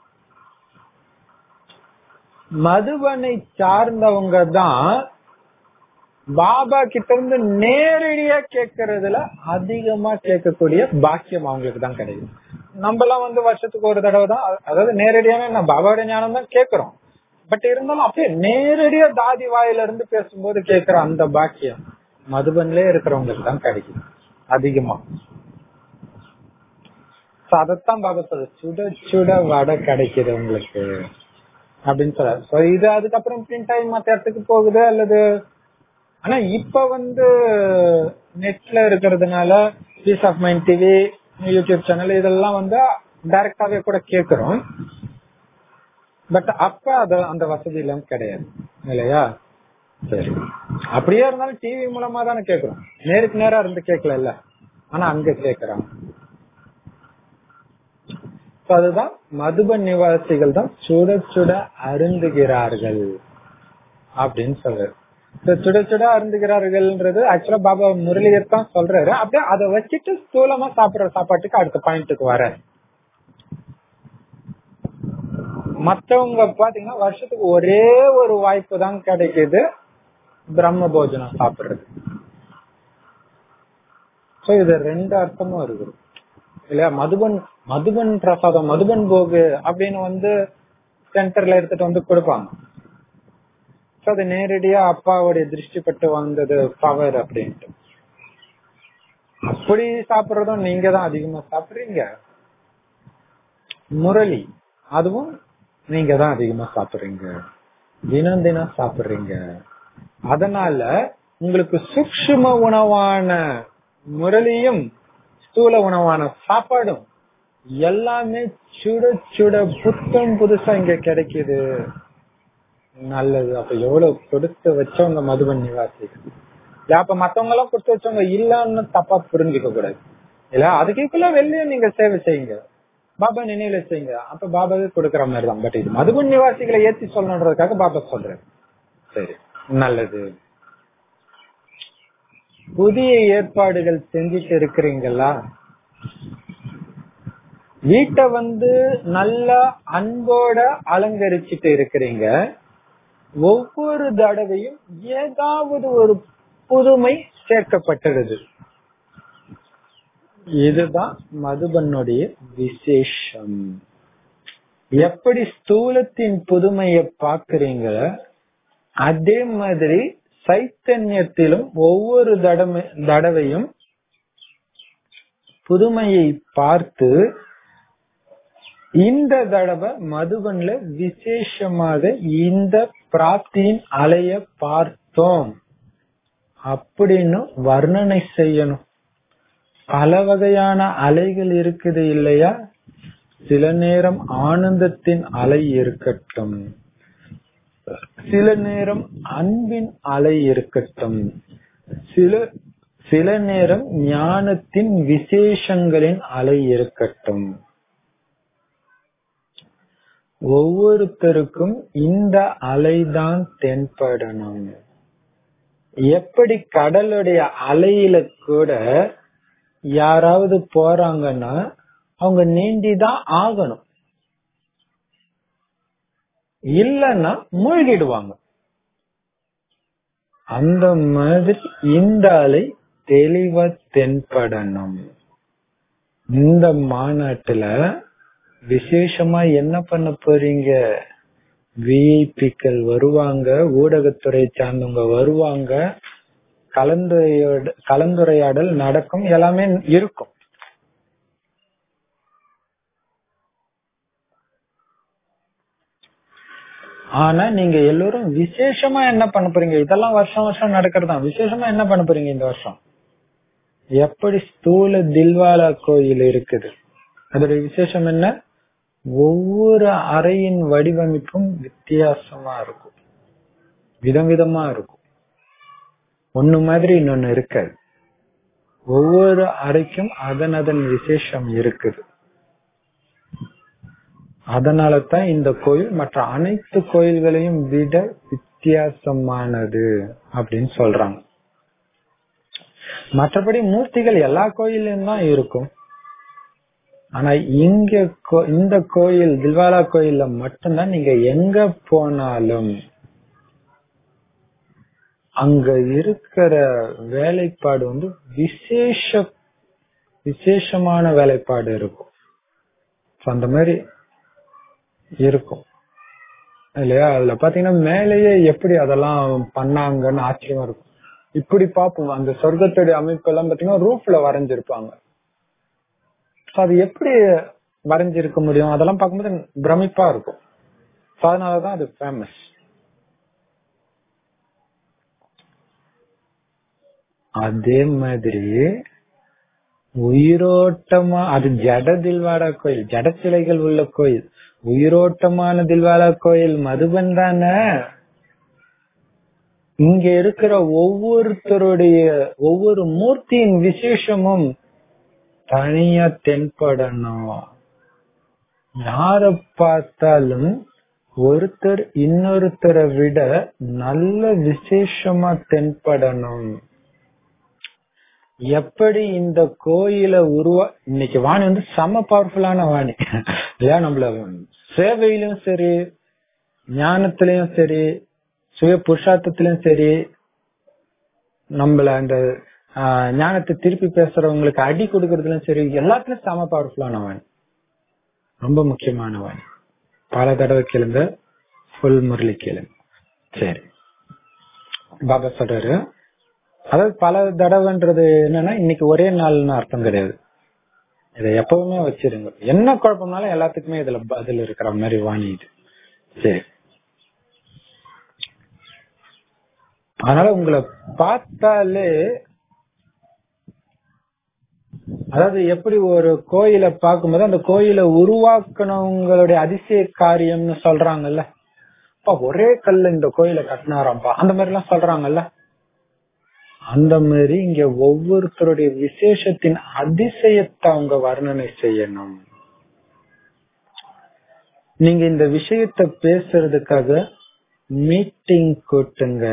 மதுபனை சார்ந்தவங்க தான் பாபா கிட்ட இருந்து நேரடியா கேட்கறதுல அதிகமா கேட்கக்கூடிய பாக்கியம் அவங்களுக்கு தான் கிடைக்கும் நம்ம எல்லாம் வந்து வருஷத்துக்கு ஒரு தடவை தான் அ- அதாவது நேரடியான என்ன பாபாவோட ஞானம் தான் கேட்கிறோம் பட் இருந்தாலும் அப்படியே நேரடியா தாதி வாயில இருந்து பேசும்போது கேட்கிற அந்த பாக்கியம் மதுபன்லயே இருக்கிறவங்களுக்கு தான் கிடைக்கும் அதிகமா So அதத்தான் பாபா சொல்ற சுட சுட வடை கிடைக்குது உங்களுக்கு அப்படின்னு சொல்றாரு So இது அதுக்கப்புறம் பிரிண்ட் ஆகி மத்த இடத்துக்கு போகுது அல்லது ஆனா இப்ப வந்து நெட்ல இருக்கிறதுனால peace of mind TV YouTube channel இதெல்லாம் வந்து டைரக்டாவே கூட கேக்குறோம் பட் அப்ப அது அந்த வசதி எல்லாம் கிடையாது இல்லையா சரி அப்படியே இருந்தாலும் டிவி மூலமா தானே கேக்குறோம் நேருக்கு நேரா இருந்து கேட்கல இல்ல ஆனா அங்க கேக்குறாங்க So அதுதான் மதுபன் நிவாசிகள் தான் சுட சுட அருந்துகிறார்கள் அப்படின்னு சொல்றாரு So சுட சுட அருந்துகிறார்கள்ன்றது ஆக்சுவலா பாபா முரளியர் தான் சொல்றாரு அப்படியே அதை வச்சுட்டு ஸ்தூலமா சாப்பிடுற சாப்பாட்டுக்கு அடுத்த பாயிண்ட்டுக்கு வர மத்தவங்க பாத்தீங்கன்னா வருஷத்துக்கு ஒரே ஒரு வாய்ப்பு தான் கிடைக்குது பிரம்ம போஜனம் சாப்பிடுறது சோ இது ரெண்டு அர்த்தமும் இருக்குது இல்லையா மதுபன் மதுபன் பிரசாதம் மதுபன் போகு அப்படின்னு வந்து சென்டர்ல எடுத்துட்டு வந்து கொடுப்பாங்க சோ அது நேரடியா அப்பாவுடைய திருஷ்டி பட்டு வந்தது பவர் அப்படின்ட்டு அப்படி சாப்பிடுறதும் நீங்க தான் அதிகமா சாப்பிடுறீங்க முரளி அதுவும் நீங்க தான் அதிகமா சாப்பிடுறீங்க தினம் தினம் சாப்பிடுறீங்க அதனால உங்களுக்கு சூக்ஷ்ம உணவான முரளியும் ஸ்தூல உணவான சாப்பாடும் எல்லாமே சுட சுட புத்தம் புதுசா இங்க கிடைக்குது நல்லது அப்ப எவ்வளவு கொடுத்து வச்சவங்க மதுபன் நிவாசிகள் இல்ல அப்ப மத்தவங்க எல்லாம் கொடுத்து வச்சவங்க இல்லன்னு தப்பா புரிஞ்சுக்க கூடாது இல்ல அதுக்குள்ள வெளியே நீங்க சேவை செய்யுங்க பாபா நினைவுல செய்யுங்க அப்ப பாபாவே கொடுக்கற மாதிரி தான் பட் இது மதுபன் நிவாசிகளை ஏத்தி சொல்லணுன்றதுக்காக பாபா சொல்றேன் சரி நல்லது புதிய ஏற்பாடுகள் செஞ்சுட்டு இருக்கிறீங்களா வீட்டை வந்து நல்லா அன்போட அலங்கரிச்சுட்டு இருக்கிறீங்க ஒவ்வொரு தடவையும் ஏதாவது ஒரு புதுமை சேர்க்கப்பட்டுடுது இதுதான் மதுபனுடைய விசேஷம் எப்படி ஸ்தூலத்தின் புதுமையை பாக்குறீங்க அதே மாதிரி சைத்தன்யத்திலும் ஒவ்வொரு தடவை தடவையும் புதுமையை பார்த்து இந்த தடவை மதுபன்ல விசேஷமாக இந்த பிராப்தியின் அலைய பார்த்தோம் அப்படின்னு வர்ணனை செய்யணும் பல வகையான அலைகள் இருக்குது இல்லையா சில நேரம் ஆனந்தத்தின் அலை இருக்கட்டும் சில நேரம் அன்பின் அலை இருக்கட்டும் சில சில நேரம் ஞானத்தின் விசேஷங்களின் அலை இருக்கட்டும் ஒவ்வொருத்தருக்கும் இந்த அலைதான் தென்படணும் எப்படி கடலுடைய அலையில கூட யாராவது போறாங்கன்னா அவங்க நீந்திதான் ஆகணும் இல்லைன்னா மூழ்கிடுவாங்க அந்த மாதிரி இந்த அலை தெளிவா தென்படணும் இந்த மாநாட்டுல விசேஷமா என்ன பண்ண போறீங்க விஐபிக்கள் வருவாங்க ஊடகத்துறை சார்ந்தவங்க வருவாங்க கலந்துரையாட கலந்துரையாடல் நடக்கும் எல்லாமே இருக்கும் ஆனா நீங்க எல்லோரும் விசேஷமா என்ன பண்ண போறீங்க இதெல்லாம் வருஷம் வருஷம் நடக்கிறதா விசேஷமா என்ன பண்ண போறீங்க இந்த வருஷம் எப்படி ஸ்தூல தில்வாலா கோயில் இருக்குது அதோட விசேஷம் என்ன ஒவ்வொரு அறையின் வடிவமைப்பும் வித்தியாசமா இருக்கும் விதம் விதமா இருக்கும் ஒண்ணு மாதிரி இன்னொன்னு இருக்காது ஒவ்வொரு அறைக்கும் அதன் அதன் விசேஷம் இருக்குது அதனால தான் இந்த கோயில் மற்ற அனைத்து கோயில்களையும் விட வித்தியாசமானது அப்படின்னு சொல்றாங்க மற்றபடி மூர்த்திகள் எல்லா கோயிலும் தான் இருக்கும் ஆனா இங்க இந்த கோயில் தில்வாலா கோயில்ல மட்டும்தான் நீங்க எங்க போனாலும் அங்க இருக்கிற வேலைப்பாடு வந்து விசேஷ விசேஷமான வேலைப்பாடு இருக்கும் அந்த மாதிரி இருக்கும் இல்லையா அதுல பாத்தீங்கன்னா மேலேயே எப்படி அதெல்லாம் பண்ணாங்கன்னு ஆச்சரியமா இருக்கும் இப்படி பார்ப்போம் அந்த சொர்க்கத்துடைய அமைப்பு எல்லாம் பாத்தீங்கன்னா ரூஃப்ல வரைஞ்சிருப்பாங்க அது எப்படி வரைஞ்சிருக்க முடியும் அதெல்லாம் பார்க்கும்போது பிரமிப்பா இருக்கும் அதனாலதான் அது ஃபேமஸ் அதே மாதிரி உயிரோட்டமா அது ஜட தில்வாடா கோயில் ஜட சிலைகள் உள்ள கோயில் உயிரோட்டமான தில்வாடா கோயில் மதுபன் தானே இங்க இருக்கிற ஒவ்வொருத்தருடைய ஒவ்வொரு மூர்த்தியின் விசேஷமும் தனியா தென்படணும் யார பார்த்தாலும் ஒருத்தர் இன்னொருத்தரை விட நல்ல விசேஷமா தென்படணும் எப்படி இந்த கோயில உருவா இன்னைக்கு வாணி வந்து செம பவர்ஃபுல்லான வாணி இல்லையா நம்மள சேவையிலும் சரி ஞானத்திலயும் சரி சுய புருஷார்த்தத்திலயும் சரி நம்மள அந்த ஞானத்தை திருப்பி பேசுறவங்களுக்கு அடி கொடுக்கறதுலயும் சரி எல்லாத்துலயும் செம பவர்ஃபுல்லான வாணி ரொம்ப முக்கியமான வாணி பல தடவை கேளுங்க ஃபுல் முரளி கேளுங்க சரி பாபா சொல்றாரு அதாவது பல தடவைன்றது என்னன்னா இன்னைக்கு ஒரே நாள்னு அர்த்தம் கிடையாது இதை எப்பவுமே வச்சிருங்க என்ன குழப்பம்னாலும் எல்லாத்துக்குமே இதுல பதில் இருக்கிற மாதிரி வாணி இது சரி அதனால உங்களை பார்த்தாலே அதாவது எப்படி ஒரு கோயிலை பார்க்கும்போது அந்த கோயிலை உருவாக்குனவங்களுடைய அதிசய காரியம்னு சொல்றாங்கல்ல ஒரே கல்ல இந்த கோயிலை கட்டினாராம்பா அந்த மாதிரி எல்லாம் சொல்றாங்கல்ல அந்த மாதிரி இங்க ஒவ்வொருத்தருடைய விசேஷத்தின் அதிசயத்தை அவங்க வர்ணனை செய்யணும் நீங்க இந்த விஷயத்த பேசுறதுக்காக மீட்டிங் கூட்டுங்க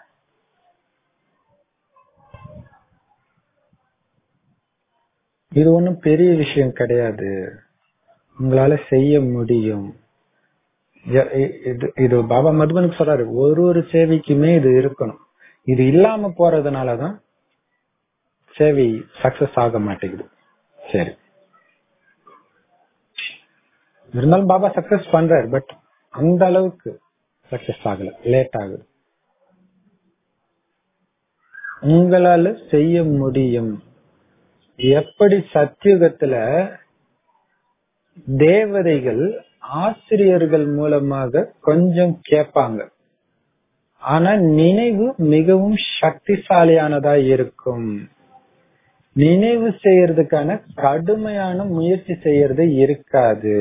இது ஒண்ணும் பெரிய விஷயம் கிடையாது உங்களால செய்ய முடியும் இது இது பாபா மதுபனுக்கு சொல்றாரு ஒரு ஒரு சேவைக்குமே இது இருக்கணும் இது இல்லாம போறதுனாலதான் சேவை சக்சஸ் ஆக மாட்டேங்குது சரி இருந்தாலும் பாபா சக்சஸ் பண்றாரு பட் அந்த அளவுக்கு சக்சஸ் ஆகல லேட் ஆகுது உங்களால செய்ய முடியும் எப்படி சத்தியுகத்துல தேவதைகள் ஆசிரியர்கள் மூலமாக கொஞ்சம் கேட்பாங்க ஆனா நினைவு மிகவும் சக்திசாலியானதா இருக்கும் நினைவு செய்யறதுக்கான கடுமையான முயற்சி செய்யறது இருக்காது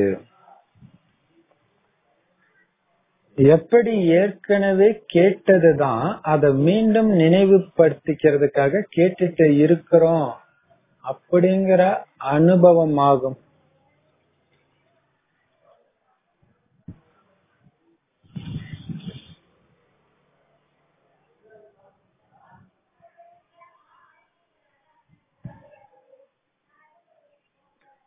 எப்படி ஏற்கனவே கேட்டதுதான் அதை மீண்டும் நினைவுபடுத்திக்கிறதுக்காக கேட்டுட்டு இருக்கிறோம் அப்படிங்கிற அனுபவம் ஆகும்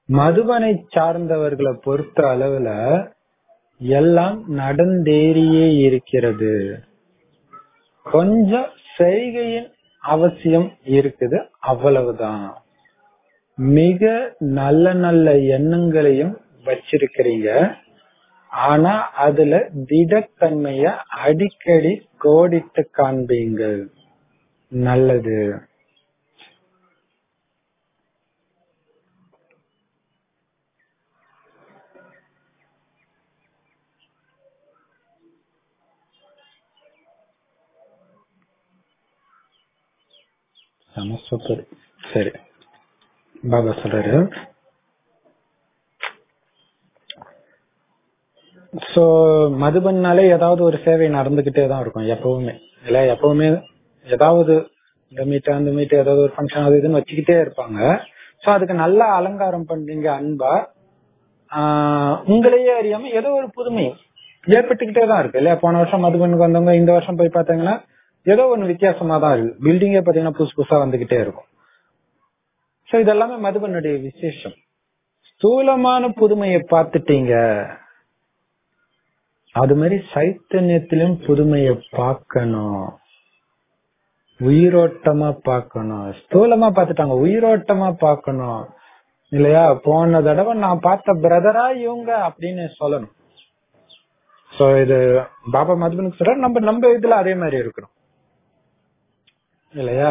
மதுபனை சார்ந்தவர்களை பொறுத்த அளவுல எல்லாம் நடந்தேறியே இருக்கிறது கொஞ்சம் செய்கையின் அவசியம் இருக்குது அவ்வளவுதான் மிக நல்ல நல்ல எண்ணங்களையும் வச்சிருக்கிறீங்க ஆனா அதுல திடத்தன்மைய அடிக்கடி கோடிட்டு காண்பீங்க நல்லது செம சூப்பர் சரி பாபா சொல்றாரு சோ மதுபன்னாலே ஏதாவது ஒரு சேவை நடந்துகிட்டே தான் இருக்கும் எப்பவுமே இல்ல எப்பவுமே ஏதாவது இந்த மீட் அந்த மீட் ஏதாவது ஒரு ஃபங்க்ஷன் அது இதுன்னு வச்சுக்கிட்டே இருப்பாங்க சோ அதுக்கு நல்லா அலங்காரம் பண்றீங்க அன்பா ஆஹ் உங்களையே அறியாம ஏதோ ஒரு புதுமை ஏற்பட்டுக்கிட்டே தான் இருக்கு இல்லையா போன வருஷம் மதுபனுக்கு வந்தவங்க இந்த வருஷம் போய் பாத்தீங்கன்னா ஏதோ ஒண்ணு வித்தியாசமா தான் இருக்கு பில்டிங்கே பாத்தீங்கன்னா புதுசு புதுசா வந்துகிட்டே இருக்கும் சோ இதெல்லாமே மதுபனுடைய விசேஷம் ஸ்தூலமான புதுமையை பார்த்துட்டீங்க அது மாதிரி சைத்தன்யத்திலும் புதுமையை பார்க்கணும் உயிரோட்டமா பார்க்கணும் ஸ்தூலமா பார்த்துட்டாங்க உயிரோட்டமா பார்க்கணும் இல்லையா போன தடவை நான் பார்த்த பிரதரா இவங்க அப்படின்னு சொல்லணும் சோ இது பாபா மதுபனுக்கு சொல்ற நம்ம நம்ம இதுல அதே மாதிரி இருக்கணும் இல்லையா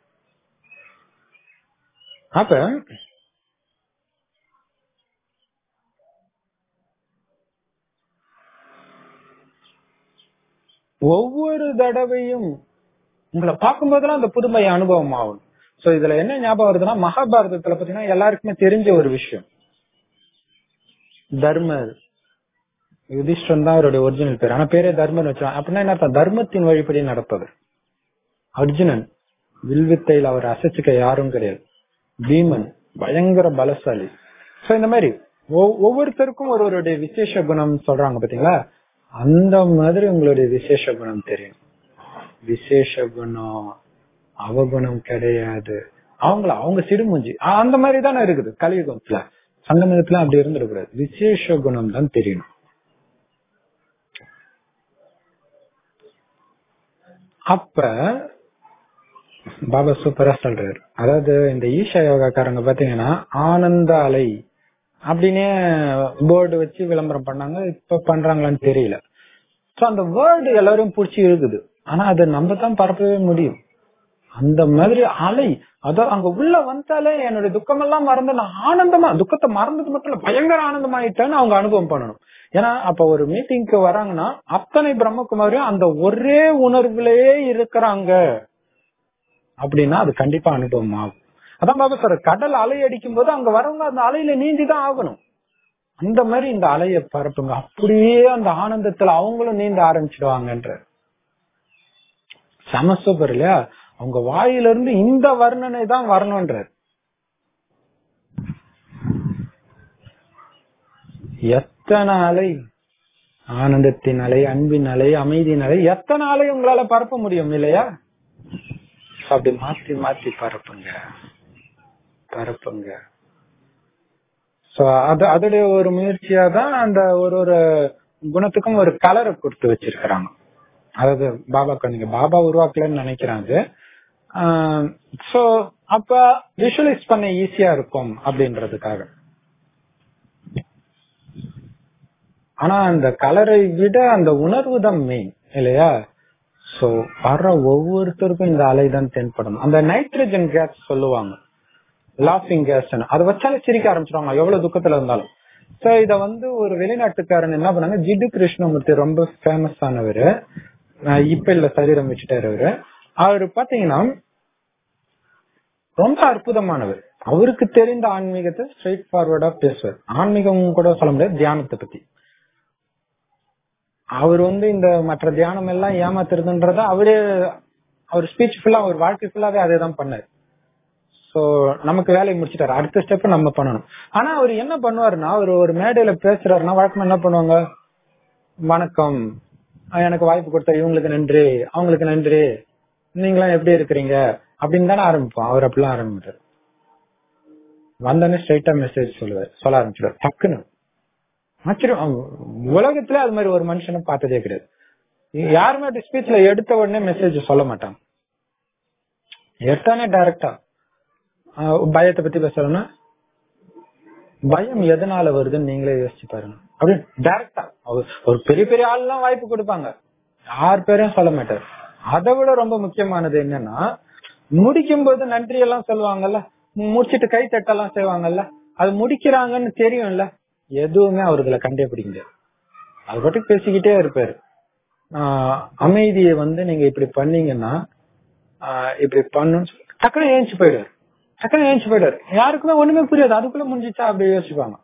அப்ப ஒவ்வொரு தடவையும் உங்களை பார்க்கும் போதெல்லாம் அந்த புதுமை அனுபவம் ஆகும் சோ இதுல என்ன ஞாபகம் வருதுன்னா மகாபாரதத்துல பாத்தீங்கன்னா எல்லாருக்குமே தெரிஞ்ச ஒரு விஷயம் தர்மர் யுதிஷ்டன் தான் அவருடைய ஒரிஜினல் பேர் ஆனா பேரே தர்மர் வச்சான் அப்படின்னா என்ன அர்த்தம் தர்மத்தின் வழிபடி நடப்பவர் அர்ஜுனன் வில்வித்தையில் அவர் அசைச்சுக்க யாரும் கிடையாது பீமன் பயங்கர பலசாலி சோ இந்த மாதிரி ஒவ்வொருத்தருக்கும் ஒருவருடைய விசேஷ குணம் சொல்றாங்க பாத்தீங்களா அந்த மாதிரி உங்களுடைய விசேஷ குணம் தெரியும் விசேஷ குணம் அவகுணம் கிடையாது அவங்கள அவங்க சிறுமூஞ்சி அந்த மாதிரி தானே இருக்குது கலியுகத்துல சங்கமத்துல அப்படி இருந்துடக்கூடாது விசேஷ குணம் தான் தெரியணும் அப்ப பாபா சூப்பரா சொல்றாரு அதாவது இந்த ஈஷா யோகாக்காரங்க பாத்தீங்கன்னா ஆனந்த அலை அப்படின்னே போர்டு வச்சு விளம்பரம் பண்ணாங்க இப்ப பண்றாங்களான்னு தெரியல சோ அந்த வேர்டு எல்லாரும் புடிச்சு இருக்குது ஆனா அதை நம்ம தான் பரப்பவே முடியும் அந்த மாதிரி அலை அதான் அங்க உள்ள வந்தாலே என்னுடைய துக்கம் எல்லாம் மறந்து நான் ஆனந்தமா துக்கத்தை மறந்தது மட்டும் இல்ல பயங்கர ஆனந்தமாயிட்டேன்னு அவங்க அனுபவம் பண்ணணும் ஏன்னா அப்ப ஒரு மீட்டிங்க்கு வராங்கன்னா அத்தனை பிரம்மகுமாரியும் அந்த ஒரே உணர்வுலயே இருக்கிறாங்க அப்படின்னா அது கண்டிப்பா அனுபவம் ஆகும் அதான் பாபா சார் கடல் அலை அடிக்கும் போது அங்க வரவங்க அந்த அலையில நீந்தி தான் ஆகணும் அந்த மாதிரி இந்த அலைய பரப்புங்க அப்படியே அந்த ஆனந்தத்துல அவங்களும் நீந்த ஆரம்பிச்சிடுவாங்கன்ற செம சூப்பர் இல்லையா அவங்க வாயில இருந்து இந்த வர்ணனை தான் வரணும்ன்ற எத்தனை அலை ஆனந்தத்தின் அலை அன்பின் அலை அமைதியின் அலை எத்தனை அலை உங்களால பரப்ப முடியும் இல்லையா அப்படி மாத்தி மாத்தி பரப்புங்க பரப்புங்க சோ அது அதோடைய ஒரு முயற்சியா தான் அந்த ஒரு ஒரு குணத்துக்கும் ஒரு கலரை கொடுத்து வச்சிருக்கிறாங்க அதாவது பாபாக்கு நீங்க பாபா உருவாக்கலன்னு நினைக்கிறாங்க சோ அப்ப விஷுவலைஸ் பண்ண ஈஸியா இருக்கும் அப்படின்றதுக்காக ஆனா அந்த கலரை விட அந்த உணர்வு தான் மெயின் இல்லையா சோ வர்ற ஒவ்வொருத்தருக்கும் இந்த அலை தான் தென்படணும் அந்த நைட்ரஜன் கேஸ் சொல்லுவாங்க லாஃபிங் கேஸ் அதை வச்சாலே சிரிக்க ஆரம்பிச்சிருவாங்க எவ்வளவு துக்கத்துல இருந்தாலும் சோ இத வந்து ஒரு வெளிநாட்டுக்காரன் என்ன பண்ணாங்க ஜிடு கிருஷ்ணமூர்த்தி ரொம்ப ஃபேமஸ் ஆனவரு இப்ப இல்ல சரீரம் வச்சுட்டாரு அவரு அவரு பாத்தீங்கன்னா ரொம்ப அற்புதமானவர் அவருக்கு தெரிந்த ஆன்மீகத்தை ஸ்ட்ரெயிட் ஃபார்வர்டா பேசுவார் ஆன்மீகம் கூட சொல்ல முடியாது தியானத்தை பத்தி அவர் வந்து இந்த மற்ற தியானம் எல்லாம் ஏமாத்துறதுன்றத அவரே அவர் ஸ்பீச் ஃபுல்லா அவர் வாழ்க்கை ஃபுல்லாவே அதே தான் பண்ணாரு சோ நமக்கு வேலையை முடிச்சிட்டாரு அடுத்த ஸ்டெப் நம்ம பண்ணணும் ஆனா அவர் என்ன பண்ணுவாருன்னா அவர் ஒரு மேடையில பேசுறாருன்னா வழக்கமா என்ன பண்ணுவாங்க வணக்கம் எனக்கு வாய்ப்பு கொடுத்த இவங்களுக்கு நன்றி அவங்களுக்கு நன்றி நீங்களாம் எப்படி இருக்கிறீங்க அப்படின்னு தானே ஆரம்பிப்போம் அவர் அப்படிலாம் ஆரம்பிப்பாரு வந்தோடனே ஸ்ட்ரைட்டா மெசேஜ் சொல்லுவார் சொல்ல ஆரம்பிச்சிடுவார் டக்குன்னு ஆச்சரியம் அவன் உலகத்துல அது மாதிரி ஒரு மனுஷனை பார்த்ததே கிடையாது யாருமே அப்படி ஸ்பீச்ல எடுத்த உடனே மெசேஜ் சொல்ல மாட்டாங்க எடுத்தானே டைரக்டா பயத்தை பத்தி பேசுறோம்னா பயம் எதனால வருதுன்னு நீங்களே யோசிச்சு பாருங்க அப்படி டைரக்டா ஒரு பெரிய பெரிய ஆள் எல்லாம் வாய்ப்பு கொடுப்பாங்க யார் பேரையும் சொல்ல மாட்டார் அதை விட ரொம்ப முக்கியமானது என்னன்னா முடிக்கும் போது நன்றி எல்லாம் சொல்லுவாங்கல்ல முடிச்சிட்டு கை தட்டெல்லாம் செய்வாங்கல்ல அது முடிக்கிறாங்கன்னு தெரியும்ல எதுவுமே அவர்களை கண்டே பிடிக்க முடியாது அது பாட்டுக்கு பேசிக்கிட்டே இருப்பாரு ஆஹ் அமைதியை வந்து நீங்க இப்படி பண்ணீங்கன்னா ஆஹ் இப்படி பண்ணு டக்குனு ஏஞ்சி போயிடுவாரு டக்குனு ஏஞ்சி போயிடுவாரு யாருக்குமே ஒண்ணுமே புரியாது அதுக்குள்ள முடிஞ்சிச்சா அப்படி யோசிப்பாங்க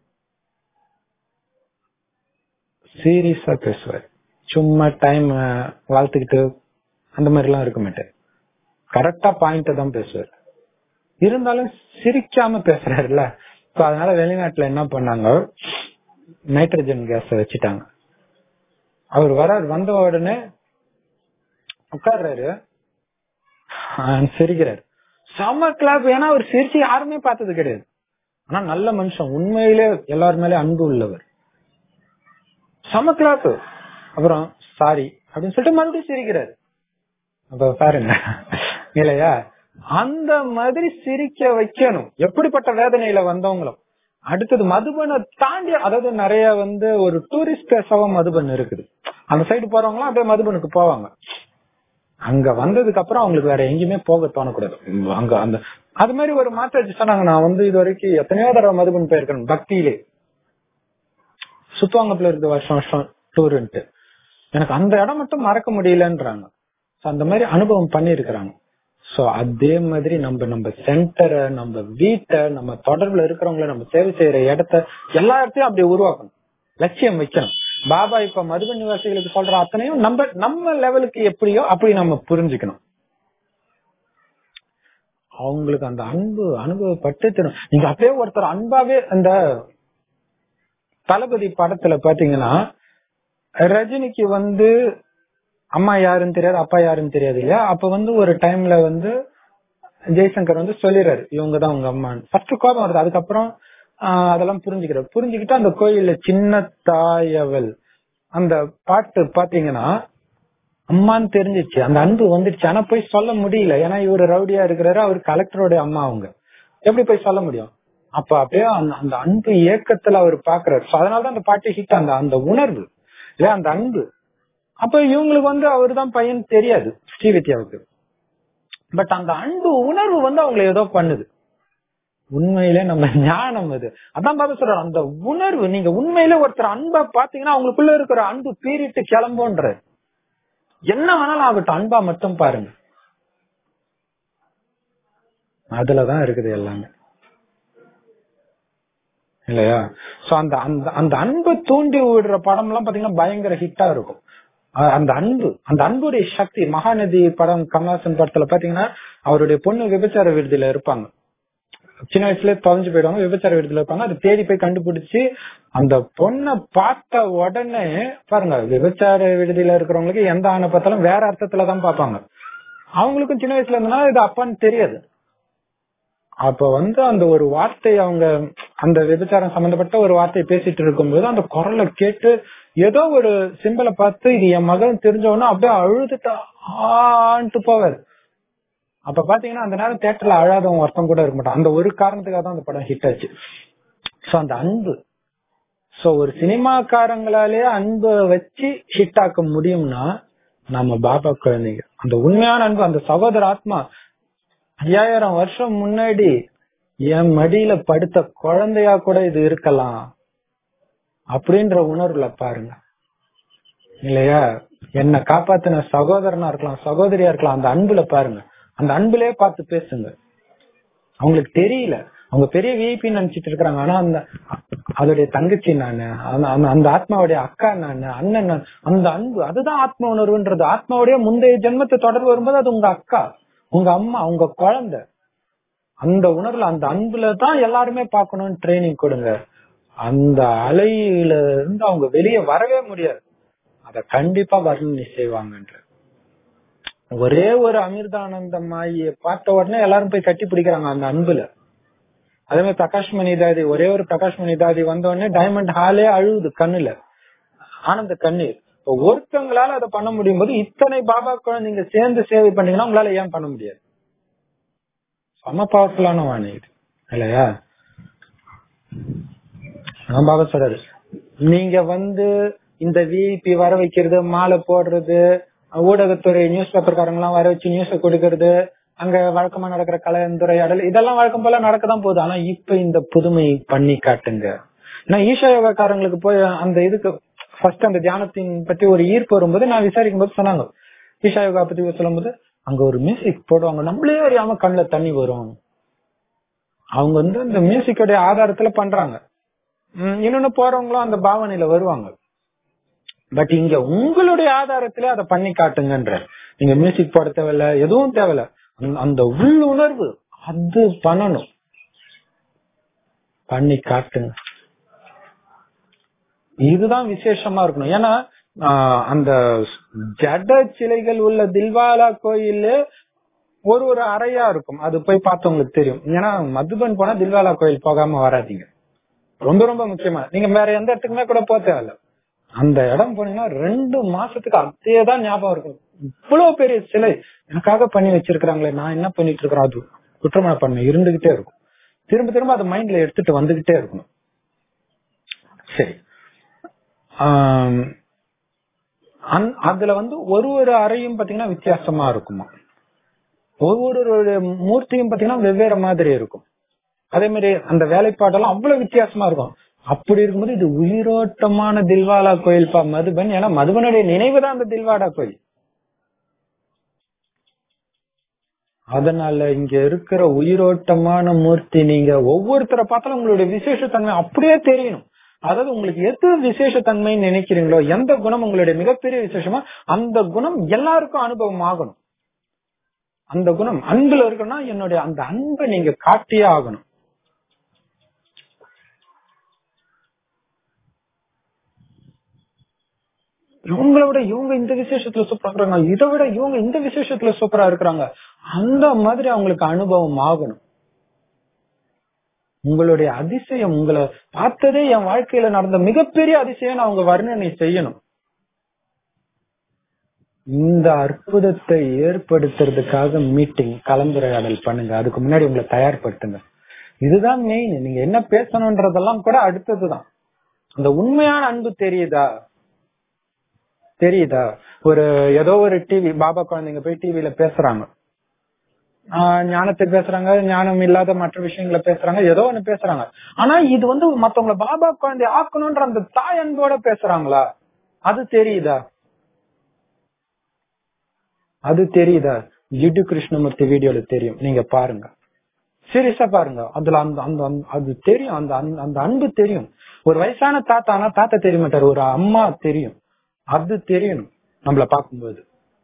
சீரியஸா பேசுவார் சும்மா டைம் வளர்த்துக்கிட்டு அந்த மாதிரி எல்லாம் இருக்க மாட்டார் கரெக்டா பாயிண்ட தான் பேசுவார் இருந்தாலும் சிரிக்காம பேசுறாருல்ல So அதனால வெளிநாட்டுல என்ன பண்ணாங்க நைட்ரஜன் கேஸ் வச்சுட்டாங்க அவர் வரார் வந்த உடனே உட்கார்றாரு ஆஹ் சிரிக்கிறார் செம்ம கிளாப் ஏன்னா அவர் சிரிச்சு யாருமே பார்த்தது கிடையாது ஆனா நல்ல மனுஷன் உண்மையிலே எல்லார் மேலே அன்பு உள்ளவர் செம்ம கிளாப் அப்புறம் சாரி அப்படின்னு சொல்லிட்டு மறுபடியும் சிரிக்கிறாரு அப்ப பாருங்க இல்லையா அந்த மாதிரி சிரிக்க வைக்கணும் எப்படிப்பட்ட வேதனையில வந்தவங்களும் அடுத்தது மதுபனை தாண்டி அதாவது நிறைய வந்து ஒரு டூரிஸ்ட் பிளேஸாவும் மதுபன் இருக்குது அந்த சைடு போறவங்க அப்படியே மதுபனுக்கு போவாங்க அங்க வந்ததுக்கு அப்புறம் அவங்களுக்கு வேற எங்கேயுமே போக தோணக்கூடாது அங்க அந்த அது மாதிரி ஒரு மாற்றாச்சு சொன்னாங்க நான் வந்து இது வரைக்கும் எத்தனையோ தடவை மதுபன் போயிருக்கேன் பக்தியிலே சுத்துவாங்கப்புல இருக்கு வருஷம் வருஷம் டூருன்ட்டு எனக்கு அந்த இடம் மட்டும் மறக்க முடியலன்றாங்க அந்த மாதிரி அனுபவம் பண்ணிருக்கிறாங்க சோ அதே மாதிரி நம்ம நம்ம சென்டரை நம்ம வீட்டை நம்ம தொடர்புல இருக்கிறவங்கள நம்ம சேவை செய்யற இடத்த எல்லா இடத்தையும் அப்படி உருவாக்கணும் லட்சியம் வைக்கணும் பாபா இப்ப மதுபன் நிவாசிகளுக்கு சொல்ற அத்தனையும் நம்ம நம்ம லெவலுக்கு எப்படியோ அப்படி நம்ம புரிஞ்சுக்கணும் அவங்களுக்கு அந்த அன்பு அனுபவப்பட்டு தரும் நீங்க அப்படியே ஒருத்தர் அன்பாவே அந்த தளபதி படத்துல பாத்தீங்கன்னா ரஜினிக்கு வந்து அம்மா யாருன்னு தெரியாது அப்பா யாருன்னு தெரியாது இல்லையா அப்ப வந்து ஒரு டைம்ல வந்து ஜெய்சங்கர் வந்து சொல்லிடுறாரு இவங்கதான் உங்க அம்மான்னு ஃபர்ஸ்ட் கோபம் வருது அதுக்கப்புறம் அதெல்லாம் புரிஞ்சுக்கிறார் புரிஞ்சுக்கிட்டு அந்த கோயில்ல சின்ன தாயவள் அந்த பாட்டு பாத்தீங்கன்னா அம்மான்னு தெரிஞ்சிச்சு அந்த அன்பு வந்துடுச்சு ஆனா போய் சொல்ல முடியல ஏன்னா இவரு ரவுடியா இருக்கிறாரு அவர் கலெக்டரோட அம்மா அவங்க எப்படி போய் சொல்ல முடியும் அப்ப அப்படியே அந்த அன்பு இயக்கத்துல அவர் பாக்குறாரு அதனாலதான் அந்த பாட்டு ஹிட் அந்த அந்த உணர்வு இல்ல அந்த அன்பு அப்ப இவங்களுக்கு வந்து அவர் தான் பையன் தெரியாது ஸ்ரீவித்யாவுக்கு பட் அந்த அன்பு உணர்வு வந்து அவங்களை ஏதோ பண்ணுது உண்மையிலே நம்ம ஞானம் அது அதான் பாபா சொல்ற அந்த உணர்வு நீங்க உண்மையிலே ஒருத்தர் அன்பா பாத்தீங்கன்னா அவங்களுக்குள்ள இருக்கிற அன்பு பீறிட்டு கிளம்போன்ற என்ன வேணாலும் ஆகட்டும் அன்பா மட்டும் பாருங்க அதுலதான் இருக்குது எல்லாமே இல்லையா சோ அந்த அந்த அந்த அன்பை தூண்டி விடுற படம் எல்லாம் பாத்தீங்கன்னா பயங்கர ஹிட்டா இருக்கும் அந்த அன்பு அந்த அன்புடைய சக்தி மகாநதி படம் கமலாசன் படத்துல பாத்தீங்கன்னா அவருடைய பொண்ணு விபச்சார விடுதியில இருப்பாங்க சின்ன வயசுல தொலைஞ்சு போயிடுவாங்க விபச்சார விடுதல இருப்பாங்க அதை தேடி போய் கண்டுபிடிச்சு அந்த பொண்ணை பார்த்த உடனே பாருங்க விபச்சார விடுதியில இருக்கிறவங்களுக்கு எந்த ஆணை பார்த்தாலும் வேற அர்த்தத்துலதான் பார்ப்பாங்க அவங்களுக்கும் சின்ன வயசுல இருந்தனால இது அப்பான்னு தெரியாது அப்ப வந்து அந்த ஒரு வார்த்தை அவங்க அந்த விபச்சாரம் சம்பந்தப்பட்ட ஒரு வார்த்தையை பேசிட்டு இருக்கும்போது அந்த குரலை கேட்டு ஏதோ ஒரு சிம்பிளை பார்த்து இது என் மகன் தெரிஞ்சவொன்னா அப்படியே அழுதுட்டா ஆன்ட்டு போவார் அப்ப பாத்தீங்கன்னா அந்த நேரம் தேட்டர்ல அழாதவங்க ஒருத்தம் கூட இருக்க மாட்டான் அந்த ஒரு காரணத்துக்காக தான் அந்த படம் ஹிட் ஆச்சு சோ அந்த அன்பு சோ ஒரு சினிமாக்காரங்களாலே அன்பை வச்சு ஹிட் ஆக்க முடியும்னா நம்ம பாபா குழந்தைங்க அந்த உண்மையான அன்பு அந்த சகோதர ஆத்மா ஐயாயிரம் வருஷம் முன்னாடி என் மடியில படுத்த குழந்தையா கூட இது இருக்கலாம் அப்படின்ற உணர்வுல பாருங்க இல்லையா என்ன காப்பாத்தின சகோதரனா இருக்கலாம் சகோதரியா இருக்கலாம் அந்த அன்புல பாருங்க அந்த அன்புலயே பார்த்து பேசுங்க அவங்களுக்கு தெரியல அவங்க பெரிய விஐபி நினைச்சிட்டு இருக்கிறாங்க ஆனா அந்த அதோடைய தங்கச்சி நானு அந்த ஆத்மாவுடைய அக்கா நானு அண்ணன் அந்த அன்பு அதுதான் ஆத்ம உணர்வுன்றது ஆத்மாவுடைய முந்தைய ஜென்மத்தை தொடர்பு வரும்போது அது உங்க அக்கா உங்க அம்மா உங்க குழந்தை அந்த உணர்வுல அந்த அன்புல தான் எல்லாருமே பார்க்கணும்னு ட்ரைனிங் கொடுங்க அந்த அலையில இருந்து அவங்க வெளியே வரவே முடியாது அத கண்டிப்பா வர்ணனை செய்வாங்கன்ற ஒரே ஒரு அமிர்தானந்த மாயை பார்த்த உடனே எல்லாரும் போய் கட்டி பிடிக்கிறாங்க அந்த அன்புல அதே மாதிரி பிரகாஷ் மணிதாதி ஒரே ஒரு பிரகாஷ் மணிதாதி வந்த உடனே டைமண்ட் ஹாலே அழுகுது கண்ணுல ஆனந்த கண்ணீர் இப்போ ஒருத்தவங்களால அதை பண்ண முடியும் போது இத்தனை பாபா குழந்தைங்க சேர்ந்து சேவை பண்ணீங்கன்னா உங்களால ஏன் பண்ண முடியாது செம பவர்ஃபுல்லான வாணி இது இல்லையா அதான் பாபா சொல்றாரு நீங்க வந்து இந்த விஐபி வர வைக்கிறது மாலை போடுறது ஊடகத்துறை நியூஸ் பேப்பர்காரங்க எல்லாம் வர வச்சு நியூஸ் கொடுக்கறது அங்க வழக்கமா நடக்கிற கலந்துரையாடல் இதெல்லாம் வழக்கம் போல நடக்கதான் போகுது ஆனா இப்ப இந்த புதுமை பண்ணி காட்டுங்க நான் ஈஷா யோகாக்காரங்களுக்கு போய் அந்த இதுக்கு ஃபர்ஸ்ட் அந்த தியானத்தின் பத்தி ஒரு ஈர்ப்பு வரும்போது நான் விசாரிக்கும் போது சொன்னாங்க ஈஷா யோகா பத்தி சொல்லும்போது அங்க ஒரு மியூசிக் போடுவாங்க நம்மளே அறியாம கண்ணுல தண்ணி வரும் அவங்க வந்து அந்த மியூசிக்கோடைய ஆதாரத்துல பண்றாங்க உம் இன்னொன்னு போறவங்களும் அந்த பாவனையில வருவாங்க பட் இங்க உங்களுடைய ஆதாரத்திலே அதை பண்ணி காட்டுங்கன்ற நீங்க மியூசிக் போட தேவையில்ல எதுவும் தேவையில்ல அந்த- அந்த உள்ளுணர்வு அது பண்ணணும் பண்ணி காட்டுங்க இதுதான் விசேஷமா இருக்கணும் ஏன்னா ஆஹ், அந்த ஜட சிலைகள் உள்ள தில்வாலா கோயில்ல ஒரு ஒரு அறையா இருக்கும் அது போய் பார்த்தவங்களுக்கு தெரியும் ஏன்னா மதுபன் போனா தில்வாலா கோயில் போகாம வராதீங்க ரொம்ப ரொம்ப முக்கியமா நீங்க வேற எந்த இடத்துக்குமே கூட போக தேவையில்ல அந்த இடம் போனீங்கன்னா ரெண்டு மாசத்துக்கு அதே தான் ஞாபகம் இருக்கும் இவ்வளவு பெரிய சிலை எனக்காக பண்ணி வச்சிருக்காங்களே நான் என்ன பண்ணிட்டு இருக்கிறேன் அது குற்றமான பண்ண இருந்துகிட்டே இருக்கும் திரும்ப திரும்ப அது மைண்ட்ல எடுத்துட்டு வந்துகிட்டே இருக்கணும் சரி ஆம், அந்- அதுல வந்து ஒரு ஒரு அறையும் பாத்தீங்கன்னா வித்தியாசமா இருக்குமா ஒவ்வொரு மூர்த்தியும் பாத்தீங்கன்னா வெவ்வேறு மாதிரி இருக்கும் அதே மாதிரி அந்த வேலைப்பாடெல்லாம் அவ்வளவு வித்தியாசமா இருக்கும் அப்படி இருக்கும்போது இது உயிரோட்டமான தில்வாலா கோயில் பா மதுபன் ஏன்னா மதுபனுடைய நினைவு தான் அந்த தில்வாடா கோயில் அதனால இங்க இருக்கிற உயிரோட்டமான மூர்த்தி நீங்க ஒவ்வொருத்தரை பார்த்தாலும் உங்களுடைய விசேஷத்தன்மை அப்படியே தெரியணும் அதாவது உங்களுக்கு எது விசேஷத்தன்மைன்னு நினைக்கிறீங்களோ எந்த குணம் உங்களுடைய மிகப்பெரிய விசேஷமா அந்த குணம் எல்லாருக்கும் அனுபவம் ஆகணும் அந்த குணம் அன்புல இருக்கணும்னா என்னுடைய அந்த அன்பை நீங்க காட்டியே ஆகணும் இவங்களை விட இவங்க இந்த விசேஷத்துல சூப்பரா இருக்கிறாங்க இதை விட இவங்க இந்த விசேஷத்துல சூப்பரா இருக்கிறாங்க அந்த மாதிரி அவங்களுக்கு அனுபவம் ஆகணும் உங்களுடைய அதிசயம் உங்களை பார்த்ததே என் வாழ்க்கையில நடந்த மிகப்பெரிய அதிசயம் அவங்க வர்ணனை செய்யணும் இந்த அற்புதத்தை ஏற்படுத்துறதுக்காக மீட்டிங் கலந்துரையாடல் பண்ணுங்க அதுக்கு முன்னாடி உங்களை தயார்படுத்துங்க இதுதான் மெயின் நீங்க என்ன பேசணும்ன்றதெல்லாம் கூட அடுத்ததுதான் அந்த உண்மையான அன்பு தெரியுதா தெரியுதா ஒரு ஏதோ ஒரு டிவி பாபா குழந்தைங்க போய் டிவில பேசுறாங்க ஆஹ் ஞானத்தை பேசுறாங்க ஞானம் இல்லாத மற்ற விஷயங்களை பேசுறாங்க ஏதோ ஒண்ணு பேசுறாங்க ஆனா இது வந்து மத்தவங்கள பாபா குழந்தை ஆக்கணும்ன்ற அந்த தாய் அன்போட பேசுறாங்களா அது தெரியுதா அது தெரியுதா ஜிட்டு கிருஷ்ணமூர்த்தி வீடியோல தெரியும் நீங்க பாருங்க சீரியஸா பாருங்க அதுல அந்த அந்த அந்த- அது தெரியும் அந்த அந்த- அந்த அன்பு தெரியும் ஒரு வயசான தாத்தானா தாத்தா தெரிய மாட்டாரு ஒரு அம்மா தெரியும் அது தெரியணும் நம்மள பார்க்கும்போது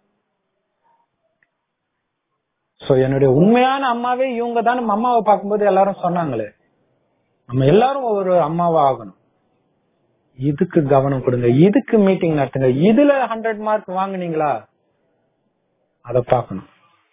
சோ என்னுடைய உண்மையான அம்மாவே இவங்க தான் நம்ம அம்மாவை பார்க்கும்போது எல்லாரும் சொன்னாங்களே நம்ம எல்லாரும் ஒரு அம்மாவா ஆகணும் இதுக்கு கவனம் கொடுங்க இதுக்கு மீட்டிங் நடத்துங்க இதுல ஹண்ட்ரட் மார்க் வாங்குனீங்களா அத பார்க்கணும்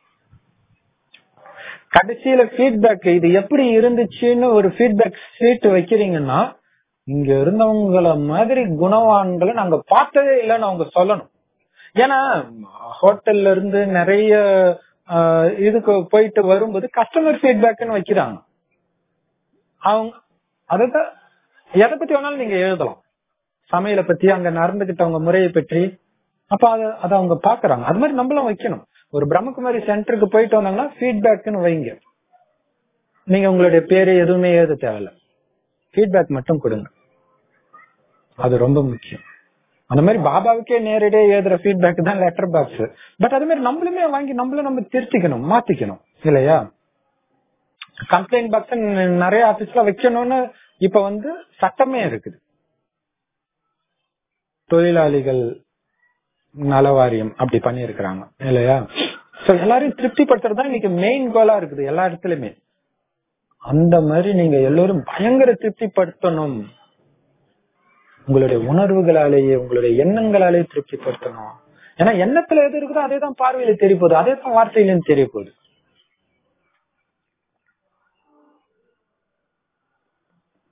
கடைசியில ஃபீட்பேக் இது எப்படி இருந்துச்சுன்னு ஒரு ஃபீட்பேக் ஷீட் வைக்கிறீங்கன்னா இங்க இருந்தவங்கள மாதிரி குணவான்களை நாங்க பார்த்ததே இல்லைன்னு அவங்க சொல்லணும் ஏன்னா ஹோட்டல்ல இருந்து நிறைய ஆஹ், இதுக்கு போயிட்டு வரும்போது கஸ்டமர் ஃபீட்பேக்னு வைக்கிறாங்க அவங்க அதான் எதை பத்தி வேணாலும் நீங்க எழுதலாம் சமையலை பத்தி அங்க நடந்துகிட்டவங்க முறையை பற்றி அப்ப அத அத அவங்க பாக்குறாங்க அது மாதிரி நம்மளும் வைக்கணும் ஒரு பிரம்மகுமாரி சென்டருக்கு போயிட்டு வந்தாங்கன்னா ஃபீட்பேக்னு வைங்க நீங்க உங்களுடைய பேரு எதுவுமே எழுத தேவையில்ல ஃபீட்பேக் மட்டும் கொடுங்க அது ரொம்ப முக்கியம் அந்த மாதிரி பாபாவுக்கே நேரடியா எழுதுற ஃபீட்பேக் தான் லெட்டர் பாக்ஸ் பட் அது மாதிரி நம்மளுமே வாங்கி நம்மள நம்ம திருத்திக்கணும் மாத்திக்கணும் இல்லையா கம்ப்ளைண்ட் பாக்ஸ் நிறைய ஆபீஸ்ல வைக்கணும்னு இப்ப வந்து சட்டமே இருக்குது தொழிலாளிகள் நலவாரியம் அப்படி பண்ணிருக்கிறாங்க இல்லையா சோ எல்லாரையும் திருப்திப்படுத்துறது தான் இன்னைக்கு மெயின் கோலா இருக்குது எல்லா இடத்துலயுமே அந்த மாதிரி நீங்க எல்லோரும் பயங்கர திருப்திப்படுத்தணும் உங்களுடைய உணர்வுகளாலேயே உங்களுடைய எண்ணங்களாலேயே திருப்திப்படுத்தணும் ஏன்னா எண்ணத்துல எது இருக்குதோ அதே தான் பார்வையில தெரிய போகுது அதே தான் வார்த்தையிலும் தெரிய போகுது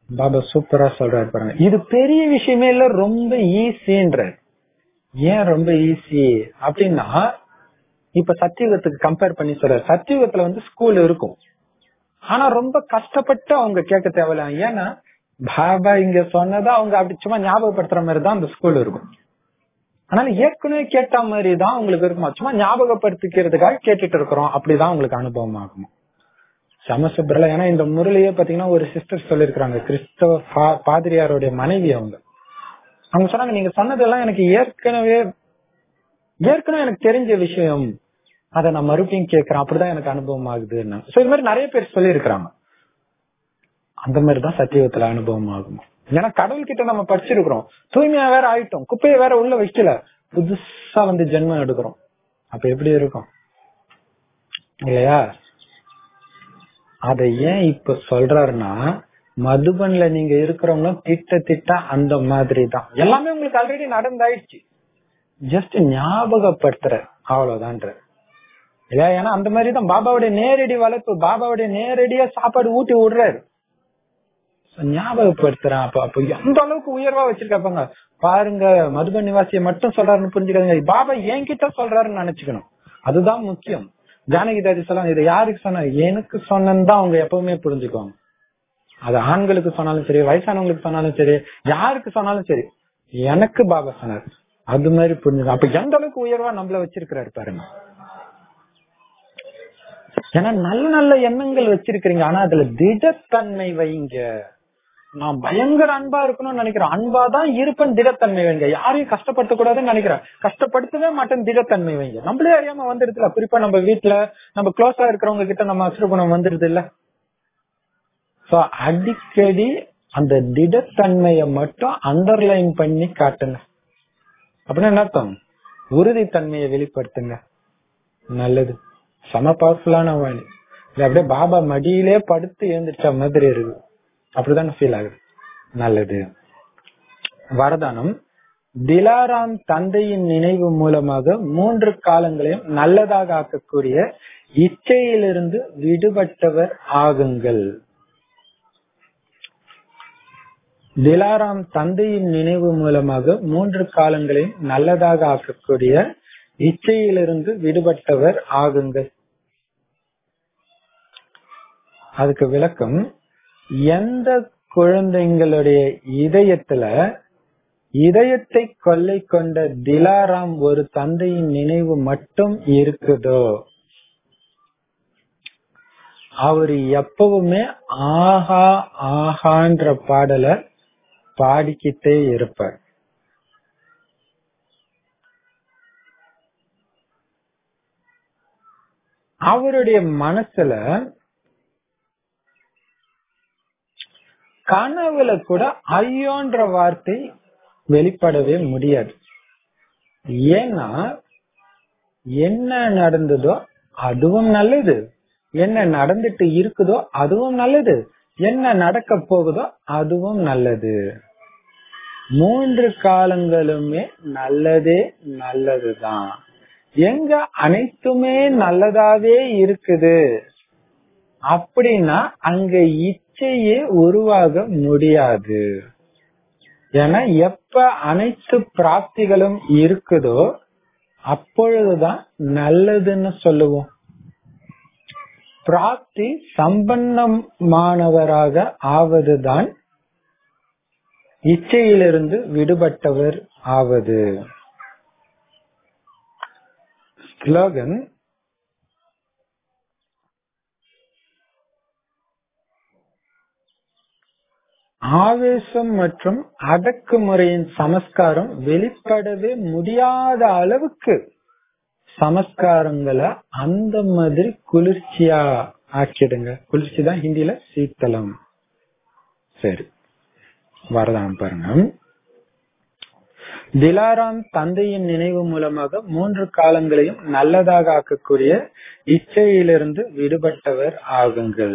பாபா சூப்பரா சொல்றாரு பாருங்க இது பெரிய விஷயமே இல்ல ரொம்ப ஈஸின்ற ஏன் ரொம்ப ஈஸி அப்படின்னா இப்ப சத்தியுகத்துக்கு கம்பேர் பண்ணி சொல்ற சத்தியுகத்துல வந்து ஸ்கூல் இருக்கும் ஆனா ரொம்ப கஷ்டப்பட்டு அவங்க கேட்க தேவையில்ல ஏன்னா பாபா இங்க சொன்னதா அவங்க அப்படி சும்மா ஞாபகப்படுத்துற மாதிரி தான் அந்த ஸ்கூல் இருக்கும் அதனால ஏற்கனவே கேட்ட மாதிரி தான் உங்களுக்கு இருக்குமா சும்மா ஞாபகப்படுத்திக்கிறதுக்காக கேட்டுட்டு இருக்கிறோம் அப்படிதான் உங்களுக்கு அனுபவம் ஆகும் சமசுப்ரல ஏன்னா இந்த முரளியே பாத்தீங்கன்னா ஒரு சிஸ்டர் சொல்லிருக்காங்க கிறிஸ்தவ பா- பாதிரியாருடைய மனைவி அவங்க அவங்க சொன்னாங்க நீங்க சொன்னதெல்லாம் எனக்கு ஏற்கனவே ஏற்கனவே எனக்கு தெரிஞ்ச விஷயம் அதை நான் மறுபடியும் கேட்கிறேன் அப்படிதான் எனக்கு அனுபவம் ஆகுதுன்னு சோ இது மாதிரி நிறைய பேர் சொல்லியிருக்கிறாங்க அந்த மாதிரிதான் சத்தியத்துல அனுபவம் ஆகும் ஏன்னா கடவுள் கிட்ட நம்ம படிச்சிருக்கிறோம் தூய்மையா வேற ஆயிட்டோம் குப்பையை வேற உள்ள வைக்கல புதுசா வந்து ஜென்மம் எடுக்கிறோம் அப்ப எப்படி இருக்கும் இல்லையா அத ஏன் இப்ப சொல்றாருன்னா மதுபன்ல நீங்க இருக்கிறவங்க திட்ட திட்ட அந்த மாதிரி தான் எல்லாமே உங்களுக்கு ஆல்ரெடி நடந்தாயிடுச்சு ஜஸ்ட் ஞாபகப்படுத்துற அவ்வளவுதான்ற இல்லையா ஏன்னா அந்த மாதிரி தான் பாபாவுடைய நேரடி வளர்ப்பு பாபாவுடைய நேரடியா சாப்பாடு ஊட்டி விடுறாரு So, ஞாபகப்படுத்துறேன் அப்ப அப்ப எந்த அளவுக்கு உயர்வா வச்சிருக்காங்க பாருங்க மதுபன் நிவாசியை மட்டும் சொல்றாருன்னு புரிஞ்சுக்காதீங்க பாபா என்கிட்ட சொல்றாருன்னு நினைச்சுக்கணும் அதுதான் முக்கியம் ஜானகி தாதி சொல்லலாம் இதை யாருக்கு சொன்ன எனக்கு சொன்னன்னு தான் அவங்க எப்பவுமே புரிஞ்சுக்குவாங்க அது ஆண்களுக்கு சொன்னாலும் சரி வயசானவங்களுக்கு சொன்னாலும் சரி யாருக்கு சொன்னாலும் சரி எனக்கு பாபா சொன்னார் அது மாதிரி புரிஞ்சுக்கணும் அப்ப எந்த அளவுக்கு உயர்வா நம்மள வச்சிருக்கிறாரு பாருங்க ஏன்னா நல்ல நல்ல எண்ணங்கள் வச்சிருக்கிறீங்க ஆனா அதுல திடத்தன்மை வைங்க நான் பயங்கர அன்பா இருக்கணும்னு நினைக்கிறேன் அன்பா தான் இருப்பேன் திடத்தன்மை வைங்க யாரையும் கஷ்டப்படுத்த கூடாதுன்னு நினைக்கிறேன் கஷ்டப்படுத்தவே மாட்டேன் திடத்தன்மை வைங்க நம்மளே அறியாம வந்துருதுல குறிப்பா நம்ம வீட்டுல நம்ம க்ளோஸா இருக்கிறவங்க கிட்ட நம்ம அசுரகுணம் வந்துருது இல்ல சோ அடிக்கடி அந்த திடத்தன்மைய மட்டும் அண்டர்லைன் பண்ணி காட்டுங்க அப்படின்னா என்ன அர்த்தம் உறுதித்தன்மையை வெளிப்படுத்துங்க நல்லது செம பவர்ஃபுல்லான வாணி இது அப்படியே பாபா மடியிலே படுத்து எழுந்திரிச்ச மாதிரி இருக்கு அப்படிதான் ஃபீல் ஆகுது நல்லது வரதானம் திலாராம் தந்தையின் நினைவு மூலமாக மூன்று காலங்களையும் நல்லதாக ஆக்கக்கூடிய இச்சையிலிருந்து விடுபட்டவர் ஆகுங்கள் திலாராம் தந்தையின் நினைவு மூலமாக மூன்று காலங்களையும் நல்லதாக ஆக்கக்கூடிய இச்சையிலிருந்து விடுபட்டவர் ஆகுங்கள் அதுக்கு விளக்கம் எந்த குழந்தைங்களுடைய இதயத்துல இதயத்தை கொள்ளை கொண்ட திலாராம் ஒரு தந்தையின் நினைவு மட்டும் இருக்குதோ அவர் எப்பவுமே ஆஹா ஆஹான்ற பாடலை பாடிக்கிட்டே இருப்பார் அவருடைய மனசுல கனவுல கூட ஐயோன்ற வார்த்தை வெளிப்படவே முடியாது ஏன்னா என்ன நடந்ததோ அதுவும் நல்லது என்ன நடந்துட்டு இருக்குதோ அதுவும் நல்லது என்ன நடக்க போகுதோ அதுவும் நல்லது மூன்று காலங்களுமே நல்லதே நல்லதுதான் எங்க அனைத்துமே நல்லதாவே இருக்குது அப்படின்னா அங்க இச்சையே உருவாக முடியாது ஏன்னா எப்ப அனைத்து பிராப்திகளும் இருக்குதோ அப்பொழுதுதான் நல்லதுன்னு சொல்லுவோம் பிராப்தி சம்பன்னமானவராக ஆவதுதான் இச்சையிலிருந்து விடுபட்டவர் ஆவது ஸ்லோகன் ஆவேசம் மற்றும் அடக்குமுறையின் சமஸ்காரம் வெளிப்படவே முடியாத அளவுக்கு சமஸ்காரங்களை அந்த மாதிரி குளிர்ச்சியா ஆக்கிடுங்க குளிர்ச்சி தான் ஹிந்தில சீத்தலம் சரி வரதான் பாருங்க திலாராம் தந்தையின் நினைவு மூலமாக மூன்று காலங்களையும் நல்லதாக ஆக்கக்கூடிய இச்சையிலிருந்து விடுபட்டவர் ஆகுங்கள்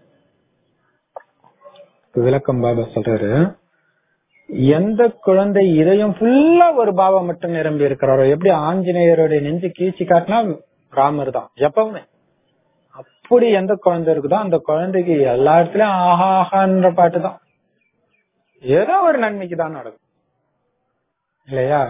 விளக்கம் பாபா சொல்றாரு எந்த குழந்தை இதயம் ஃபுல்லா ஒரு பாபா மட்டும் நிரம்பி இருக்கிறாரோ எப்படி ஆஞ்சநேயருடைய நெஞ்சு கீழ்ச்சி காட்டினா ராமர் தான் எப்பவுமே அப்படி எந்த குழந்தை இருக்குதோ அந்த குழந்தைக்கு எல்லா இடத்துலயும் ஆஹா ஆஹான்ற பாட்டு தான் ஏதோ ஒரு நன்மைக்கு தான் நடக்கும் இல்லையா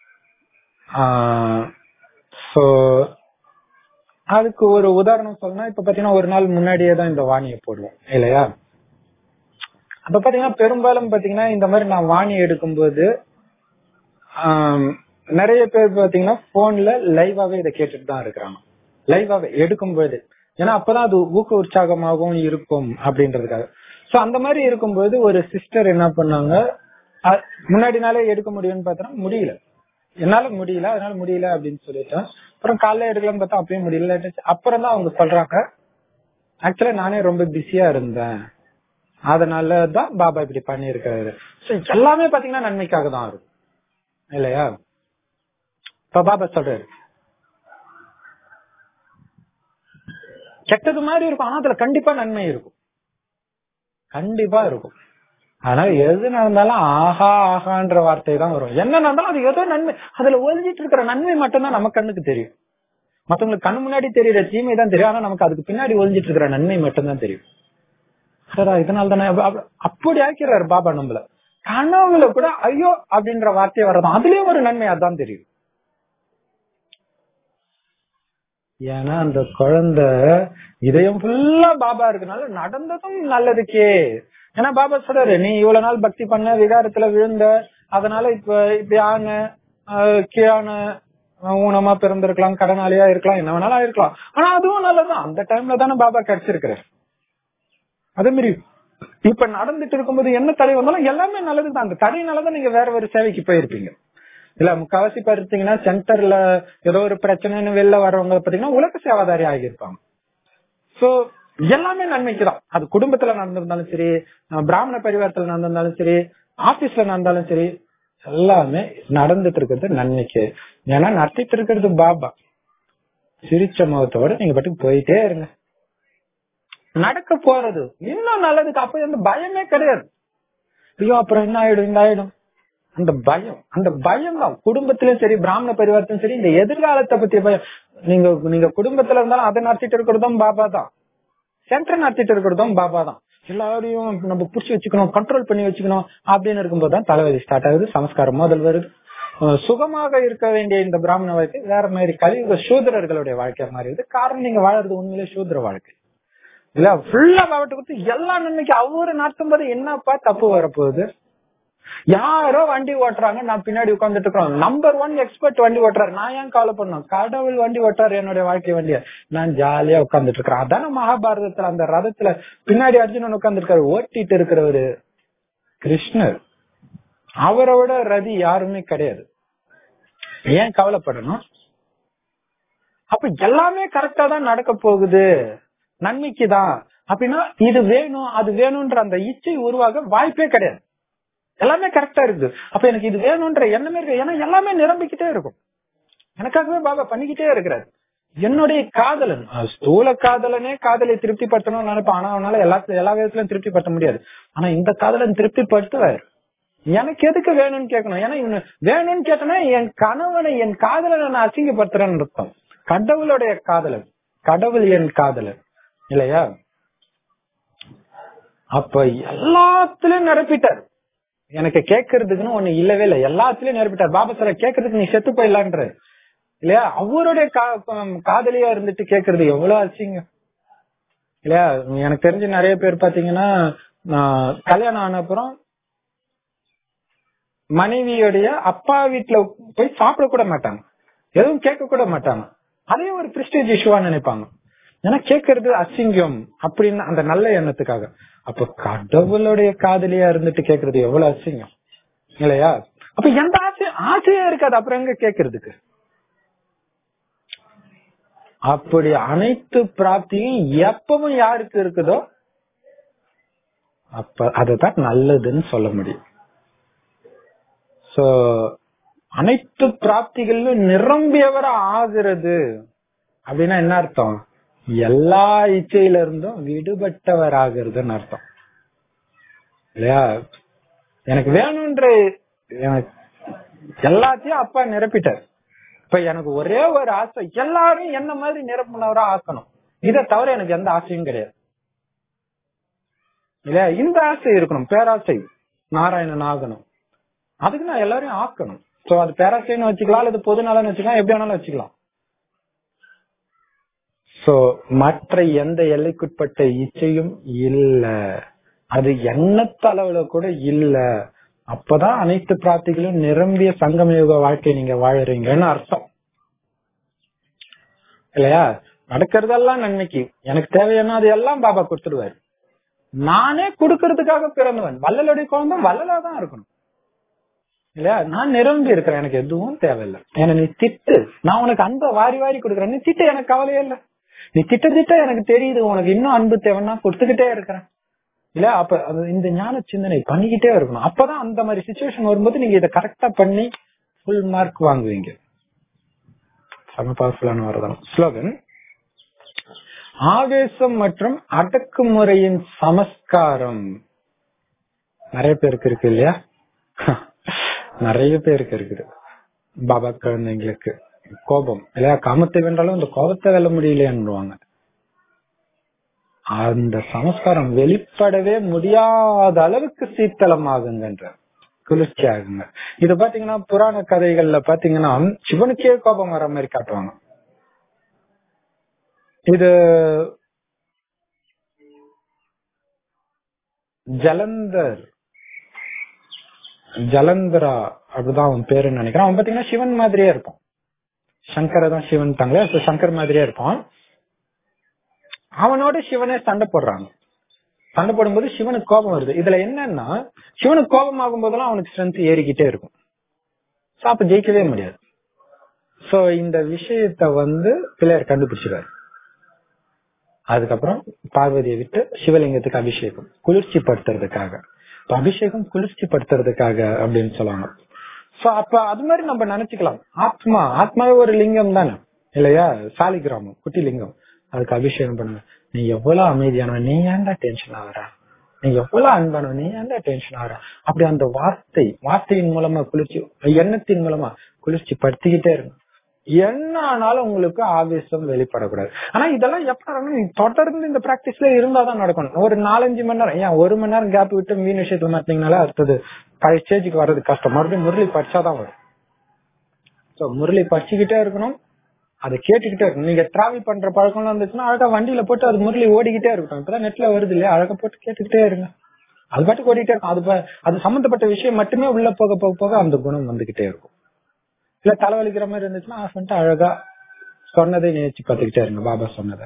சோ அதுக்கு ஒரு உதாரணம் சொல்லணும் இப்ப பாத்தீங்கன்னா ஒரு நாள் முன்னாடியே தான் இந்த வாணியை போடுவோம் இல்லையா அப்ப பாத்தீங்கன்னா பெரும்பாலும் பாத்தீங்கன்னா இந்த மாதிரி நான் வாணி எடுக்கும்போது ஆம், நிறைய பேர் பாத்தீங்கன்னா போன்ல லைவாவே இதை கேட்டுட்டு தான் இருக்கிறாங்க லைவாவே எடுக்கும்போது ஏன்னா அப்பதான் அது ஊக்க உற்சாகமாகவும் இருக்கும் அப்படின்றதுக்காக சோ அந்த மாதிரி இருக்கும்போது ஒரு சிஸ்டர் என்ன பண்ணாங்க அ- முன்னாடி நாளே எடுக்க முடியும்னு பார்த்தா முடியல என்னால முடியல அதனால முடியல அப்படின்னு சொல்லிட்டேன் அப்புறம் காலைல எடுக்கலாம்னு பார்த்தா அப்பயும் முடியல அப்புறம் தான் அவங்க சொல்றாங்க ஆக்சுவலா நானே ரொம்ப பிஸியா இருந்தேன் அதனால தான் பாபா இப்படி பண்ணியிருக்காரு So, எல்லாமே பாத்தீங்கன்னா நன்மைக்காக தான் இருக்கும் இல்லையா இப்ப பாபா சொல்றாரு கெட்டது மாதிரி இருக்கும் ஆனா அதுல கண்டிப்பா நன்மை இருக்கும் கண்டிப்பா இருக்கும் ஆனா எது நடந்தாலும் ஆஹா ஆஹான்ற வார்த்தை தான் வரும் என்ன நடந்தாலும் அது ஏதோ நன்மை அதுல ஒழிஞ்சிட்டு இருக்கிற நன்மை மட்டும்தான் நம்ம கண்ணுக்கு தெரியும் மத்தவங்களுக்கு கண்ணு முன்னாடி தெரியற தீமை தான் தெரியும் ஆனா நமக்கு அதுக்கு பின்னாடி ஒழிஞ்சிட்டு இருக்கிற நன்மை மட்டும்தான் தெரியும் சரா இதனால தானே அப்ப- அப்ப- அப்படி ஆக்கிறாரு பாபா நம்மள கனவுல கூட ஐயோ அப்படின்ற வார்த்தை வரதான் அதுலயும் ஒரு நன்மை அதான் தெரியும் ஏன்னா அந்த குழந்தை இதயம் ஃபுல்லா பாபா இருக்கனால நடந்ததும் நல்லதுக்கே ஏன்னா பாபா சொல்றாரு நீ இவ்வளவு நாள் பக்தி பண்ண விகாரத்துல விழுந்த அதனால இப்ப இப்படி ஆன ஆஹ் கீழான ஆஹ் ஊனமா பிறந்திருக்கலாம் கடனாளியா இருக்கலாம் என்ன வேணாலும் ஆயிருக்கலாம் ஆனா அதுவும் நல்லதுதான் அந்த டைம்ல தானே பாபா கிடைச்சிருக்கிறார் அதே மாதிரி இப்ப நடந்துட்டு இருக்கும்போது என்ன தடை வந்தாலும் எல்லாமே நல்லதுதான் அந்த தடையினாலதான் நீங்க வேற ஒரு சேவைக்கு போயிருப்பீங்க இல்ல முக்காவாசி பார்த்தீங்கன்னா சென்டர்ல ஏதோ ஒரு பிரச்சனைன்னு வெளில வர்றவங்க பாத்தீங்கன்னா உலக சேவாதாரி ஆகியிருப்பாங்க சோ எல்லாமே நன்மைக்கு தான் அது குடும்பத்துல நடந்திருந்தாலும் சரி அஹ் பிராமண பரிவாரத்துல நடந்திருந்தாலும் சரி ஆபீஸ்ல நடந்தாலும் சரி எல்லாமே நடந்துட்டு இருக்கிறது நன்மைக்கு ஏன்னா நடத்திட்டு இருக்கிறது பாபா சிரிச்ச முகத்தோட நீங்க பாட்டுக்கு போயிட்டே இருங்க நடக்க போறது இன்னும் நல்லதுக்கு அப்ப வந்து பயமே கிடையாது ஐயோ அப்புறம் என்ன ஆயிடும் இந்த ஆயிடும் அந்த பயம் அந்த பயம் தான் குடும்பத்திலும் சரி பிராமண பரிவாரத்திலும் சரி இந்த எதிர்காலத்தை பத்திய பயம் நீங்க நீங்க குடும்பத்துல இருந்தாலும் அதை நடத்திட்டு இருக்கிறதும் பாபா தான் சென்டர் நடத்திட்டு இருக்கிறதும் பாபா தான் எல்லாரையும் நம்ம புடிச்சு வச்சுக்கணும் கண்ட்ரோல் பண்ணி வச்சுக்கணும் அப்படின்னு இருக்கும்போது தான் தலைவலி ஸ்டார்ட் ஆகுது சமஸ்காரம் முதல் வருது அஹ் சுகமாக இருக்க வேண்டிய இந்த பிராமண வாழ்க்கை வேற மாதிரி கலியுக சூத்திரர்களுடைய வாழ்க்கை மாறிடுது காரணம் நீங்க வாழறது உண்மையிலே சூத்திர வாழ்க்கை இல்ல ஃபுல்லா பாவத்தை கொடுத்து எல்லா நன்மைக்கு அவரு நடத்தும் போது என்னப்பா தப்பு வரப்போகுது யாரோ வண்டி ஓட்டுறாங்க நான் பின்னாடி உட்கார்ந்துட்டு இருக்கோம் நம்பர் ஒன் எக்ஸ்பர்ட் வண்டி ஓட்டுறாரு நான் ஏன் கவலை பண்ணும் கடவுள் வண்டி ஓட்டுறாரு என்னுடைய வாழ்க்கை வண்டிய நான் ஜாலியா உட்கார்ந்துட்டு இருக்கிறேன் அதான மகாபாரதத்துல அந்த ரதத்துல பின்னாடி அர்ஜுனன் உட்கார்ந்துருக்காரு ஓட்டிட்டு இருக்கிறவரு கிருஷ்ணர் அவரோட ரதி யாருமே கிடையாது ஏன் கவலைப்படணும் அப்ப எல்லாமே கரெக்டா தான் நடக்க போகுது நன்மைக்கு தான் அப்படின்னா இது வேணும் அது வேணும்ன்ற அந்த இச்சை உருவாக வாய்ப்பே கிடையாது எல்லாமே கரெக்டா இருக்கு அப்ப எனக்கு இது வேணும்ன்ற எண்ணமே இருக்கு ஏன்னா எல்லாமே நிரம்பிக்கிட்டே இருக்கும் எனக்காகவே பாபா பண்ணிக்கிட்டே இருக்கிறார் என்னுடைய காதலன் அஹ் ஸ்தூல காதலனே காதலை திருப்திப்படுத்தணும்னு நினைப்பான் ஆனா அவனால எல்லா எல்லா விதத்திலும் திருப்திப்படுத்த முடியாது ஆனா இந்த காதலன் திருப்திப்படுத்துவார் எனக்கு எதுக்கு வேணும்னு கேட்கணும் ஏன்னா இவனு வேணும்னு கேட்டனா என் கணவனை என் காதலனை நான் அசிங்கப்படுத்துறேன்னு அர்த்தம் கடவுளுடைய காதலன் கடவுள் என் காதலன் இல்லையா அப்ப எல்லாத்துலயும் நிரப்பிட்டார் எனக்கு கேட்கறதுக்குன்னு ஒண்ணு இல்லவே இல்லை எல்லாத்துலயும் நிரப்பிட்டார் பாபா சார கேட்கறதுக்கு நீ செத்து போயிடலான்ற இல்லையா அவருடைய கா- காதலியா இருந்துட்டு கேக்குறது எவ்வளவு ஆச்சுங்க இல்லையா எனக்கு தெரிஞ்சு நிறைய பேர் பாத்தீங்கன்னா நான் கல்யாணம் ஆன அப்புறம் மனைவியுடைய அப்பா வீட்டுல போய் சாப்பிட கூட மாட்டாங்க எதுவும் கேட்க கூட மாட்டாங்க அதே ஒரு பிரிஸ்டேஜ் இஷ்யூவா நினைப்பாங்க ஏன்னா கேட்கறது அசிங்கம் அப்படின்னு அந்த நல்ல எண்ணத்துக்காக அப்ப கடவுளுடைய காதலியா இருந்துட்டு கேக்குறது எவ்வளவு அசிங்கம் இல்லையா அப்ப எந்த ஆசை ஆசையா இருக்காது அப்புறம் எங்க கேக்குறதுக்கு அப்படி அனைத்து பிராப்தியும் எப்பவும் யாருக்கு இருக்குதோ அப்ப அதுதான் நல்லதுன்னு சொல்ல முடியும் சோ அனைத்து பிராப்திகளிலும் நிரம்பியவர ஆகிறது அப்படின்னா என்ன அர்த்தம் எல்லா இச்சையில இருந்தும் விடுபட்டவர் ஆகிறதுன்னு அர்த்தம் இல்லையா எனக்கு வேணும்ன்ற எனக்கு எல்லாத்தையும் அப்பா நிரப்பிட்டார் இப்ப எனக்கு ஒரே ஒரு ஆசை எல்லாரும் என்ன மாதிரி நிரப்புனவரா ஆக்கணும் இதை தவிர எனக்கு எந்த ஆசையும் கிடையாது இல்லையா இந்த ஆசை இருக்கணும் பேராசை நாராயணன் ஆகணும் அதுக்கு நான் எல்லாரையும் ஆக்கணும் சோ அது பேராசைன்னு வச்சுக்கலாம் அல்லது பொது நலன்னு வச்சுக்கலாம் எப்படி வேணாலும் வச்சுக்கலாம் சோ மற்ற எந்த எல்லைக்குட்பட்ட இச்சையும் இல்ல அது எண்ணத்த அளவுல கூட இல்ல அப்பதான் அனைத்து பிரார்த்திகளும் நிரம்பிய சங்கமயுக வாழ்க்கை நீங்க வாழறீங்கன்னு அர்த்தம் இல்லையா நடக்கிறதெல்லாம் நன்மைக்கு எனக்கு தேவையான அது எல்லாம் பாபா கொடுத்துடுவாரு நானே கொடுக்கறதுக்காக பிறந்தவன் வள்ளலுடைய குழந்தை வள்ளலா தான் இருக்கணும் இல்லையா நான் நிரம்பி இருக்கிறேன் எனக்கு எதுவும் தேவையில்லை என்ன நீ திட்டு நான் உனக்கு அன்பை வாரி வாரி கொடுக்குறேன் நீ திட்டு எனக்கு கவலையே இல்ல நீ திட்ட திட்ட எனக்கு தெரியுது உனக்கு இன்னும் அன்பு தேவைன்னா கொடுத்துக்கிட்டே இருக்கிறேன் இல்ல அப்ப அது இந்த ஞான சிந்தனை பண்ணிக்கிட்டே இருக்கணும் அப்பதான் அந்த மாதிரி சுச்சுவேஷன் வரும்போது நீங்க இதை கரெக்டா பண்ணி ஃபுல் மார்க் வாங்குவீங்க செம பவர்ஃபுல்லான வரதான் ஸ்லோகன் ஆவேசம் மற்றும் அடக்குமுறையின் சமஸ்காரம் நிறைய பேருக்கு இருக்கு இல்லையா நிறைய பேருக்கு இருக்குது பாபா குழந்தைங்களுக்கு கோபம் இல்லையா காமத்தை வென்றாலும் இந்த கோபத்தை வெல்ல முடியலையான்னுவாங்க அந்த சமஸ்காரம் வெளிப்படவே முடியாத அளவுக்கு சீத்தளமாகுங்கன்ற குளிர்ச்சி ஆகுங்க இது பாத்தீங்கன்னா புராண கதைகள்ல பாத்தீங்கன்னா சிவனுக்கே கோபம் வர மாதிரி காட்டுவாங்க இது ஜலந்தர் ஜலந்தரா அப்படிதான் அவன் பேருன்னு நினைக்கிறேன் அவன் பாத்தீங்கன்னா சிவன் மாதிரியே இருப்பான் சங்கரை தான் சிவன் தாங்களே so சங்கர் மாதிரியே இருப்பான் அவனோட சிவனே சண்டை போடுறாங்க சண்டை போடும்போது சிவனுக்கு கோபம் வருது இதுல என்னன்னா சிவனுக்கு கோபம் ஆகும் போதெல்லாம் அவனுக்கு ஸ்ட்ரென்த் ஏறிக்கிட்டே இருக்கும் So அப்ப ஜெயிக்கவே முடியாது சோ இந்த விஷயத்த வந்து பிள்ளையர் கண்டுபிடிச்சிருவாரு அதுக்கப்புறம் பார்வதியை விட்டு சிவலிங்கத்துக்கு அபிஷேகம் குளிர்ச்சி படுத்துறதுக்காக இப்ப அபிஷேகம் குளிர்ச்சி படுத்துறதுக்காக அப்படின்னு சொல்லுவாங்க சோ அப்ப அது மாதிரி நம்ம நினைச்சுக்கலாம் ஆத்மா ஆத்மாவே ஒரு லிங்கம் தானே இல்லையா சாலிகிராமம் குட்டி லிங்கம் அதுக்கு அபிஷேகம் பண்ணுங்க நீ எவ்வளவு அமைதியானவன் நீ ஏன்டா டென்ஷன் ஆகுற நீ எவ்வளவு அன்பானவன் நீ ஏன்டா டென்ஷன் ஆகுற அப்படி அந்த வார்த்தை வார்த்தையின் மூலமா குளிர்ச்சி எண்ணத்தின் மூலமா குளிர்ச்சி படுத்திக்கிட்டே இருக்கும் என்ன ஆனாலும் உங்களுக்கு ஆவேசம் வெளிப்படக்கூடாது ஆனா இதெல்லாம் எப்ப நடக்கணும்? நீங்க தொடர்ந்து இந்த பிராக்டிஸ்ல இருந்தாதான் நடக்கணும் ஒரு நாலஞ்சு மணி நேரம் ஏன் ஒரு மணி நேரம் கேப் விட்டு மீன் விஷயத்துல மாட்டீங்கனால அடுத்தது பழைய ஸ்டேஜுக்கு வர்றது கஷ்டம் மறுபடியும் முரளி படிச்சாதான் வரும் சோ முரளி படிச்சுக்கிட்டே இருக்கணும் அதை கேட்டுக்கிட்டே இருக்கணும் நீங்க டிராவல் பண்ற பழக்கம்லாம் இருந்துச்சுன்னா அழகா வண்டியில போட்டு அது முரளி ஓடிக்கிட்டே இருக்கட்டும் இப்பதான் நெட்ல வருது இல்லையா அழகா போட்டு கேட்டுக்கிட்டே இருங்க அது பாட்டுக்கு ஓடிட்டே இருக்கும் அது ப- அது சம்பந்தப்பட்ட விஷயம் மட்டுமே உள்ள போக போக போக அந்த குணம் வந்துகிட்டே இருக்கும் இல்ல தலைவலிக்கிற மாதிரி இருந்துச்சுன்னா ஆஃப் பண்ணிட்டு அழகா சொன்னதை நினைச்சு பார்த்துக்கிட்டே இருங்க பாபா சொன்னதை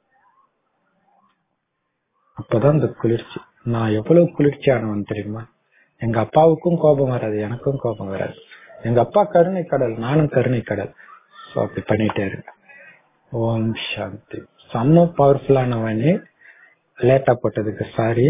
அப்பதான் இந்த குளிர்ச்சி நான் எவ்வளவு குளிர்ச்சியானவன் தெரியுமா எங்க அப்பாவுக்கும் கோபம் வராது எனக்கும் கோபம் வராது எங்க அப்பா கருணை கடல் நானும் கருணை கடல் சோ அப்படி பண்ணிட்டே இருங்க ஓம் சாந்தி செம்ம பவர்ஃபுல்லானவனே லேட்டா போட்டதுக்கு சாரி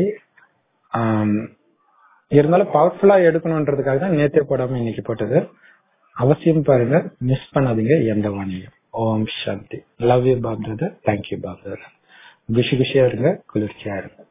இருந்தாலும் பவர்ஃபுல்லா எடுக்கணும்ன்றதுக்காக தான் நேத்தே போடாம இன்னைக்கு போட்டது அவசியம் பாருங்க மிஸ் பண்ணாதீங்க எந்த வாணியும் ஓம் சாந்தி லவ் யூ பாப் பிரதர் தேங்க்யூ பாப் பிரதர் குஷி குஷியா இருங்க குளிர்ச்சியா இருங்க